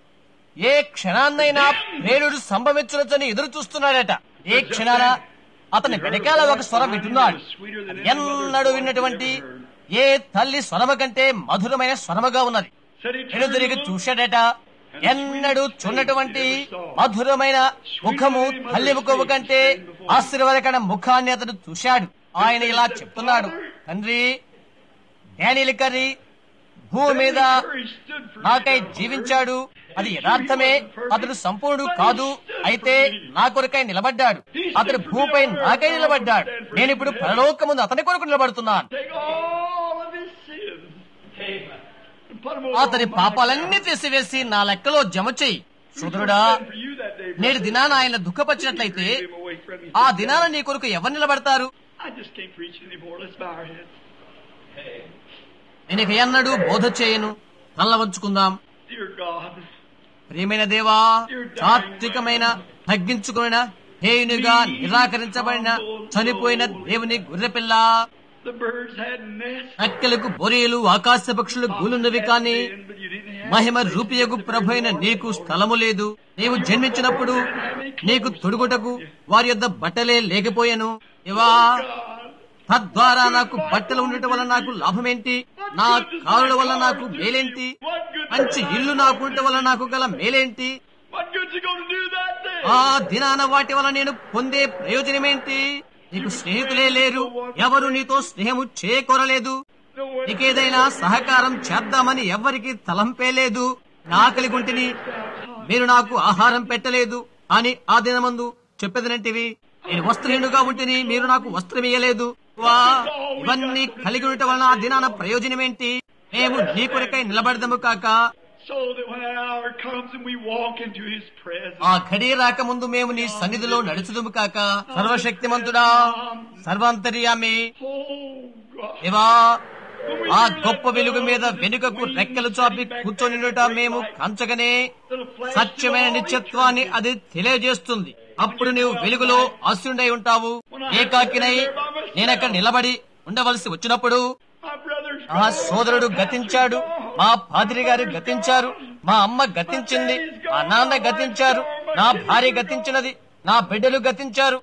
ఏ క్షణాన్నైనా ప్రేరుడు సంభవించవచ్చని ఎదురు చూస్తున్నాడట ఏ క్షణాన అతని వెనకాల ఒక స్వరం వింటున్నాడు అది ఎన్నడూ విన్నటువంటి ఏ తల్లి స్వరము కంటే మధురమైన స్వరముగా ఉన్నది Said he నేను turned తిరిగి to look, చూశాడట ఎన్నడూ చూడటువంటి మధురమైన ముఖము తల్లి ముఖము కంటే ఆశీర్వాదకర ముఖాన్ని అతడు చూశాడు ఆయన ఇలా చెప్తున్నాడు తండ్రి డానియల్ కర్రీ భూమి మీద Courage stood for నాకై himself. జీవించాడు అది యథార్థమే అతడు సంపూర్ణుడు కాదు అయితే నా కొరకై నిలబడ్డాడు అతడు భూమిపై నాకై నిలబడ్డాడు నేను ఇప్పుడు పరలోకముందు అతని కొరకు నిలబడుతున్నాను Take all of his sins. And put 'em over అతని on my పాపాలన్నీ account. తీసివేసి నా లెక్కలో జమ చెయ్యి సుదరుడా For you that day, నేడు brother. దినాన ఆయన దుఃఖపరిచినట్లయితే Him away from you. ఆ దినాన నీ కొరకు ఎవరు నిలబడతారు I just can't preach anymore. Let's bow our heads. నేను ఇక ఎన్నడూ బోధ చేయను తల్ల వంచుకుందాం Dear God, ప్రియమైన దేవా తాత్వికమైన తగ్గించుకున్న హేయునిగా నిరాకరించబడిన చనిపోయిన దేవుని గొర్రెపిల్ల the birds had nests. నక్కలకు బొరియలు ఆకాశ పక్షులు గూలున్నవి కాని But you didn't have మహిమ రూపియగు ప్రభైన నీకు స్థలము లేదు నీవు జన్మించినప్పుడు నీకు తొడుగుటకు వారి యొద్ద బట్టలే లేకపోయాను ఇవా తద్వారా నాకు బట్టలు ఉండటం వల్ల నాకు లాభమేంటి నా కారుల వల్ల నాకు మేలేంటి What good మంచి ఇల్లు నాకు ఉండటం వల్ల నాకు గల మేలేంటి What good's it going to do that day? ఆ దినాన వాటి వల్ల నేను పొందే ప్రయోజనమేంటి నీకు స్నేహితులే లేరు ఎవరు నీతో స్నేహము చేకొరలేదు No one నీకేదైనా సహకారం చేద్దామని ఎవ్వరికి తలంపే లేదు నాకలి గుంటిని మీరు నాకు ఆహారం పెట్టలేదు అని ఆ దినమందు చెప్పేదనంటివి నేను వస్త్రహీనుగా ఉంటిని మీరు నాకు వస్త్రం ఇయ్యలేదు వా ఇవన్నీ కలిగి ఉండటం వలన ఆ దినాన ప్రయోజనమేంటి మేము నీ కొరకై నిలబడదాము కాక so that when that hour comes and we walk into His presence, ఆ ఘడి రాకముందు మేము నీ సన్నిధిలో నడుచుదుము కాక సర్వశక్తిమంతుడా సర్వాంతర్యామి oh God, దేవా ఆ గొప్ప వెలుగు మీద వెనుకకు రెక్కలు చాపి కూర్చొని మేము కంచగనే సత్యమైన నిత్యత్వాన్ని అది తెలియజేస్తుంది అప్పుడు నీవు వెలుగులో ఆశుండై ఉంటావు ఏకాకినై నేనక్కడ నిలబడి ఉండవలసి వచ్చినప్పుడు my brothers, నా సోదరుడు గతించాడు మా పాదిరి గారు గతించారు మా అమ్మ గతించింది మా నాన్న గతించారు నా భార్య గతించినది నా బిడ్డలు గతించారు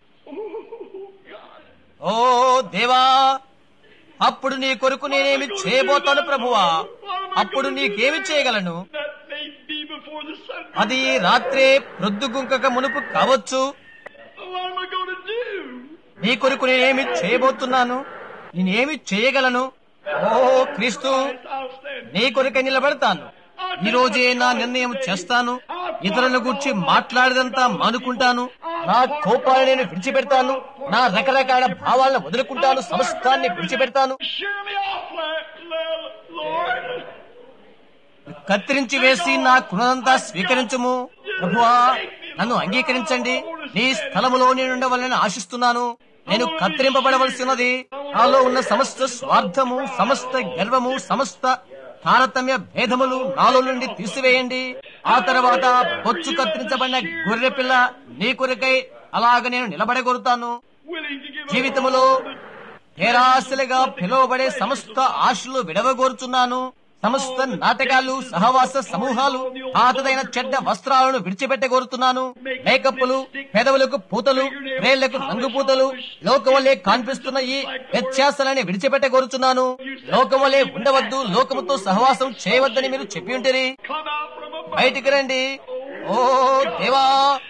ఓ దేవా అప్పుడు నీ కొరకు నేనేమి చేయబోతాను ప్రభువా అప్పుడు నీకేమి చేయగలను that may be before the sun. అది రాత్రే ప్రొద్దుగుంకక మునుపు కావచ్చు What am I going to do? నీ కొరకు నేనేమి చేయబోతున్నాను నేనేమి చేయగలను ఓ క్రీస్తు I'll stand. నీ కొరకై నిలబడతాను ఈ రోజే నా నిర్ణయం చేస్తాను ఇతరుల గురించి మాట్లాడదంతా మానుకుంటాను నా కోపాన్ని నేను విడిచిపెడతాను నా రకరకాల భావాలను వదులుకుంటాను సమస్తాన్ని విడిచిపెడతాను Shear me off, Lord. Lord. కత్తిరించి వేసి నా కృణంతా స్వీకరించము ప్రభువా నన్ను అంగీకరించండి నీ స్థలములో నేనుండవలని ఆశిస్తున్నాను నేను కత్తిరింపబడవలసినది నాలో ఉన్న సమస్త స్వార్థము సమస్త గర్వము సమస్త తారతమ్య భేదములు నాలో నుండి తీసివేయండి ఆ తర్వాత బొచ్చు కత్తిరించబడిన గొర్రె పిల్ల నీ కొరకై అలాగ నేను నిలబడగొరుతాను willing to give జీవితములో పేరాశలుగా పిలువబడే సమస్త ఆశలు విడవగోరుచున్నాను సమస్త నాటకాలు సహవాస సమూహాలు పాతదైన చెడ్డ వస్త్రాలను విడిచిపెట్టగోరుతున్నాను మేకప్పులు పెదవులకు పూతలు రేళ్లకు రంగు పూతలు లోకవలే కనిపిస్తున్న ఈ వ్యత్యాసాలని విడిచిపెట్టగోరుచున్నాను లోకవలే ఉండవద్దు లోకముతో సహవాసం చేయవద్దని మీరు చెప్పి ఉంటేరి come out from above. బయటికి రండి ఓ దేవా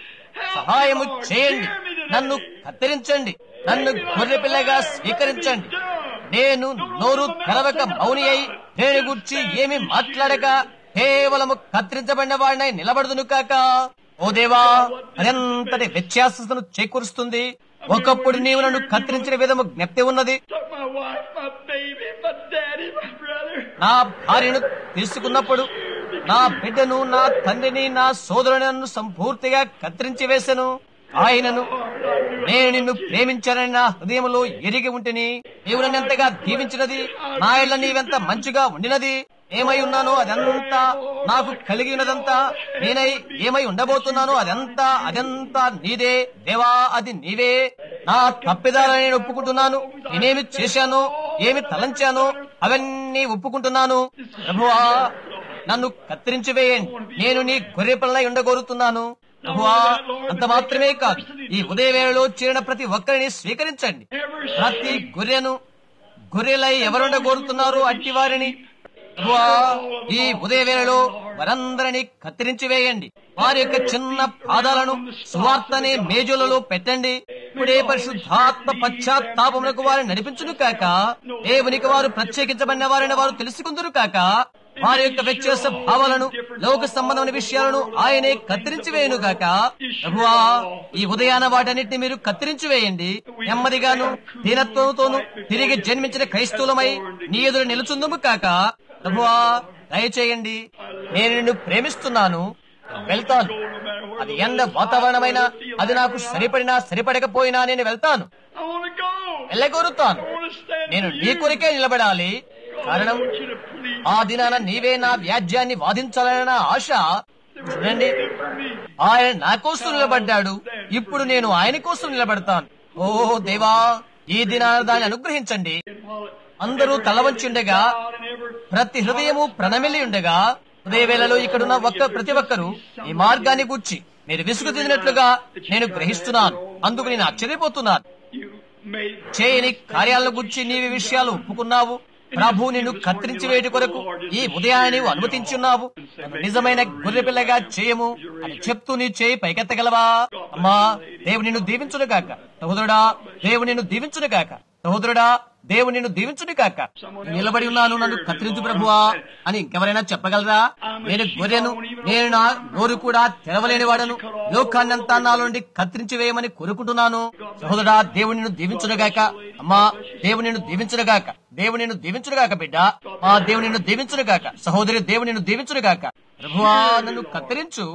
సహాయము చేయండి నన్ను కత్తిరించండి నన్ను గొర్రె పిల్లగా స్వీకరించండి నేను నోరు తెరవక మౌని అయి దేని గురించి ఏమి మాట్లాడక కేవలము కత్తిరించబడిన వాడినై నిలబడుదును కాక ఓ దేవా అదంతటి వ్యత్యాసను చేకూరుస్తుంది ఒకప్పుడు నీవు నన్ను కత్తిరించిన విధము జ్ఞప్తి ఉన్నది Took my wife, my baby, my daddy, my brother. నా భార్యను తీసుకున్నప్పుడు నా బిడ్డను నా తండ్రిని నా సోదరుని నన్ను సంపూర్తిగా కత్తిరించి వేశాను ఆయనను నేను నిన్ను ప్రేమించానని నా హృదయంలో ఎరిగి ఉంటిని నీవు నన్ను ఎంతగా దీవించినది నా ఇళ్ళ నీవెంత మంచిగా ఉండినది ఏమై ఉన్నానో అదంతా నాకు కలిగి ఉన్నదంతా నేనై ఏమై ఉండబోతున్నానో అదంతా అదంతా నీదే దేవా అది నీవే నా తప్పిదాలని నేను ఒప్పుకుంటున్నాను నేనేమి చేశాను ఏమి తలంచాను అవన్నీ ఒప్పుకుంటున్నాను ప్రభువా నన్ను కత్తిరించి వేయండి నేను నీ గొర్రె పిల్లై ఉండగోరుతున్నాను ప్రభువా అంత మాత్రమే కాదు ఈ ఉదయ వేళలో చేరిన ప్రతి ఒక్కరిని స్వీకరించండి ప్రతి గొర్రెను గొర్రెలై ఎవరుండగోరుతున్నారు అట్టి వారిని ప్రభువా ఈ ఉదయ వేళలో వారందరినీ కత్తిరించి వేయండి వారి యొక్క చిన్న పాదాలను సువార్తనే మేజులలో పెట్టండి ఇప్పుడే పరిశుద్ధాత్మ పశ్చాత్తాపములకు వారిని నడిపించును కాక దేవునికి వారు ప్రత్యేకించబడిన వారిని వారు తెలుసుకుందరు కాక వారి యొక్క వ్యత్యాస భావాలను లోక సంబంధమైన విషయాలను ఆయనే కత్తిరించి వేయను గాక ప్రభువా ఈ ఉదయాన వాటన్నిటిని మీరు కత్తిరించి వేయండి నెమ్మదిగాను దీనత్వంతోను తిరిగి జన్మించిన క్రైస్తవులమై నీ ఎదురు నిలుచుందుము కాక ప్రభువా దయచేయండి నేను నిన్ను ప్రేమిస్తున్నాను వెళ్తాను అది ఎండ వాతావరణమైన అది నాకు సరిపడినా సరిపడకపోయినా నేను వెళ్తాను I want to go. వెళ్ళగోరుతాను I want to stand నేను for నీ you. కొరికే నిలబడాలి కారణం I want you to please ఆ దినాన నీవే నా వ్యాజ్యాన్ని వాదించాలన్న నా ఆశ చూడండి for me. ఆయన నా కోసం నిలబడ్డాడు ఇప్పుడు నేను ఆయన కోసం నిలబడతాను ఓ దేవా ఈ దినాన దాన్ని అనుగ్రహించండి And while it- అందరూ తల వంచి ఉండగా God and ever ప్రతి హృదయము ప్రణమిల్లి ఉండగా ఉదయవేళలో ఇక్కడున్న ఒక్క ప్రతి ఒక్కరూ ఈ మార్గాన్ని గూర్చి మీరు విసుగు చెందినట్లుగా నేను గ్రహిస్తున్నాను అందుకు నేను ఆశ్చర్యపోతున్నాను you made చేయని కార్యాలను గురించి నీవి విషయాలు ఒప్పుకున్నావు ప్రభు నిన్ను కత్తిరించి వేయటి కొరకు ఈ ఉదయాన్ని నీవు అనుమతించున్నావు నన్ను నిజమైన గొర్రె పిల్లగా చేయము అని చెప్తూ నీ చేయి పైకెత్తగలవా అమ్మా దేవుడు నిన్ను దీవించును కాక సహోదరుడా దేవుడు నిన్ను దీవించును కాక సహోదరుడా దేవుడు నిన్ను దీవించును కాక నేను నిలబడి ఉన్నాను నన్ను కత్తిరించు ప్రభువా అని ఇంకెవరైనా చెప్పగలరా నేను గొర్రెను నేను నా నోరు కూడా తెరవలేని వాడను లోకాన్నంతా నాలో నుండి కత్తిరించి వేయమని కోరుకుంటున్నాను సహోదరా దేవుని నిన్ను దీవించునుగాక అమ్మా దేవుని నిన్ను దీవించునుగాక దేవుని నిన్ను దీవించునుగాక బిడ్డ మా దేవుని నిన్ను దీవించునుగాక సహోదరి దేవుని నిన్ను దీవించునుగాక ప్రభువా నన్ను కత్తిరించు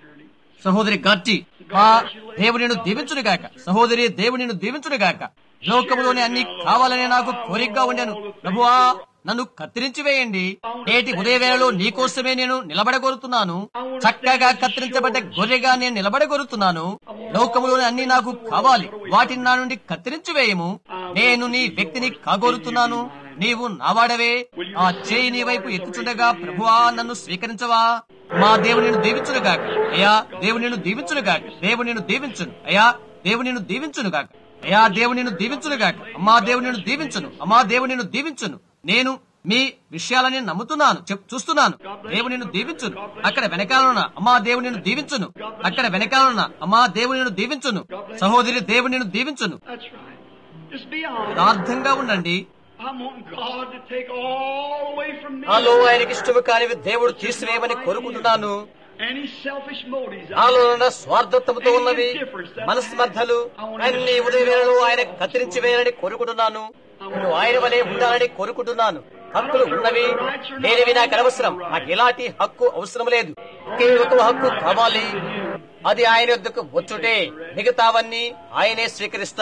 సహోదరి గట్టి మా దేవుని నిన్ను దీవించునుగాక సహోదరి దేవుని నిన్ను దీవించునుగాక లోకములోని అన్ని కావాలని నాకు కోరికగా ఉండాను ప్రభువా నన్ను కత్తిరించి వేయండి నేటి ఉదయవేళలో నీకోసమే నేను నిలబడగోరుతున్నాను చక్కగా కత్తిరించబడ్డ గొర్రెగా నేను నిలబడగోరుతున్నాను లోకములోని అన్ని నాకు కావాలి వాటిని నా నుండి కత్తిరించి వేయము నేను నీ వ్యక్తిని కాగోరుతున్నాను నీవు నావాడవే ఆ చేయి నీ వైపు ఎత్తుచుండగా ప్రభువా నన్ను స్వీకరించవా మా దేవుని నిన్ను దీవించునుగాక అయ్యా దేవుని నిన్ను దీవించునుగాక దేవుని నిన్ను దీవించును అయ్యా దేవుని నిన్ను దీవించునుగాక అయ్యా దేవుని నిన్ను దీవించునుగాక అమ్మా దేవుని నిన్ను దీవించును అమ్మా దేవుని నిన్ను దీవించును నేను మీ విషయాలని నమ్ముతున్నాను చెప్ చూస్తున్నాను దేవుని నిన్ను దీవించును అక్కడ వెనకాలన్న అమ్మా దేవుని నిన్ను దీవించును అక్కడ వెనకాలన్న అమ్మా దేవుని నిన్ను దీవించును సహోదరి దేవుని నిన్ను దీవించును That's right. Just be honest. యథార్థంగా ఉండండి I'm wanting God to take all away from me. నాలో ఆయనకి ఇష్టము కానివి దేవుడు తీసివేయమని కోరుకుంటున్నాను Any selfish motives. నాలో ఉన్న స్వార్థత్వంతో ఉన్నవి మనస్మర్థలు అన్ని ఉదయవేళలో ఆయన కత్తిరించి వేయాలని కోరుకుంటున్నాను నేను ఆయన వలె ఉండాలని కోరుకుంటున్నాను హక్కులు ఉన్నవి లేనివి నాకు అనవసరం నాకు ఎలాంటి హక్కు అవసరం లేదు ఒకే ఒక హక్కు కావాలి అది ఆయన వద్దకు వచ్చుటే మిగతావన్నీ ఆయనే స్వీకరిస్తాడు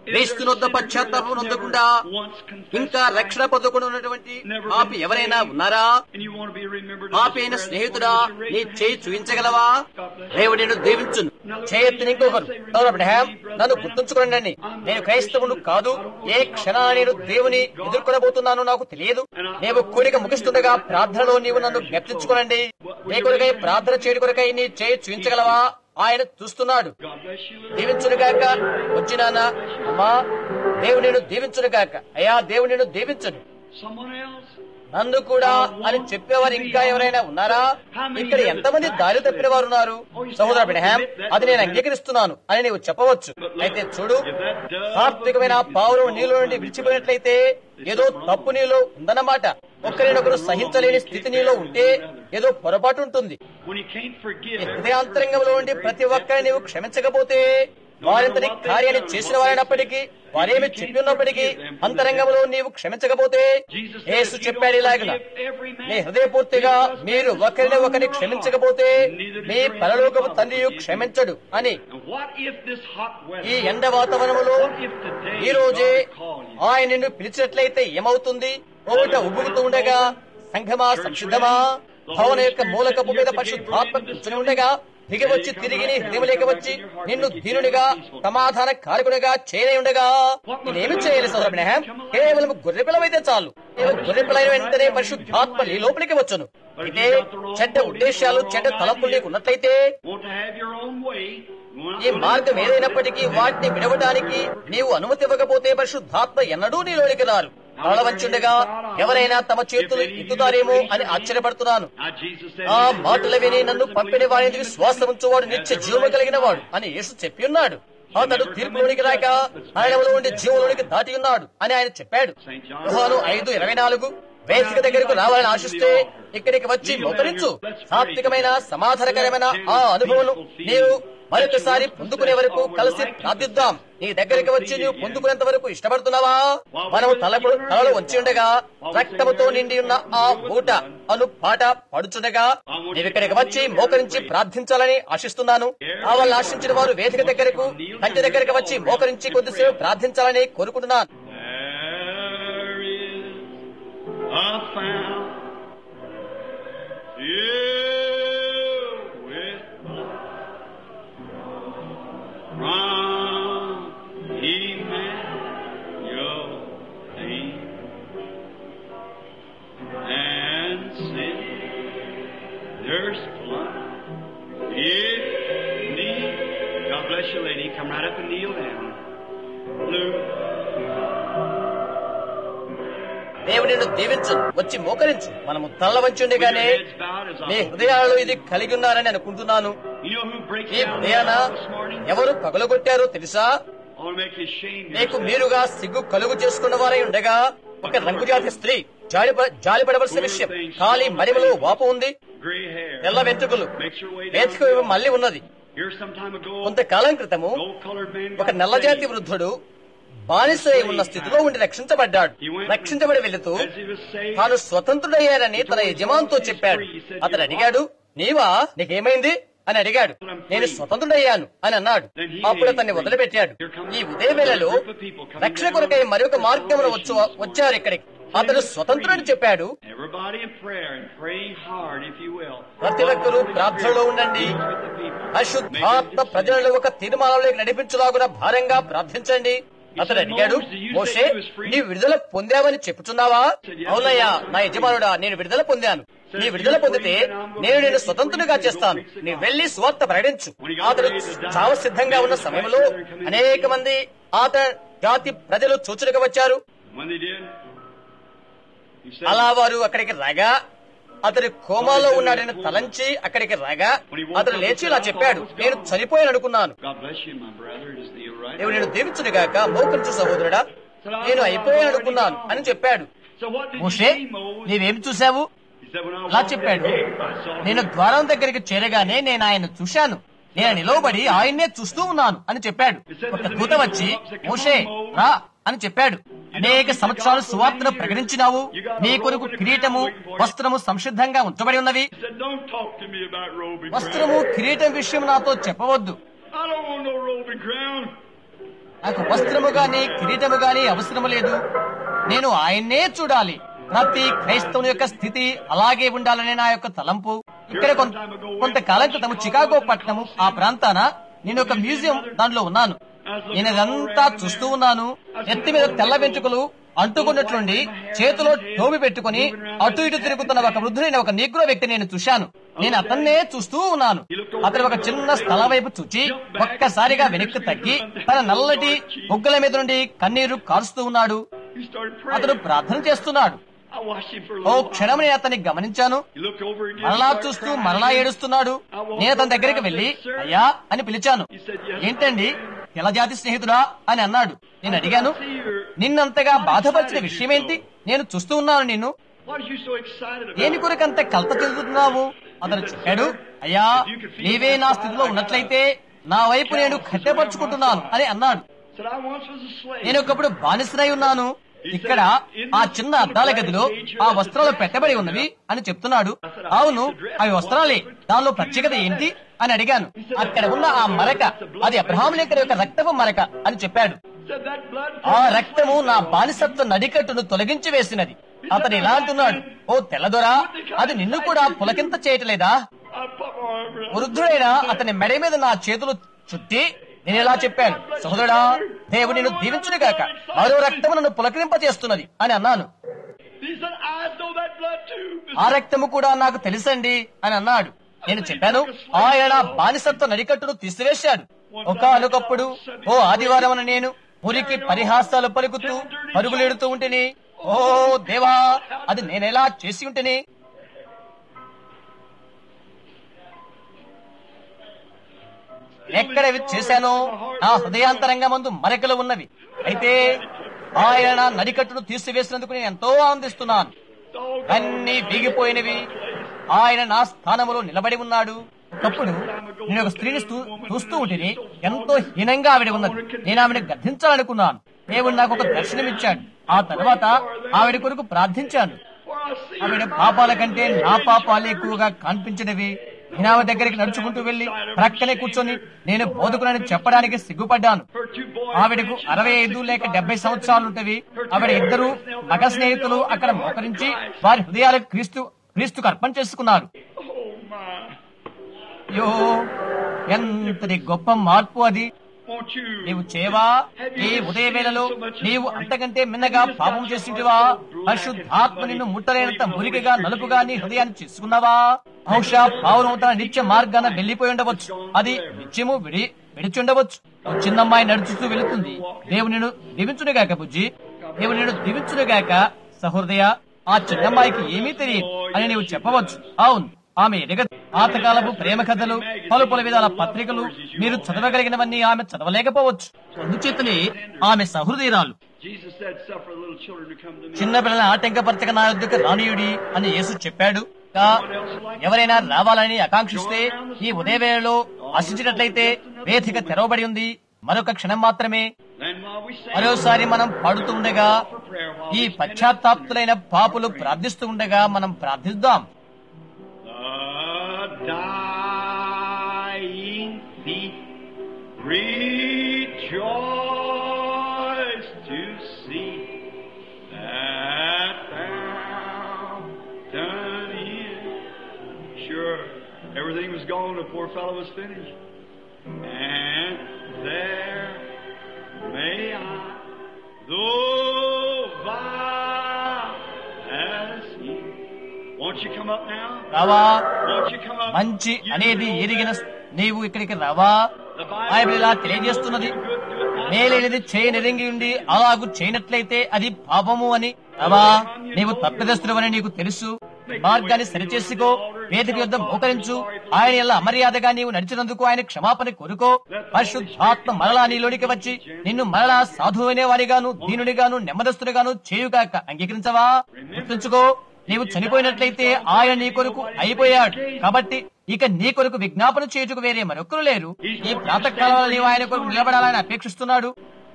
క్రీస్తునొద్ద పశ్చాత్తాపం నొందకుండా ఇంకా రక్షణ పొందకుండా ఉన్నటువంటి పాపి ఎవరైనా ఉన్నారా పాపి అయిన స్నేహితుడా నీ చేయి చూపించగలవా దేవుడు నేను దీవించును చేయొత్తుని ఇంకొకరు సోదరుడు అబ్రహాం, నన్ను గుర్తుంచుకోండి నేను క్రైస్తవుడు కాదు ఏ క్షణాన నేను దేవుని ఎదుర్కొనబోతున్నానో నాకు తెలియదు నేను కోరిక ముగిస్తుండగా ప్రార్థనలో నీవు నన్ను జ్ఞప్తించుకోనండి నీ కొరకై ప్రార్థన చేయడి కొరకై నీ చేయి చూపించగలవా ఆయన చూస్తున్నాడు దీవించునుగాక వచ్చినానా అమ్మా దేవుడు నేను దీవించునుగాక అయ్యా దేవుడు నేను దీవించును నన్ను కూడా అని చెప్పేవారు ఇంకా ఎవరైనా ఉన్నారా ఇక్కడ ఎంతమంది దారి తప్పిన వారు ఉన్నారు సహోదర బిడహాం అది నేను అంగీకరిస్తున్నాను అని నీవు చెప్పవచ్చు అయితే చూడు సాత్వికమైన పావురం నీలో నుండి విడిచిపోయినట్లయితే ఏదో తప్పు నీలో ఉందన్నమాట ఒకరినొకరు సహించలేని స్థితి నీలో ఉంటే ఏదో పొరపాటు ఉంటుంది నీ హృదయాంతరంగంలో ఉండి ప్రతి ఒక్కరిని నీవు క్షమించకపోతే వారింతని కార్యాన్ని చేసిన వారైనప్పటికీ వారేమి చెప్పి ఉన్నప్పటికీ అంతరంగంలో నీవు క్షమించకపోతే యేసు చెప్పాడు ఇలాగన నీ హృదయపూర్తిగా మీరు ఒకరిని ఒకరిని క్షమించకపోతే మీ పరలోకపు తండ్రి క్షమించడు అని ఈ ఎండ వాతావరణంలో ఈ రోజే ఆయన నిన్ను పిలిచినట్లయితే ఏమవుతుంది ఒకట ఉబ్బుకుతూ ఉండగా సంఘమా సంసిద్ధమా భవన యొక్క మూలకపు మీద పరిశుద్ధాత్మ కూర్చుని ఉండగా దిగి వచ్చి తిరిగి నీ హృదయంలోకి వచ్చి నిన్ను దీనునిగా సమాధాన కారకునిగా చేయని ఉండగా నేనేమి చేయాలి సోదరబ్రహం కేవలం గొర్రె పిల్లవైతే చాలు కేవలం గొర్రె పిల్లైన వెంటనే పరిశుద్ధాత్మ నీ లోపలికి వచ్చును అయితే చెడ్డ ఉద్దేశాలు చెడ్డ తలంపులు నీకు ఉన్నట్లయితే ఈ మార్గం ఏదైనప్పటికీ వాటిని విడవడానికి నీవు అనుమతి ఇవ్వకపోతే పరిశుద్ధాత్మ ఎన్నడూ నీలోనికి రారు వంచుండగా ఎవరైనా తమ చేతులు ఎత్తుతారేమో అని ఆశ్చర్యపడుతున్నాను ఆ మాటలు విని నన్ను పంపిన వాడిని విశ్వాసం ఉంచువాడు నిత్య జీవము కలిగిన వాడు అని యేసు చెప్పి ఉన్నాడు అతడు తీర్పులోనికి రాక ఆయనలో ఉండి జీవంలోనికి దాటి ఉన్నాడు అని ఆయన చెప్పాడు యోహాను ఐదు ఇరవై నాలుగు వేదిక దగ్గరకు రావాలని ఆశిస్తే ఇక్కడికి వచ్చి మోకరించు సాత్వికమైన సమాధానకరమైన ఆ అనుభవం నీవు మరొకసారి పొందుకునే వరకు కలిసి ప్రార్థిద్దాం నీ దగ్గరికి వచ్చి నీవు పొందుకునేంత వరకు ఇష్టపడుతున్నావా మనము తలకు తలలో వచ్చి ఉండగా రక్తముతో నిండి ఉన్న ఆ ఊట అను పాట పడుచుండగా నీవు ఇక్కడికి వచ్చి మోకరించి ప్రార్థించాలని ఆశిస్తున్నాను ఆ వల్ల ఆశించిన వారు వేదిక దగ్గరకు కంటి దగ్గరికి వచ్చి మోకరించి కొద్దిసేపు ప్రార్థించాలని కోరుకుంటున్నాను I found you with from Emmanuel and sin. There's blood if need. God bless you, lady. Come right up and kneel down. Luke. దేవుడు నిన్ను దీవించు వచ్చి మోకరించు మనము తల్ల వంచుండగానే నీ హృదయాలలో ఇది కలిగి ఉన్నారని అనుకుంటున్నాను You know who breaks ఈ down హృదయాన this morning? ఎవరు పగలగొట్టారో తెలుసా I want to make you ashamed. of నీకు yourself. మీరుగా సిగ్గు కలుగు చేసుకున్న వారై ఉండగా ఒక రంగుజాతి స్త్రీ జాలి జాలిపడవలసిన విషయం ఖాళీ మరిమలో వాపు ఉంది Gray hair. తెల్ల వెంట్రుకలు Makes your way down. వేదిక మళ్ళీ ఉన్నది Here some time ago, కొంతకాలం క్రితము gold colored man ఒక got నల్లజాతి saved. వృద్ధుడు బానిస అయి ఉన్న స్థితిలో ఉండి రక్షించబడ్డాడు రక్షించబడి వెళుతూ As he was saved, తాను స్వతంత్రుడయ్యారని తన యజమానితో చెప్పాడు అతను అడిగాడు నీవా నీకేమైంది అని అడిగాడు నేను స్వతంత్రుడయ్యాను అని అన్నాడు అప్పుడు అతన్ని వదిలిపెట్టాడు ఈ ఉదయ వేళలో రక్షణ కొరకై మరొక మార్గంలో వచ్చు వచ్చారు ఇక్కడికి అతడు స్వతంత్రుడని చెప్పాడు everybody in prayer and praying hard, if you will. ప్రతి ఒక్కరూ ప్రార్థనలో ఉండండి With the people. అశుద్ధాత్మ ప్రజలను ఒక తీర్మానంలోకి నడిపించులాగున భారంగా ప్రార్థించండి అతడు అడిగాడు మోషే నీ విడుదల పొందావని చెప్పుచున్నావా అవునయ్యా నా యజమానుడా నేను విడుదల పొందాను నీ విడుదల పొందితే నేను నేను స్వతంత్రునిగా చేస్తాను నీ వెళ్లి స్వార్థ ప్రకటించు అతడు చావ సిద్ధంగా ఉన్న సమయంలో అనేక మంది అతని జాతి ప్రజలు చూచులుగా వచ్చారు When they did, he said, అలా వారు అక్కడికి రాగా అతడు కోమాలో ఉన్నాడని తలంచి అక్కడికి రాగా అతడు లేచి ఇలా చెప్పాడు నేను చనిపోయాను అనుకున్నాను God bless you, my brother. Is the right? దేవుడు నేను దీవించునుగాక మోకరించు సహోదరుడా నేను అయిపోయాను అనుకున్నాను అని చెప్పాడు So what did you Moshe see, Moses? నీవేం చూశావు He said, when I అలా walked చెప్పాడు in the gate, I saw నేను him. ద్వారం దగ్గరికి చేరగానే నేను ఆయన చూశాను నేను నిలవబడి ఆయన్నే చూస్తూ ఉన్నాను అని చెప్పాడు ఒక దూత వచ్చి మోషే రా అని చెప్పాడు అనేక సంవత్సరాలు సువార్తను ప్రకటించినావు నీ కొరకు కిరీటము వస్త్రము సంసిద్ధంగా ఉంచబడి ఉన్నవి He said, don't talk to me about robe and వస్త్రము crown. కిరీటం విషయం నాతో చెప్పవద్దు I don't want no robe and crown. నాకు వస్త్రము గాని కిరీటము గాని అవసరము లేదు నేను ఆయన్నే చూడాలి ప్రతి క్రైస్తవుని యొక్క స్థితి అలాగే ఉండాలనే నా యొక్క తలంపు ఇక్కడ కొంత కొంతకాలం క్రితం చికాగో పట్టణము ఆ ప్రాంతాన నేను ఒక మ్యూజియం దానిలో ఉన్నాను నేను ఇదంతా చూస్తూ ఉన్నాను ఎత్తి మీద తెల్ల వెంట్రుకలు అంటుకున్నట్లుండి చేతిలో టోపి పెట్టుకుని అటు ఇటు తిరుగుతున్న ఒక వృద్ధుడైన ఒక నిగ్రో వ్యక్తి నేను చూశాను నేను అతన్నే చూస్తూ ఉన్నాను అతను ఒక చిన్న స్థలం వైపు చూచి ఒక్కసారిగా వెనక్కి తగ్గి తన నల్లటి బొగ్గల మీద నుండి కన్నీరు కారుస్తూ ఉన్నాడు He started అతను praying. ప్రార్థన చేస్తున్నాడు I watched him for a oh little while. క్షణం నేను అతన్ని గమనించాను He looked over again. మరలా started చూస్తూ crying మరలా again. ఏడుస్తున్నాడు నేను అతని దగ్గరికి వెళ్లి అయ్యా అని పిలిచాను ఏంటండి తెల్లజాతి స్నేహితుడా అని అన్నాడు నేను అడిగాను నిన్నంతగా బాధపరిచిన విషయం ఏంటి నేను చూస్తూ ఉన్నాను నిన్ను What are you so excited about? దేని కొరకంత కలత చెందుతున్నావు అతను చెప్పాడు అయ్యా నీవే నా స్థితిలో ఉన్నట్లయితే నా వైపు నేను కట్టెపరుచుకుంటున్నాను అని అన్నాడు Said I once was a slave. నేను ఒకప్పుడు బానిసనై ఉన్నాను ఇక్కడ ఆ చిన్న అద్దాల గదిలో ఆ వస్త్రాలు పెట్టబడి ఉన్నవి అని చెప్తున్నాడు అవును అవి వస్త్రాలే దానిలో ప్రత్యేకత ఏంటి అని అడిగాను అక్కడ ఉన్న ఆ మరక అది అబ్రహాం లింకన్ యొక్క రక్తపు మరక అని చెప్పాడు Said that blood. ఆ రక్తము నా బానిసత్వ నడికట్టును తొలగించి వేసినది అతను ఇలా అంటున్నాడు ఓ తెల్లదొరా అది నిన్ను కూడా పులకింత చేయటలేదా I put my arm around. వృద్ధుడైన అతని మెడ మీద నా చేతులు చుట్టి నేను ఇలా చెప్పాను సహోదరుడా దేవుడు నిన్ను దీవించునుగాక మరో రక్తము నన్ను పులకరింప చేస్తున్నది అని అన్నాను He said I know that blood too. ఆ రక్తము కూడా నాకు తెలుసండి అని అన్నాడు నేను చెప్పాను ఆయన నా బానిసత్వ నడికట్టును తీసివేశాడు ఒక అనుకప్పుడు ఓ ఆదివారం నేను మురికి పరిహాసాలు పలుకుతూ పరుగులెడుతూ ఉంటేని ఓ దేవా అది నేనెలా చేసి ఉంటేని ఎక్కడ ఇవి చేశానో నా హృదయాంతరంగా ముందు మరకలు ఉన్నవి అయితే ఆయన నా నడికట్టును తీసివేసినందుకు నేను ఎంతో ఆనందిస్తున్నాను అన్ని వీగిపోయినవి ఆయన నా స్థానంలో నిలబడి ఉన్నాడు ఒకప్పుడు నేను ఒక స్త్రీని చూ- చూస్తూ ఉంటేనే ఎంతో హీనంగా ఆవిడ ఉన్నది నేను ఆమెను గర్ధించాలనుకున్నాను దేవుడు నాకు ఒక దర్శనమిచ్చాడు ఆ తర్వాత ఆవిడ కొరకు ప్రార్థించాను For I see ఆవిడ పాపాల కంటే నా పాపాలు ఎక్కువగా కనిపించినవి నేను ఆమె దగ్గరికి నడుచుకుంటూ వెళ్లి ప్రక్కనే కూర్చొని నేను బోధకునని చెప్పడానికి సిగ్గుపడ్డాను her two boys. ఆవిడకు అరవై ఐదు లేక డెబ్బై సంవత్సరాలు ఉంటవి ఆవిడ ఇద్దరు మగ స్నేహితులు అక్కడ మోకరించి వారి హృదయాలకు క్రీస్తు క్రీస్తుకు అర్పణ చేసుకున్నారు Oh my. అయ్యో ఎంతటి గొప్ప మార్పు అది Won't you? నీవు చేవా ఈ ఉదయ వేళలో నీవు అంతకంటే మిన్నగా పాపం చేసింటివా పరిశుద్ధాత్మ నిన్ను ముట్టలేనంత మురికిగా నలుపుగా నీ హృదయాన్ని చేసుకున్నావా బహుశా పావును తన నిత్య మార్గాన వెళ్లిపోయి ఉండవచ్చు అది నిత్యము విడి విడిచి ఉండవచ్చు ఓ చిన్నమ్మాయి నడుచుతూ వెళుతుంది దేవుడు నిన్ను దీవించునుగాక బుజ్జి దేవుడు నిన్ను దీవించునుగాక సహృదయ ఆ చిన్నమ్మాయికి ఏమీ తెలియదు అని నీవు చెప్పవచ్చు అవును ఆమె ఎదగ పాతకాలపు ప్రేమ కథలు పలు పలు విధాల పత్రికలు మీరు చదవగలిగినవన్నీ ఆమె చదవలేకపోవచ్చు అందుచేతనే ఆమె సహృదయరాలు Jesus said, "Suffer little children to come to me." చిన్న పిల్లల ఆటంకపరచక నా యొద్దకు రానియుడి అని యేసు చెప్పాడు ఇంకా ఎవరైనా రావాలని ఆకాంక్షిస్తే ఈ ఉదయవేళలో ఆశించినట్లయితే వేదిక తెరవబడి ఉంది మరొక క్షణం మాత్రమే Then while we sing, మరోసారి మనం పాడుతూ ఉండగా for prayer while ఈ we sing. పశ్చాత్తాప్తులైన పాపులు ప్రార్థిస్తూ ఉండగా మనం ప్రార్థిద్దాం The dying thief rejoiced to see that fountain in. Sure, everything was gone. The poor fellow was finished. And there may I, though vile as he. Won't you come up now? రావా Won't you come up? మంచి You అనేది know ఎరిగిన that నీవు ఇక్కడికి రావా the బైబిల్ ఇలా Bible తెలియజేస్తున్నది good to it not మేలేనిది చేయనిరింగి ఉండి అలాగు చేయనట్లయితే అది పాపము అని రావా నీవు తప్పిదస్తుడవని నీకు తెలుసు మార్గాన్ని సరిచేసుకో వేదిక యుద్ధం మోకరించు ఆయన ఎలా అమర్యాదగా నీవు నడిచినందుకు ఆయన క్షమాపణ కోరుకో పరిశుద్ధాత్మ మరలా నీలోనికి వచ్చి నిన్ను మరలా సాధువైన వారిగాను దీనునిగాను నెమ్మదస్తునిగాను చేయుగాక అంగీకరించవా గుర్తుంచుకో నీవు చనిపోయినట్లయితే ఆయన నీ కొరకు అయిపోయాడు కాబట్టి ఇక నీ కొరకు విజ్ఞాపన చేయుటకు వేరే మరొకరు లేరు ఈ ప్రాతకాలంలో నీవు ఆయన కొరకు నిలబడాలని అపేక్షిస్తున్నాడు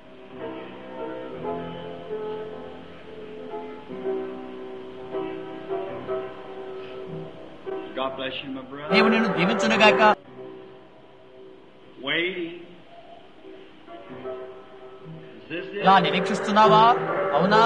God bless you, my brother. నీవు నిన్ను దీవించునుగాక Waiting this it? ఇలా నిరీక్షిస్తున్నావా అవునా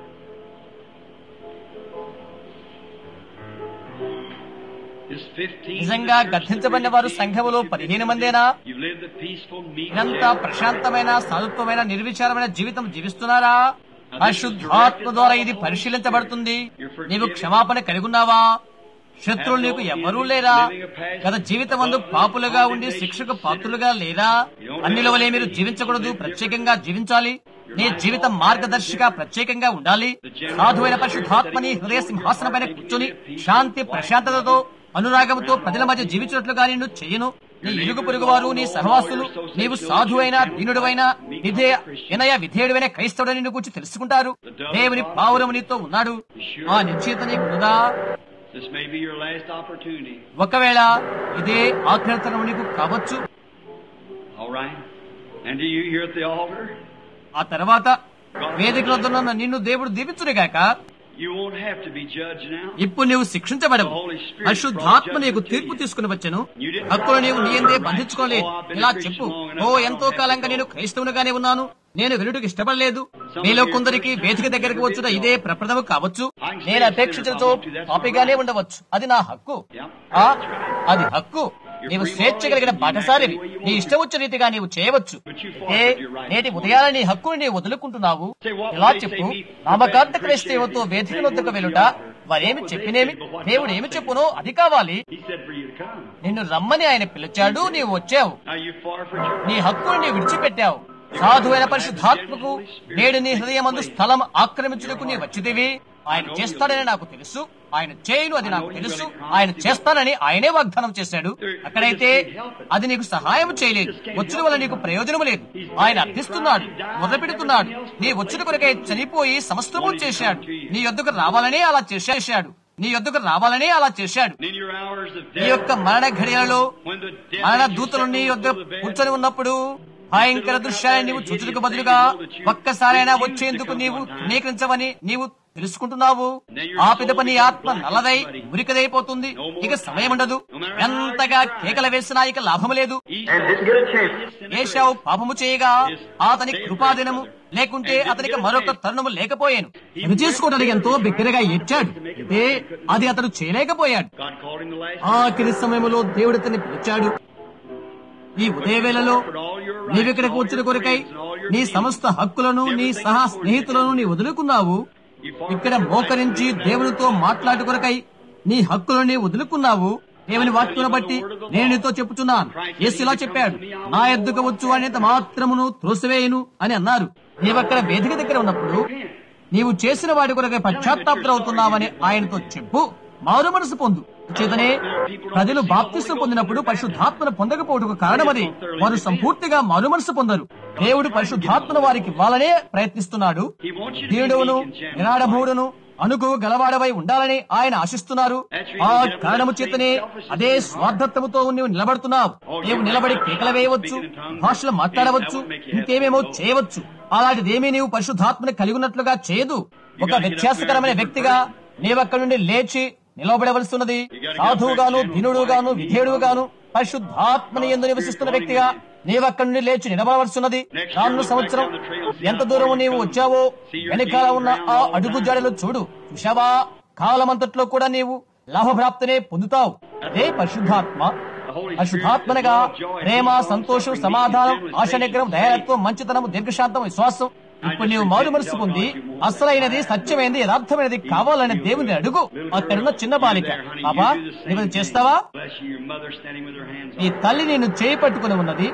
Is 15 నిజంగా గద్దించబడిన వారు సంఘములో పదిహేను మందేనా You've lived a peaceful, meek ఇదంతా ప్రశాంతమైన సాధుత్వమైన నిర్విచారమైన జీవితం జీవిస్తున్నారా అశుద్ధాత్మ ద్వారా ఇది పరిశీలించబడుతుంది నీవు క్షమాపణ కలిగున్నావా శత్రువులు నీకు ఎవరూ లేరా గత జీవితమందు పాపులుగా ఉండి శిక్షకు పాత్రులుగా లేరా అన్నిల వలె మీరు జీవించకూడదు ప్రత్యేకంగా జీవించాలి నీ జీవిత మార్గదర్శిగా ప్రత్యేకంగా ఉండాలి సాధువైన పరిశుద్ధాత్మని హృదయ సింహాసనం పైన కూర్చొని శాంతి ప్రశాంతతతో అనురాగంతో ప్రజల మధ్య జీవించినట్లుగా నిన్ను చెయ్యను నీ ఇరుగు పొరుగువారు నీ సహవాసులు నీవు సాధువైన దీనుడువైన విధేయ వినయ విధేయుడైన క్రైస్తవుడని నిన్ను గురించి తెలుసుకుంటారు దేవుని పావురము నీతో ఉన్నాడు ఆ నిశ్చయిత నీకు ఉందా This may be your last opportunity. ఒకవేళ ఇదే ఆఖరితనం నీకు కావచ్చు All right? And do you here at the altar? ఆ తర్వాత వేదిక వద్దనున్న నిన్ను దేవుడు దీవించునుగాక You won't have to be judged now. ఇప్పుడు నీవు శిక్షించబడవు అశుద్ధాత్మ నీకు తీర్పు తీసుకుని వచ్చను హక్కులు నీవు నీ ఎందే బంధించుకోలేదు ఇలా చెప్పు ఓ ఎంతో కాలంగా నేను క్రైస్తవునిగానే ఉన్నాను నేను వెలుటకు ఇష్టపడలేదు మీలో కొందరికి వేదిక దగ్గరికి వచ్చిన ఇదే ప్రప్రదము కావచ్చు నేను అపేక్షించడంతో పాపిగానే ఉండవచ్చు అది నా హక్కు ఆ అది హక్కు నీవు స్వేచ్ఛ కలిగిన బాటసారివి నీ ఇష్టం వచ్చిన రీతిగా నీవు చేయవచ్చు ఏ నేటి ఉదయాన నీ హక్కుని నీవు వదులుకుంటున్నావు ఇలా చెప్పు నామకాంత క్రైస్తవుతో వేదిక వద్దకు వెలుట వారేమి చెప్పినేమి దేవుడు ఏమి చెప్పునో అది కావాలి He said for you to come. నిన్ను రమ్మని ఆయన పిలిచాడు నీవు వచ్చావు Now you far for your నీ హక్కుని నీ విడిచిపెట్టావు సాధువైన పరిశుద్ధాత్మకు నేడు నీ హృదయమందు స్థలం ఆక్రమించుటకు నీ వచ్చిదివి ఆయన చేస్తాడని నాకు తెలుసు ఆయన చేయను అది నాకు తెలుసు ఆయన చేస్తానని ఆయనే వాగ్దానం చేశాడు అక్కడైతే అది నీకు సహాయం చేయలేదు వచ్చుడు వల్ల నీకు ప్రయోజనం లేదు ఆయన అర్థిస్తున్నాడు మొదలుపెడుతున్నాడు నీ వచ్చుడు కొరకై చనిపోయి సమస్తము చేశాడు నీ యొద్దకు రావాలనే అలా చేశాడు నీ యొద్దకు రావాలనే అలా చేశాడు in your hours of నీ death. యొక్క మరణ ఘడియలలో When the death మరణ angel దూతలు నీ stepped యొద్ద into the bed, కూర్చొని ఉన్నప్పుడు భయంకర దృశ్యాన్ని నీవు చూచుటకు బదులుగా ఒక్కసారైనా వచ్చేందుకు నీవు తృణీకరించవని నీవు తెలుసుకుంటున్నావు ఆ పిదప నీ ఆత్మ నల్లదై మురికదైపోతుంది ఇక సమయం ఉండదు ఎంతగా కేకలు వేసినా ఇక లాభం లేదు and didn't get a chance. ఏషావు పాపము చేయగా అతని కృపాదినము లేకుంటే అతనికి మరొక తరుణము లేకపోయాను ఇది చేసుకోవడానికి ఎంతో బిగ్గరగా ఏడ్చాడు అయితే అది అతడు చేయలేకపోయాడు God called him the last. ఆఖరి సమయంలో దేవుడు అతన్ని పిలిచాడు ఈ ఉదయవేళలో నీవిక్కడికి వచ్చిన కొరకై నీ సమస్త హక్కులను నీ సహా స్నేహితులను నీ వదులుకున్నావు ఇక్కడ మోకరించి దేవునితో మాట్లాడు కొరకై నీ హక్కులను నీ వదులుకున్నావు దేవుని వాక్యం బట్టి నేను నీతో చెప్పుచున్నాను యేసు ఇలా చెప్పాడు నా ఎద్దుకు వచ్చు అనేంత మాత్రమును త్రోసివేయను అని అన్నారు నీవక్కడ వేదిక దగ్గర ఉన్నప్పుడు నీవు చేసిన వాడి కొరకై పశ్చాత్తాపురవుతున్నావని ఆయనతో చెప్పు మారు మనసు పొందు చేతనే ప్రజలు బాప్తిస్తం పొందినప్పుడు పరిశుద్ధాత్మను పొందకపోవటకు కారణమది వారు సంపూర్తిగా మారు మనసు పొందరు దేవుడు పరిశుద్ధాత్మను వారికి ఇవ్వాలనే ప్రయత్నిస్తున్నాడు దేవుడును నిరాడభూడును అనుకు గలవాడవై ఉండాలని ఆయన ఆశిస్తున్నారు ఆ కారణము చేతనే అదే స్వార్థత్వముతో నీవు నిలబడుతున్నావు నీవు నిలబడి కేకలు వేయవచ్చు భాషలు మాట్లాడవచ్చు ఇంకేమేమో చేయవచ్చు అలాంటిదేమీ నీవు పరిశుద్ధాత్మని కలిగి ఉన్నట్లుగా చేయదు ఒక వ్యత్యాసకరమైన వ్యక్తిగా నీవక్కడి నుండి లేచి నిలవబడవలసి ఉన్నది సాధువుగాను దినుడుగాను విధేయుడుగాను పరిశుద్ధాత్మని ఎందు నివసిస్తున్న వ్యక్తిగా నీవక్కడి నుండి లేచి నిలబడవలసి ఉన్నది రాను సంవత్సరం ఎంత దూరం నీవు వచ్చావో వెనకాల ఉన్న ఆ అడుగు జాడలు చూడు చూశావా కాలమంతట్లో కూడా నీవు లాభప్రాప్తినే పొందుతావు అదే పరిశుద్ధాత్మ పరిశుద్ధాత్మనగా ప్రేమ సంతోషం సమాధానం ఆశ నిగ్రహం దయాలత్వం మంచితనం దీర్ఘశాంతం విశ్వాసం ఇప్పుడు నీవు మారు మనసు పొంది అసలైనది సత్యమైనది యథార్థమైనది కావాలని దేవుని అడుగు అక్కడున్న చిన్న బాలిక బాబా నీవు ఇది చేస్తావా Bless you, your mother standing with her hands నీ తల్లి నేను చేయి పట్టుకుని ఉన్నది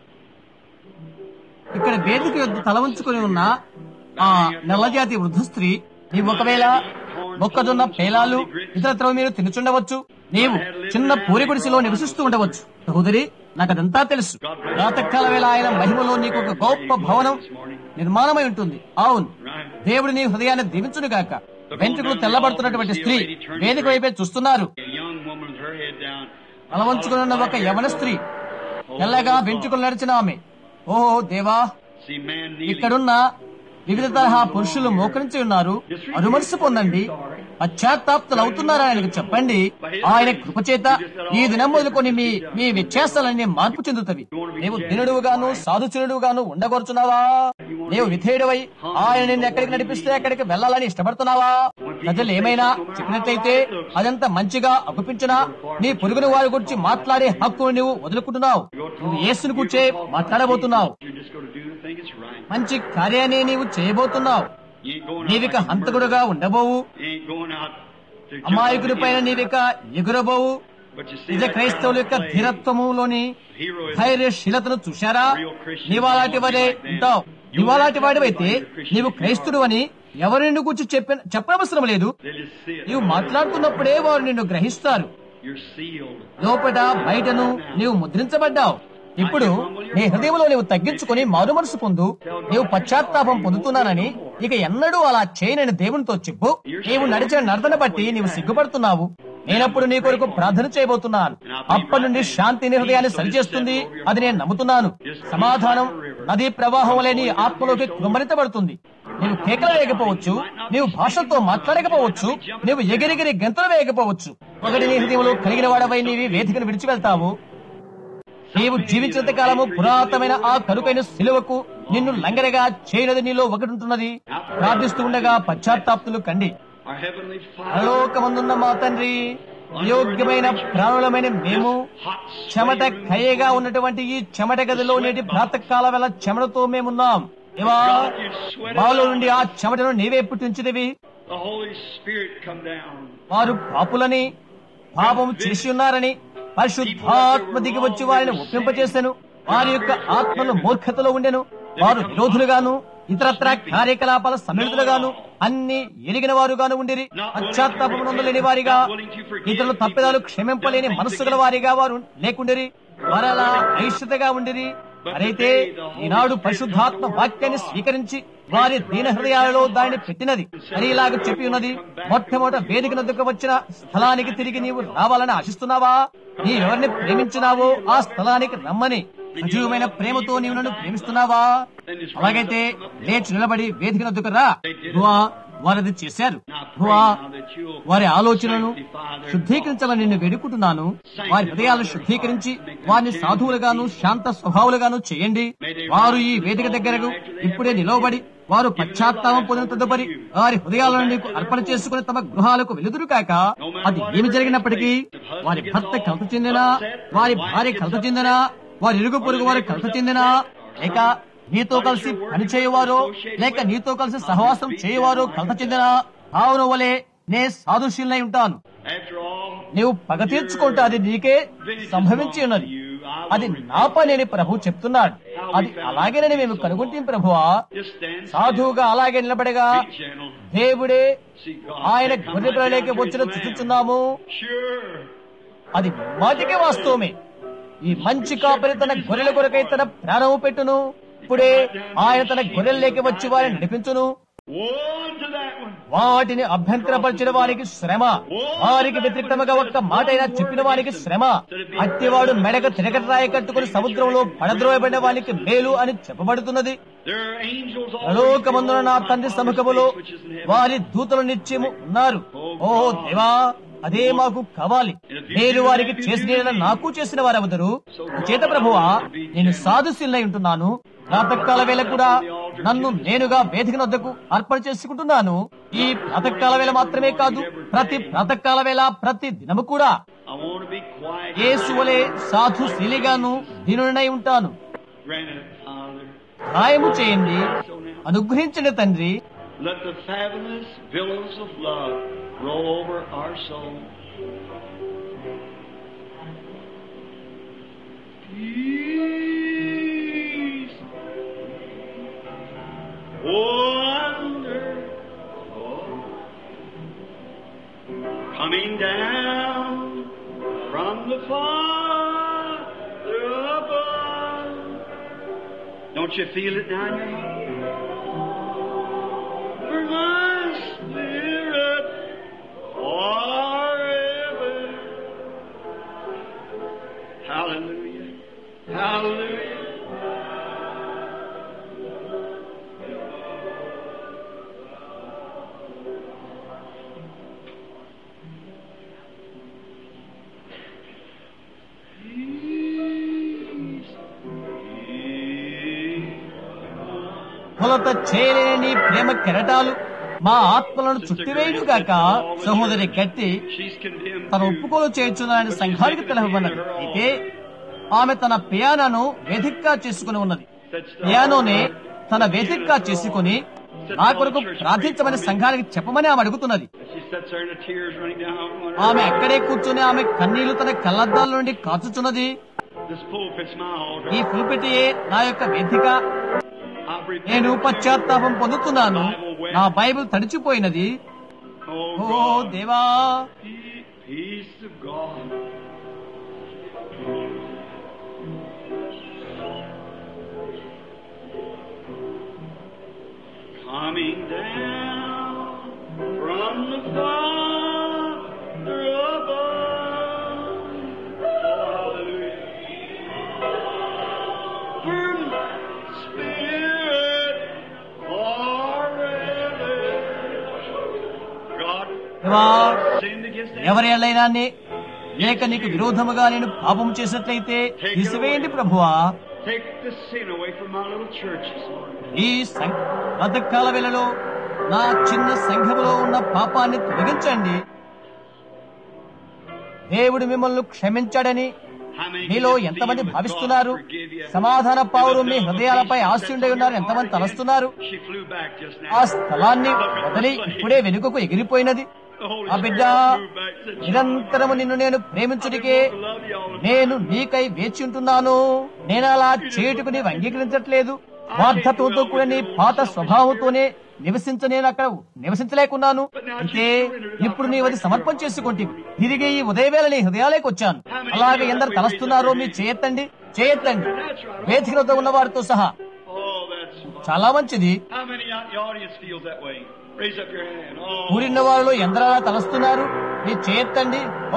ఇక్కడ వేదిక యొద్ద తల ఉంచుకుని ఉన్న ఆ నల్లజాతి వృద్ధ స్త్రీ నీవు ఒకవేళ మొక్కజొన్న పేలాలు ఇతరత్ర మీరు తినుచుండవచ్చు నీవు చిన్న పూరి గుడిసెలో నివసిస్తూ ఉండవచ్చు సహోదరి నాకు అదంతా తెలుసు రాతకాల వేళ ఆయన మహిమలో నీకు ఒక గొప్ప భవనం నిర్మాణమై ఉంటుంది అవును దేవుడు నీ హృదయాన్ని దీవించును గాక వెంట్రుకలు తెల్లబడుతున్నటువంటి స్త్రీ వేదిక వైపే చూస్తున్నారు A young woman with her head down. తలవంచుకున్న ఒక యవన స్త్రీ తెల్లగా వెంట్రుకలు నడిచిన ఆమె ఓహో దేవా See man kneeling. ఇక్కడున్న వివిధ తరహా పురుషులు మోకరించి ఉన్నారు అనుమనసు పొందండి పశ్చాత్తాప్తులు అవుతున్నారని ఆయనకు చెప్పండి ఆయన కృపచేత ఈ దినం మొదలుకొని మీ మీ వ్యత్యాసాలన్నీ మార్పు చెందుతవి నీవు దినుడుగాను సాధుచునుడుగాను ఉండగోరుచున్నావా నీవు విధేయుడవై ఆయన నిన్ను ఎక్కడికి నడిపిస్తే ఎక్కడికి వెళ్ళాలని ఇష్టపడుతున్నావా ప్రజలు ఏమైనా చెప్పినట్లయితే అదంతా మంచిగా అగుపించినా నీ పొరుగుని వారి గురించి మాట్లాడే హక్కును నువ్వు వదులుకుంటున్నావు నువ్వు యేసుని కూర్చే మాట్లాడబోతున్నావు You're just going to do the thing that's right. మంచి కార్యాన్ని నీవు చేయబోతున్నావు You ain't going out నీవిక like a హంతకుడుగా ఉండబోవు You ain't going out to jump అమాయకుడి పైన against నీవిక ఎగురబోవు But you see నిజ that క్రైస్తవుల యొక్క kind of thing, ధీరత్వములోని heroism. ధైర్యశీలతను చూశారా నీవాలాంటి వాడే ఉంటావు నీవాలాంటి వాడివైతే నీవు క్రైస్తుడు అని ఎవరు నిన్ను గురించి చెప్పిన చెప్పనవసరం లేదు They just see it. నీవు మాట్లాడుతున్నప్పుడే వారు నిన్ను గ్రహిస్తారు You're sealed. లోపట బయటను నీవు ముద్రించబడ్డావు ఇప్పుడు నీ హృదయంలో నీవు తగ్గించుకుని మారు మనసు పొందు నీవు పశ్చాత్తాపం పొందుతున్నానని ఇక ఎన్నడూ అలా చేయనని దేవునితో చెప్పు నీవు నడిచిన నడతను బట్టి నీవు సిగ్గుపడుతున్నావు నేనప్పుడు నీ కొరకు ప్రార్థన చేయబోతున్నాను అప్పటి నుండి శాంతి నీ హృదయాన్ని సరిచేస్తుంది అది నేను నమ్ముతున్నాను సమాధానం నదీ ప్రవాహం వలె నీ ఆత్మలోకి కృమ్మరించబడుతుంది నీవు కేకలు వేయకపోవచ్చు నీవు భాషతో మాట్లాడకపోవచ్చు నీవు ఎగిరిగిరి గంతులు వేయకపోవచ్చు ఒకటి నీ హృదయంలో కలిగిన వాడవై నీవి వేదికను విడిచి వెళ్తావు నీవు జీవించినంత కాలము పురాతనమైన ఆ కరుకైన సిలువకు నిన్ను లంగరగా చేయనది నీలో ఒకటి ఉంటున్నది ప్రార్థిస్తూ ఉండగా పశ్చాత్తాప్తులు కండి Our Heavenly Father. పరలోకమందున్న మా తండ్రి యోగ్యమైన ప్రాణులమైన మేము చెమట కయ్యగా ఉన్నటువంటి ఈ చెమట గదిలో నేటి ప్రాతకాల వేళ చెమటతో మేమున్నాం ఇవా బాలో నుండి ఆ చెమటను నీవే పుట్టించినవి The Holy Spirit come down. వారు పాపులని పాపం చేసి ఉన్నారని పరిశుద్ధాత్మ దిగి వచ్చి వారిని ఒప్పింపచేశాను వారి యొక్క ఆత్మలు మూర్ఖతలో ఉండెను వారు విరోధులుగాను ఇతరత్ర కార్యకలాపాల సమ్మిళితులుగాను అన్ని ఎరిగిన వారుగాను ఉండిరి పశ్చాత్తాపమునందులేని వారిగా ఇతరుల తప్పిదాలు క్షమింపలేని మనస్సు గల వారిగా వారు లేకుండిరి వారలా ఐశ్వతగా ఉండిరి మరైతే ఈనాడు పరిశుద్ధాత్మ వాక్యాన్ని స్వీకరించి వారి దీన హృదయాలలో దానిని పెట్టినది అని ఇలాగ చెప్పి ఉన్నది మొట్టమొదట వేదిక నద్దుకు వచ్చిన స్థలానికి తిరిగి నీవు రావాలని ఆశిస్తున్నావా నీ ఎవరిని ప్రేమించినావో ఆ స్థలానికి రమ్మని సజీవమైన ప్రేమతో నీవు నన్ను ప్రేమిస్తున్నావా అలాగైతే లేచి నిలబడి వేదిక నద్దుకు రా నువ్వా వారది చేశారు నువ్వా వారి ఆలోచనలను శుద్ధీకరించాలని నిన్ను వేడుకుంటున్నాను వారి హృదయాలను శుద్ధీకరించి వారిని సాధువులుగాను శాంత స్వభావులుగాను చేయండి వారు ఈ వేదిక దగ్గరకు ఇప్పుడే నిలవబడి వారు పశ్చాత్తాపం పొందిన తదుపరి వారి హృదయాలను నీకు అర్పణ చేసుకుని తమ గృహాలకు వెలుదురు కాక అది ఏమి జరిగినప్పటికీ వారి భర్త కలత చెందినా వారి భార్య కలత చెందినా వారి ఇరుగు పొరుగు వారు కలత చెందినా లేక నీతో కలిసి పని చేయవారో లేక నీతో కలిసి సహవాసం చేయవారో కలత చెందిన భావన వలె నే సాధుశీలనై ఉంటాను After all, నీవు పగ తీర్చుకుంటే అది నీకే సంభవించి ఉన్నది అది నా పని అని ప్రభు చెప్తున్నాడు అది అలాగేనని మేము కనుగొంటాం ప్రభువా just stand సాధువుగా అలాగే నిలబడగా be gentle. దేవుడే See God. ఆయన గొర్రె పిల్లలేకి వచ్చిన చూచుచున్నాము Sure. అది మాటికే వాస్తవమే ఈ మంచి కాపరి తన గొర్రెల కొరకై తన ప్రాణము పెట్టును ఇప్పుడే ఆయన తన గొర్రెల్లోకి వచ్చి వారిని నడిపించును Woe to that one. వాటిని అభ్యంతరపరిచిన వారికి శ్రమ వారికి వ్యతిరేక్తముగా ఒక్క మాట అయినా చెప్పిన వారికి శ్రమ అట్టివాడు మెడక తిరగరాయి కట్టుకుని సముద్రంలో పడద్రోయబడిన వానికి మేలు అని చెప్పబడుతున్నది There are angels all పరలోకమందున నా తండ్రి సముఖములో వారి దూతలు నిత్యము ఉన్నారు ఓ దేవా అదే మాకు కావాలి నేను వారికి చేసిన నాకు చేసిన వారెవదరు చేత ప్రభువా నేను సాధుశీలై ఉంటున్నాను ప్రాతకాల వేళ కూడా నన్ను నేనుగా వేదిక వద్దకు అర్పణ చేసుకుంటున్నాను ఈ ప్రాతకాల వేళ మాత్రమే కాదు ప్రతి ప్రాతకాల వేళ ప్రతి దినము కూడా I want to be quiet. యేసువలే సాధుశీలిగాను దీనుడనై ఉంటాను Granted, Father. సహాయము చేయండి అనుగ్రహించండి తండ్రి Let the fabulous billows of love roll over our soul. Peace. Wonder. Coming down from the Father above. Don't you feel it down your heart? for my spirit forever. Hallelujah. Hallelujah. కొలత చేయలేని నీ ప్రేమ కెరటాలు మా ఆత్మలను చుట్టివేయుగాక సహోదరి గట్టి She's condemned తన to ఒప్పుకోలు చేయించున్నాయని సంఘానికి తెలుపబడినది అయితే ఆమె తన పియానోను వేదికగా చేసుకుని ఉన్నది పియానోనే తన వేదికగా చేసుకుని నా కొరకు ప్రార్థించమని సంఘానికి చెప్పమని ఆమె అడుగుతున్నది She sits there and the tears running down one ఆమె అక్కడే కూర్చుని ఆమె కన్నీళ్లు తన కళ్ళద్దాల నుండి కాచుచున్నది This pulpit's my altar. ఈ పుల్పిటియే నా యొక్క వేదిక I've repented. నేను పశ్చాత్తాపం పొందుతున్నాను నా బైబిల్ తడిచిపోయినది Oh, ఓ God. దేవా Peace of God. Coming down from the Father above. Hallelujah. From Spirit forever. God దేవా sinned against ఎవరి ఎల్లైనా లేక నీకు విరోధముగా నేను పాపం చేసినట్లయితే తీసివేయండి ప్రభువా Take the sin away from my little church this morning. ఈ బ్రతకాల వేళలో నా చిన్న సంఘములో ఉన్న పాపాన్ని తొలగించండి దేవుడు మిమ్మల్ని క్షమించాడని How many మీలో can ఎంతమంది see with భావిస్తున్నారు God forgive you? సమాధాన పావులు మీ హృదయాలపై ఆశయుండై ఉన్నారు ఎంతమంది తలస్తున్నారు She flew back just now. ఆ స్థలాన్ని వదిలి ఇప్పుడే వెనుకకు ఎగిరిపోయినది The Holy ఆ బిడ్డ Spirit flew back and said, నిరంతరము నిన్ను నేను ప్రేమించుడికే "I love you all the time." నేను నీకై వేచి ఉంటున్నాను నేను అలా చేయుటకు నీవు అంగీకరించట్లేదు వార్ధత్వంతో కూడా నీ పాత స్వభావంతోనే నివసించ నేను అక్కడ నివసించలేకున్నాను అయితే ఇప్పుడు నీవు అది సమర్పణ చేసుకుంటే తిరిగి ఈ ఉదయవేళ నీ హృదయాలేకి వచ్చాను అలాగే ఎందరు తలస్తున్నారో మీరు చేయెత్తండి చేయెత్తండి వేదికలతో ఉన్న వారితో సహా Oh, that's fine. చాలా మంచిది How many out in the audience feels that way? Raise up your hand. Oh, కూడిన వాళ్ళు ఎందరూ అలా తలస్తున్నారు మీరు చేయెత్తండి ఓ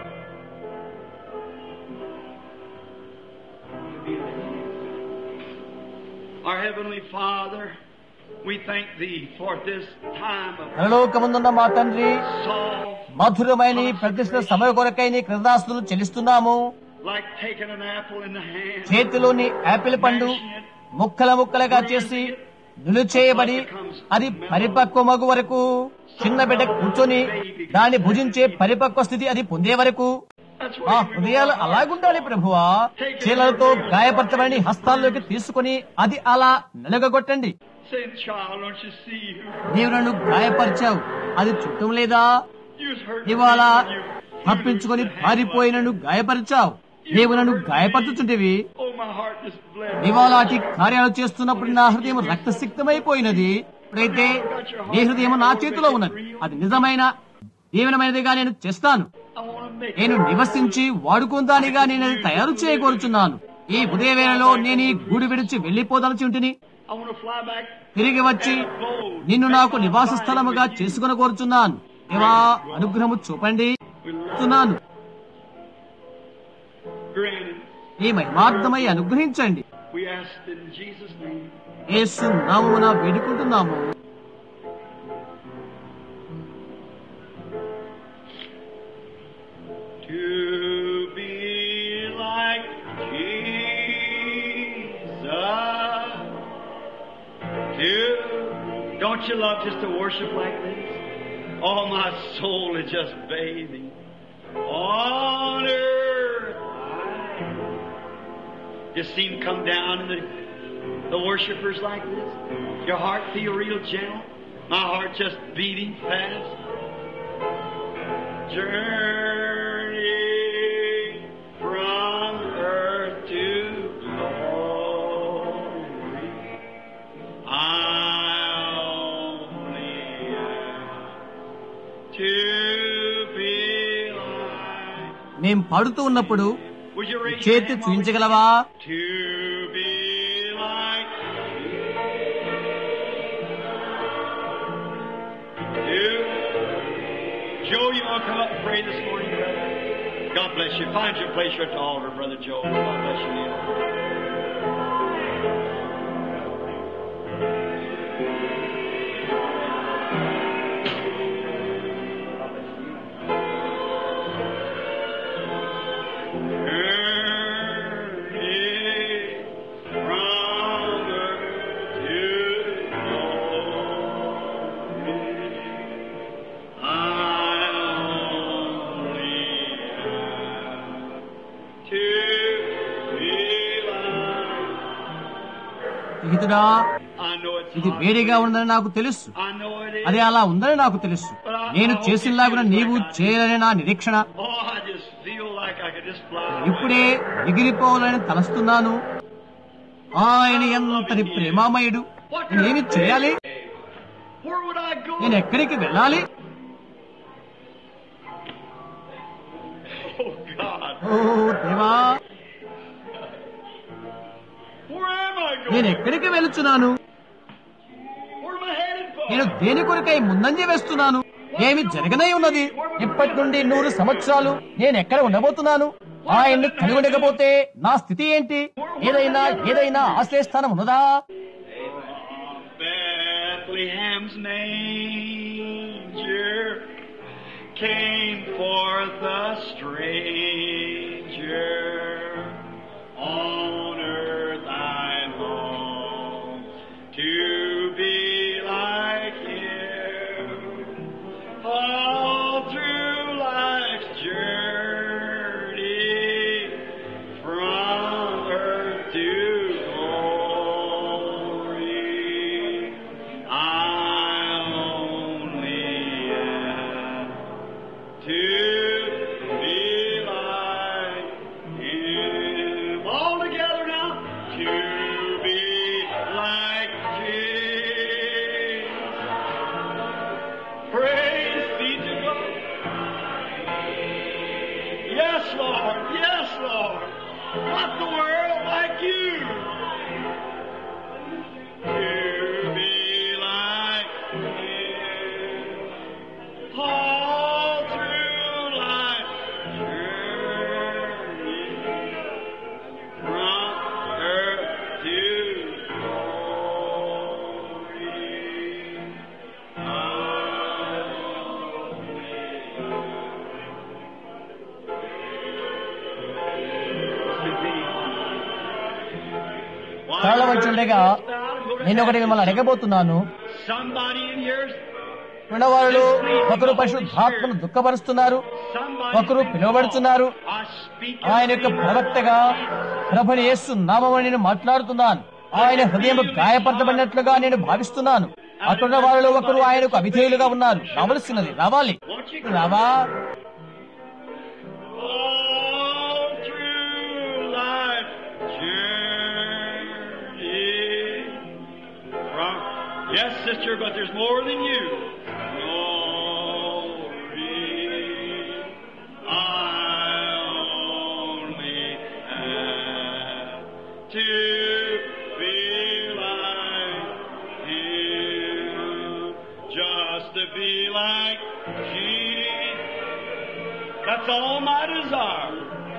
our Heavenly Father, we thank Thee for this time of పరలోకముందున్న మా తండ్రి soul, మధురమైన ఈ ప్రతిష్ట సమయ కొరకై నీ కృతదాస్తులు చెల్లిస్తున్నాము like taking an apple in the hand, చేతిలోని యాపిల్ పండు ముక్కల ముక్కలుగా చేసి నిలుచేయబడి అది పరిపక్వమగు వరకు చిన్న బిడ్డ కూర్చొని దాన్ని భుజించే పరిపక్వ స్థితి అది పొందే వరకు That's మా why we హృదయాలు అలాగుండాలి ప్రభువా చీలలతో గాయపరచబడి హస్తాల్లోకి తీసుకుని అది అలా నిలగొట్టండి Sin child, don't you see? నీవు నన్ను గాయపరిచావు అది చుట్టం లేదా You hurt ఇవాళ me. You, తప్పించుకొని పారిపోయి నన్ను గాయపరిచావు నీవు నన్ను గాయపరుచుచుంటివి oh, my heart just bled. ఇవాళటి కార్యాలు చేస్తున్నప్పుడు నా హృదయం రక్తసిక్తమైపోయినది ఇప్పుడైతే నీ హృదయం నా చేతిలో ఉన్నది అది నిజమైన దీవెనమైనదిగా నేను చేస్తాను I want to make నేను నివసించి వాడుకుందానిగా నేను అది తయారు చేయకూరుచున్నాను ఈ ఉదయవేళలో నేను ఈ గూడు విడిచి వెళ్లిపోదలచి ఉంటిని I want to fly back తిరిగి వచ్చి నిన్ను నాకు నివాస స్థలముగా చేసుకుని కోరుచున్నాను దేవా అనుగ్రహము చూపండి చూస్తున్నాను granted. ఈ మహిమార్థమై అనుగ్రహించండి We ask in Jesus' name. యేసు నామమున వేడుకుంటున్నాము To be like Jesus. To, don't you love just to worship like this? Oh, my soul is just bathing on earth. Just see him come down and the, the worshipers like this. Your heart feel real gentle. My heart just beating fast. Journey from earth to glory. I only ask to be like. మేం పాడుతూ ఉన్నప్పుడు Would you raise your చేతి hand while we చూయించగలవా to be like you. Joe, you want to come up and pray this morning, brother? God bless you. Find your place here at the altar, brother Joe. God bless you. Early from earth to స్నేహితుడా I know it's ఇది hot. వేడిగా ఉందని నాకు తెలుసు I know it is. అది అలా ఉందని నాకు తెలుసు నేను చేసినలాగున నీవు చేయాలని నా నిరీక్షణ Oh, I just feel like I could just fly. ఇప్పుడే ఎగిరిపోవాలని తలస్తున్నాను ఆయన ఎంతటి ప్రేమామయుడు నేనేమి చేయాలి Where would I go? నేను ఎక్కడికి వెళ్ళాలి Oh, God. ఓ దేవా Where am I నేను going? ఎక్కడికి వెళుచున్నాను Where am I headed for? నేను దేని కొరకై ముందంజ వేస్తున్నాను ఏమి జరగనై ఉన్నది ఇప్పటి నుండి నూరు సంవత్సరాలు నేను ఎక్కడ ఉండబోతున్నాను ఆయన్ను కనుగొనకపోతే నా స్థితి ఏంటి ఏదైనా ఏదైనా ఆశ్రయస్థానం ఉన్నదా Bethlehem's manger came forth a stranger. On earth I long to be like him. All through life's journey from earth to glory, I only am to be like Him. All together now, to be like Jesus. Praise be to God. Yes, Lord. Yes, Lord. Not the world like you. To be like Him. All through life's journey. From earth to glory. తాళ వచ్చుండగా నేను ఒకటి మిమ్మల్ని అడగబోతున్నాను Somebody in here, విన్నవాళ్ళు ఒకరు పరిశుద్ధాత్మను దుఃఖపరుస్తున్నారు somebody. ఒకరు పిలువబడుతున్నారు I speak ఆయన యొక్క ప్రవక్తగా ప్రభుని యేసు నామమని నేను మాట్లాడుతున్నాను ఆయన హృదయం గాయపరచబడినట్లుగా నేను భావిస్తున్నాను అక్కడ వాళ్ళలో ఒకరు ఆయనకు అవిధేయులుగా ఉన్నారు రావలసినది రావాలి రావా all through life's journey. From, yes, sister, but there's more than you. Glory. I only have to be like Him, just to be like Jesus. That's all my desire.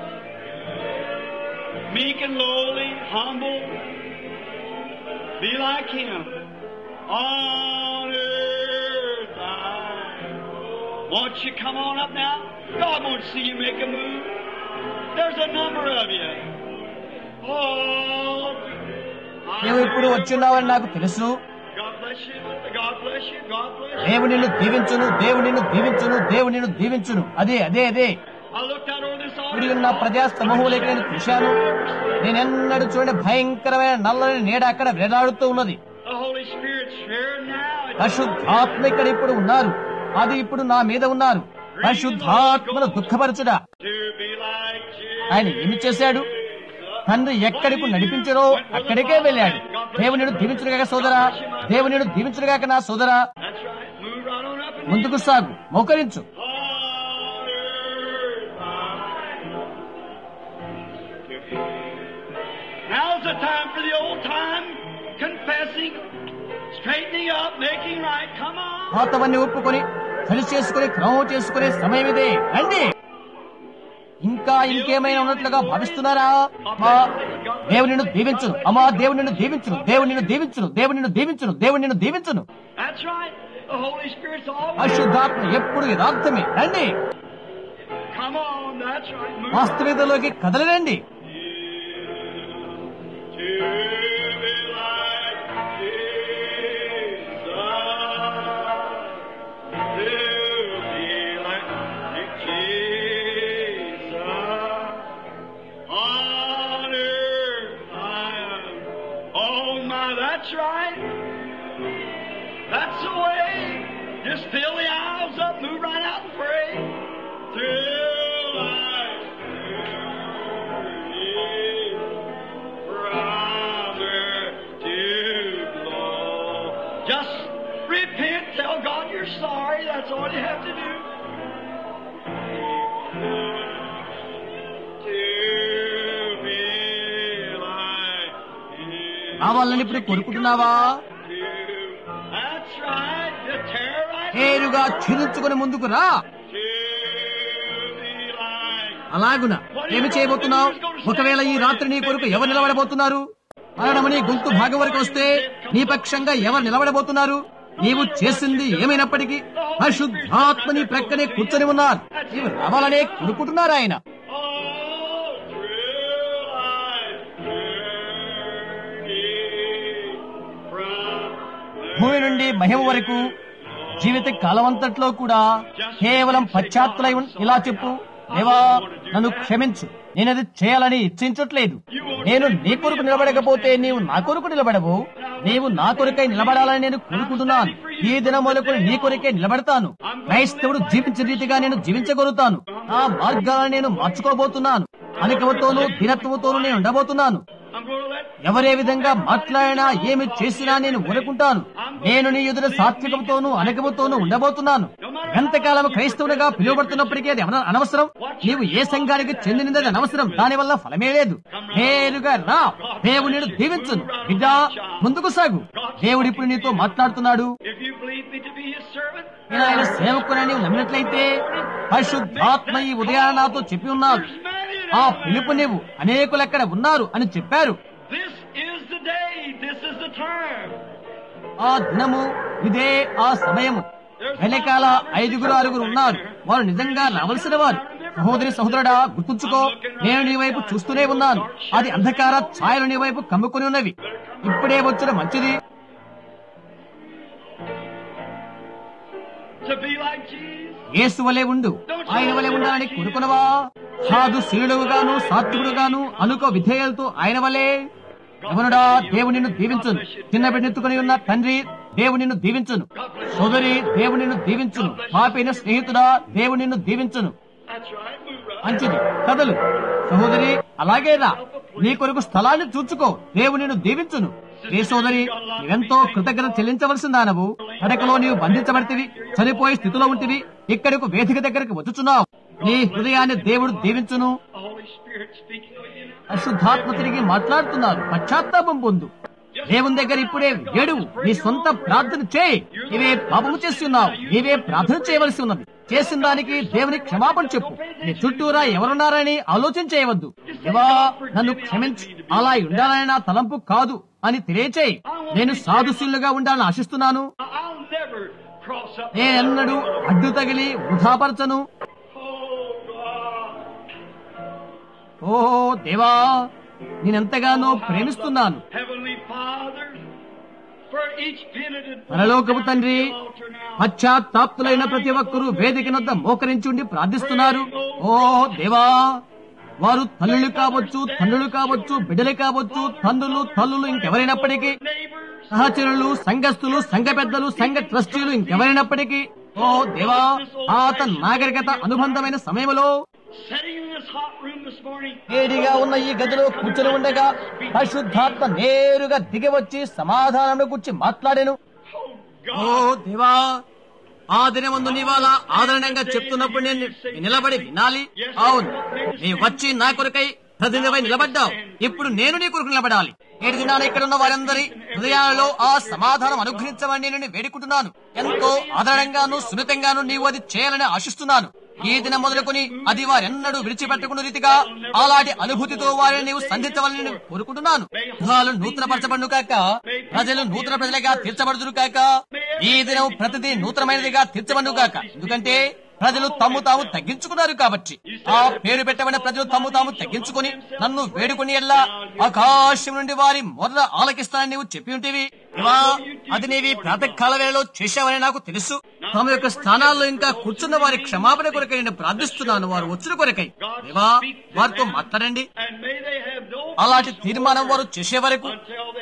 Meek and lowly, humble, be like Him. On earth I Won't you come on up now? God wants to see you make a move. There's a number of you. Oh, నీవు ఇప్పుడు వచ్చున్నావని నాకు తెలుసు God bless you. God bless you. God bless you. దేవుడు నిన్ను దీవించును దేవుడు నిన్ను దీవించును దేవుడు నిన్ను దీవించును అదే అదే అదే I looked out over this ఇప్పుడు audience. ఉన్న ప్రజా సమూహంలోకి నేను చూశాను నేనెన్నడూ చూడండి భయంకరమైన నల్లని నీడ అక్కడ వేలాడుతూ ఉన్నది The Holy Spirit's here now. పరిశుద్ధాత్మ ఇక్కడ ఇప్పుడు ఉన్నారు అది ఇప్పుడు నా మీద ఉన్నారు పరిశుద్ధాత్మను దుఃఖపరచుడా To be like Jesus. ఆయన ఏమి చేశాడు తండ్రి ఎక్కడికి నడిపించరో అక్కడికే వెళ్ళాడు దేవునిడు దీవించుడుగాక సోదరా దేవునిడు దీవించుడుగాక నా సోదరా That's right. Move right on up and ముందుకు సాగు మోకరించు Now's the time for the old time confessing, straightening up, making right. Come on. పాతవన్నీ ఒప్పుకొని సరి చేసుకుని క్రమం చేసుకునే సమయం ఇదే రండి ఇంకా ఇంకేమైనా ఉన్నట్లుగా భావిస్తున్నారా మా దేవునిను దీవించును అమ్మా దేవునిను దీవించును దేవునిను దీవించును దేవునిను దీవించును దేవునిను దీవించును That's right. The Holy Spirit's always. పరిశుద్ధాత్మ ఎప్పుడు యథార్థమే రండి Come on. That's right. Move. వాస్తవికతలోకి కదలరండి To be like Jesus. To be like Jesus. On earth I am. Oh my, That's right. That's the way. Just fill the aisles up, move right out and pray. Till life's journey, brother, to glory. Just repent, tell God you're sorry. That's all you have to do. To be like Him. కావాలని ఇప్పుడు కోరుకుంటున్నావా That's right. To tear right నేరుగా ఛేదించుకుని ముందుకు రా to be like అలాగున ఏమి చేయబోతున్నావు ఒకవేళ ఈ రాత్రి నీ కొరకు ఎవరు నిలబడబోతున్నారు మరణమని గొంతు భాగం వరకు వస్తే నీ పక్షంగా ఎవరు నిలబడబోతున్నారు నీవు చేసింది ఏమైనప్పటికీ పరిశుద్ధాత్మ నీ ప్రక్కనే కూర్చొని ఉన్నారు నీవు రావాలనే కోరుకుంటున్నారు ఆయన all through life journey from భూమి నుండి మహిమ వరకు జీవిత కాలమంతట్లో కూడా కేవలం పశ్చాత్తులై ఉన్- ఇలా చెప్పు దేవా నన్ను క్షమించు నేనది చేయాలని ఇచ్చించట్లేదు నేను నీ కొరకు నిలబడకపోతే నీవు నా కొరకు నిలబడవు నీవు నా కొరకై నిలబడాలని నేను కోరుకుంటున్నాను ఈ దినం మొదలుకొని నీ కొరకే నిలబడతాను క్రైస్తవుడు జీవించిన రీతిగా నేను జీవించగలుగుతాను ఆ మార్గాలను నేను మార్చుకోబోతున్నాను అనికముతోనూ దినత్వముతోనూ నేను ఉండబోతున్నాను I'm going to let ఎవరే విధంగా మాట్లాడినా ఏమి చేసినా నేను ఊరుకుంటాను నేను నీ ఎదుట సాత్వికంతోనూ అనకముతోనూ ఉండబోతున్నాను ఎంతకాలం క్రైస్తవునిగా పిలువబడుతున్నప్పటికీ అది అన- అనవసరం నీవు ఏ సంఘానికి చెందినది అనవసరం దానివల్ల ఫలమే లేదు నేరుగా రా దేవుడు నేను దీవించును బిడ్డ ముందుకు సాగు దేవుడు ఇప్పుడు నీతో మాట్లాడుతున్నాడు if you believe me to be his servant, నేను ఆయన సేవకుని నీవు నమ్మినట్లయితే పరిశుద్ధాత్మ ఈ ఉదయాన నాతో చెప్పి ఉన్నాడు ఆ పిలుపు నీవు అనేకులు అక్కడ ఉన్నారు అని చెప్పారు this is the day, this is the time. ఆ దినము ఇదే ఆ సమయము వెనకాల ఐదుగురు ఆరుగురు ఉన్నారు వారు నిజంగా రావలసిన వారు సహోదరి సహోదరుడా గుర్తుంచుకో నేను నీ వైపు చూస్తూనే ఉన్నాను అది అంధకార ఛాయలు నీ వైపు కమ్ముకొని ఉన్నవి ఇప్పుడే వచ్చిన మంచిది To be like Jesus. యేసు వలె ఉండు ఆయన వలె ఉండాలని కోరుకునవా సాధు శీలుడుగాను సాత్వికుడుగాను అనుకో విధేయులతో ఆయన వలె యవనుడా దేవుడు నిన్ను దీవించును చిన్న బిడ్డెత్తుకుని ఉన్న తండ్రి దేవుడు నిన్ను దీవించును సోదరి దేవుడు నిన్ను దీవించును పాపైన స్నేహితుడా దేవుడు నిన్ను దీవించును That's right. Move right. మంచిది కదలు సహోదరి అలాగే రా నీ కొరకు స్థలాన్ని చూచుకో దేవుడు నిన్ను దీవించును ఏ సోదరి నీవెంతో కృతజ్ఞత చెల్లించవలసిన దానవు పడకలో నీవు బంధించబడితివి చనిపోయే స్థితిలో ఉంటివి ఇక్కడకు వేదిక దగ్గరకు వచ్చుచున్నావు నీ హృదయాన్ని దేవుడు దీవించును The Holy Spirit speaking with you. పరిశుద్ధాత్మ తిరిగి మాట్లాడుతున్నారు పశ్చాత్తాపం పొందు దేవుని దగ్గర ఇప్పుడే ఏడు నీ సొంత ప్రార్థన చేయి నీవే పాపము చేస్తున్నావు నీవే ప్రార్థన చేయవలసి ఉన్నది చేసిన దానికి దేవుని క్షమాపణ చెప్పు నీ చుట్టూరా ఎవరున్నారని ఆలోచన చేయవద్దు దేవా నన్ను క్షమించు అలా ఉండాలని నా తలంపు కాదు అని తెలియచేయి నేను సాధుశీలుగా ఉండాలని ఆశిస్తున్నాను I'll never cross up. నేనెన్నడూ అడ్డు తగిలి వృధాపరచను Oh God. ఓ దేవా నేనెంతగానో ప్రేమిస్తున్నాను Heavenly Father, for each penitent పరలోకపు తండ్రి altar now. పశ్చాత్తాప్తులైన ప్రతి ఒక్కరూ వేదిక నొద్ద మోకరించుండి ప్రార్థిస్తున్నారు ఓ దేవా వారు తల్లులు కావచ్చు తండ్రులు కావచ్చు బిడ్డలు కావచ్చు తండ్రులు తల్లులు ఇంకెవరైనప్పటికీ Neighbors, సహచరులు సంఘస్థులు సంఘ పెద్దలు సంఘ ట్రస్టీలు ఇంకెవరైనప్పటికీ ఓ దేవా పాత నాగరికత అనుబంధమైన సమయంలో sitting in this hot room this morning. వేడిగా ఉన్న ఈ గదిలో కూర్చొని ఉండగా పరిశుద్ధాత్మ నేరుగా దిగి వచ్చి సమాధానం గురించి మాట్లాడాను Oh ఓ God. దేవా ఆ దినమందు నీవాల ఆదరణంగా చెప్తున్నప్పుడు నేను నిలబడి వినాలి అవును నీ వచ్చి నా కొరకై ప్రతినిధివై నిలబడ్డావు ఇప్పుడు నేను నీ కొరకు నిలబడాలి నేటి దినాన ఇక్కడ ఉన్న వారందరి హృదయాలలో ఆ సమాధానం అనుగ్రహించమని నేను వేడుకుంటున్నాను ఎంతో ఆదరణంగాను సున్నితంగాను నీవు అది చేయాలని ఆశిస్తున్నాను ఈ దినం మొదలుకొని అది వారెన్నడూ విడిచిపెట్టకున్న రీతిగా అలాంటి అనుభూతితో వారిని నీవు సంధించవాలని నేను కోరుకుంటున్నాను గృహాలు నూతన పరచబడును కాక ప్రజలు నూతన ప్రజలుగా తీర్చబడుదురు కాక ఈ దినం ప్రతిదీ నూతనమైనదిగా తీర్చబడును కాక ఎందుకంటే ప్రజలు తమ్ము తాము తగ్గించుకున్నారు కాబట్టి ఆ పేరు పెట్టబడిన ప్రజలు తమ్ము తాము తగ్గించుకుని నన్ను వేడుకుని ఎల్లా ఆకాశం నుండి వారి మొర్ర ఆలకిస్తానని నీవు చెప్పి ఉంటేవి ఇవా అది నీవి ప్రాతకాల వేళలో చేశావని నాకు తెలుసు తమ యొక్క స్థానాల్లో ఇంకా కూర్చున్న వారి క్షమాపణ కొరకై నేను ప్రార్థిస్తున్నాను వారు వచ్చిన కొరకై దేవా వారితో మాట్లాడండి And may they have no అలాంటి తీర్మానం వారు చేసే వరకు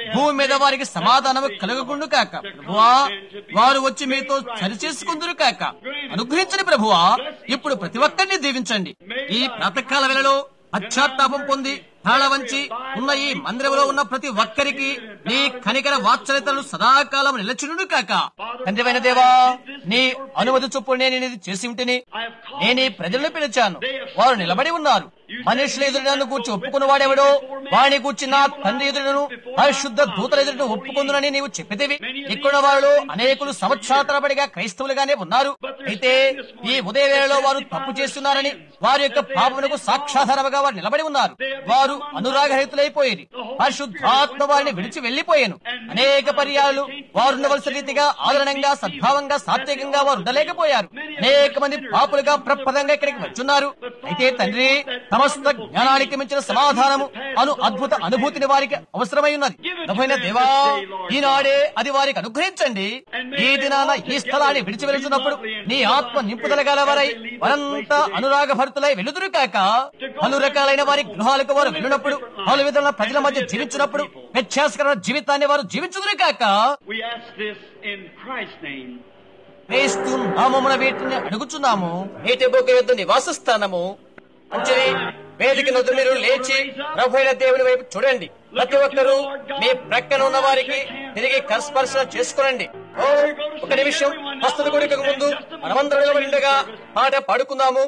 భూమి మీద వారికి సమాధానము కలగకుండు కాక ప్రభువా వారు వచ్చి మీతో సరిచేసుకుందరు కాక అనుగ్రహించండి ప్రభువా ఇప్పుడు ప్రతి ఒక్కరిని దీవించండి ఈ ప్రాతకాల వేళలో పశ్చాత్తాపం పొంది తాళ వంచి ఉన్న ఈ మందిరంలో ఉన్న ప్రతి ఒక్కరికి నీ కనికర వాత్సల్యతలు సదాకాలం నిలచును కాక తండ్రివైన దేవా నీ అనుమతి చొప్పున నేను ఇది చేసి ఉంటేనే నేను ఈ ప్రజలను పిలిచాను వారు నిలబడి ఉన్నారు మనుషుల ఎదురు నన్ను కూర్చి ఒప్పుకున్న వాడెవడో వాడిని కూర్చి నా తండ్రి ఎదురును పరిశుద్ధ దూతల ఎదురును ఒప్పుకుందునని నీవు చెప్పితేవి ఇక్కడ వారిలో అనేకులు సంవత్సరాల తరబడిగా క్రైస్తవులుగానే ఉన్నారు అయితే ఈ ఉదయ వేళలో వారు తప్పు చేస్తున్నారని వారి యొక్క పాపమునకు సాక్షాధారముగా వారు నిలబడి ఉన్నారు వారు అనురాగరహితులైపోయేది పరిశుద్ధాత్మ వారిని విడిచి వెళ్లిపోయాను అనేక పర్యాలు వారు ఉండవలసిన రీతిగా ఆదరణంగా సద్భావంగా సాత్వికంగా వారు ఉండలేకపోయారు అనేక మంది పాపులుగా ప్రప్రదంగా ఇక్కడికి వచ్చున్నారు అయితే తండ్రి సమస్త జ్ఞానానికి మించిన సమాధానము అను అద్భుత అనుభూతిని వారికి అవసరమై ఉన్నది ప్రభువైన దేవా ఈనాడే అది వారికి అనుగ్రహించండి ఈ దినాన ఈ స్థలాన్ని విడిచి వెళుతున్నప్పుడు నీ ఆత్మ నింపుదల గలవారై వారంతా అనురాగ భరితులై వెలుదురు కాక పలు రకాలైన వారి గృహాలకు వారు వెళ్ళినప్పుడు పలు విధముల ప్రజల మధ్య జీవించినప్పుడు వ్యత్యాసకరమైన జీవితాన్ని వారు జీవించుదురు కాక We ask this in Christ's name. క్రీస్తు నామమున వీటిని అడుగుచున్నాము నీటి బొగ్గ యొద్ద నివాస స్థానము మంచిది వేదిక నొద్దు మీరు లేచి ప్రభు అయిన దేవుని వైపు చూడండి ప్రతి ఒక్కరూ మీ ప్రక్కన ఉన్న వారికి తిరిగి కరస్పర్శన చేసుకునండి ఓ ఒక నిమిషం హస్తల కొడుకు ముందు మనమందరం నిలబడి ఉండగా పాట పాడుకుందాము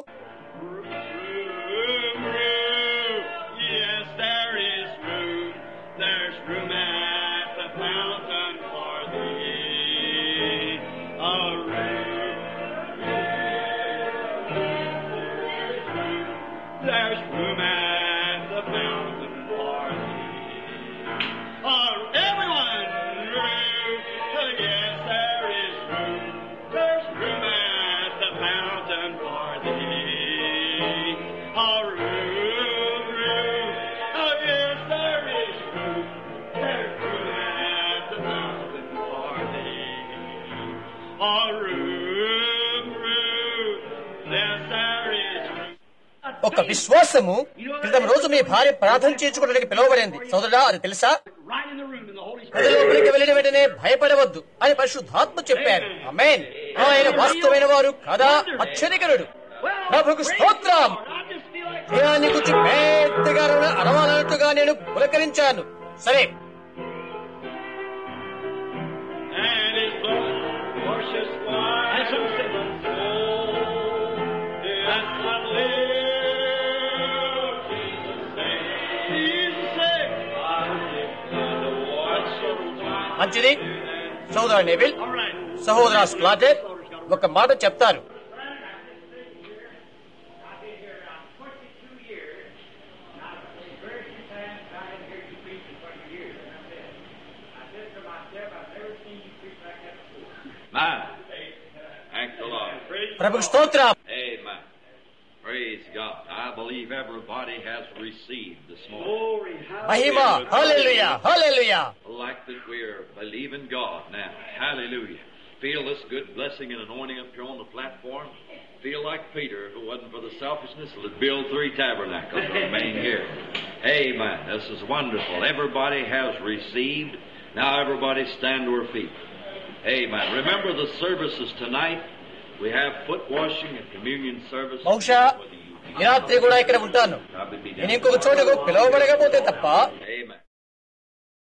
Room, room, yes, there is room. There's room at the fountain for thee. A room. There's room at the fountain for thee. Oh, everyone, room. Yes, there is room. There's room at the fountain for thee. A room, room. Oh, yes, there is room. There's room at the fountain for thee. A room, room. Yes, there is room. ఒక విశ్వాసము క్రితం రోజు మీ భార్య ప్రార్థన చేర్చుకోవడానికి పిలువబడింది సోదరుడా అది తెలుసా Right in the room in the Holy ప్రజల Spirit. లోపలికి వెళ్ళిన వెంటనే భయపడవద్దు అని పరిశుద్ధాత్మ చెప్పారు అమేన్ ఆయన వాస్తవమైన వారు కదా ఆశ్చర్యకరుడు ప్రభుకు స్తోత్రం I just feel like దేహాన్ని గురించి పెద్దగా అరవ- అరవాలన్నట్టుగా నేను పులకరించాను సరే and his blood washes white as a soul. Yes, I live, Jesus saved. Jesus saved. I live in the wash of white. మంచిది సోదరు నెవిల్ All right. సహోదర స్లాటెడ్ ఒక మాట చెప్తారు I've been here around 22 years, and I've been very few times I didn't hear you preach in 20 years. And I said, I said to myself, I've never seen you preach like that before. Man. Thank the Lord. ప్రభుకు స్తోత్రం Amen. Praise God. I believe everybody has received this morning. Glory. Mahima hallelujah hallelujah Like that we're believing God now. Hallelujah. Feel this good blessing and anointing up here on the platform. Feel like Peter, if it wasn't for the selfishness, would build three tabernacles and remain here. Amen. This is wonderful. Everybody has received. Now everybody stand to our feet. Amen. Remember the services tonight. We have foot washing and communion service. బహుశా ఈ రాత్రి కూడా ఇక్కడ ఉంటాను Probably be నేను ఇంకొక చోటకు పిలువబడకపోతే తప్ప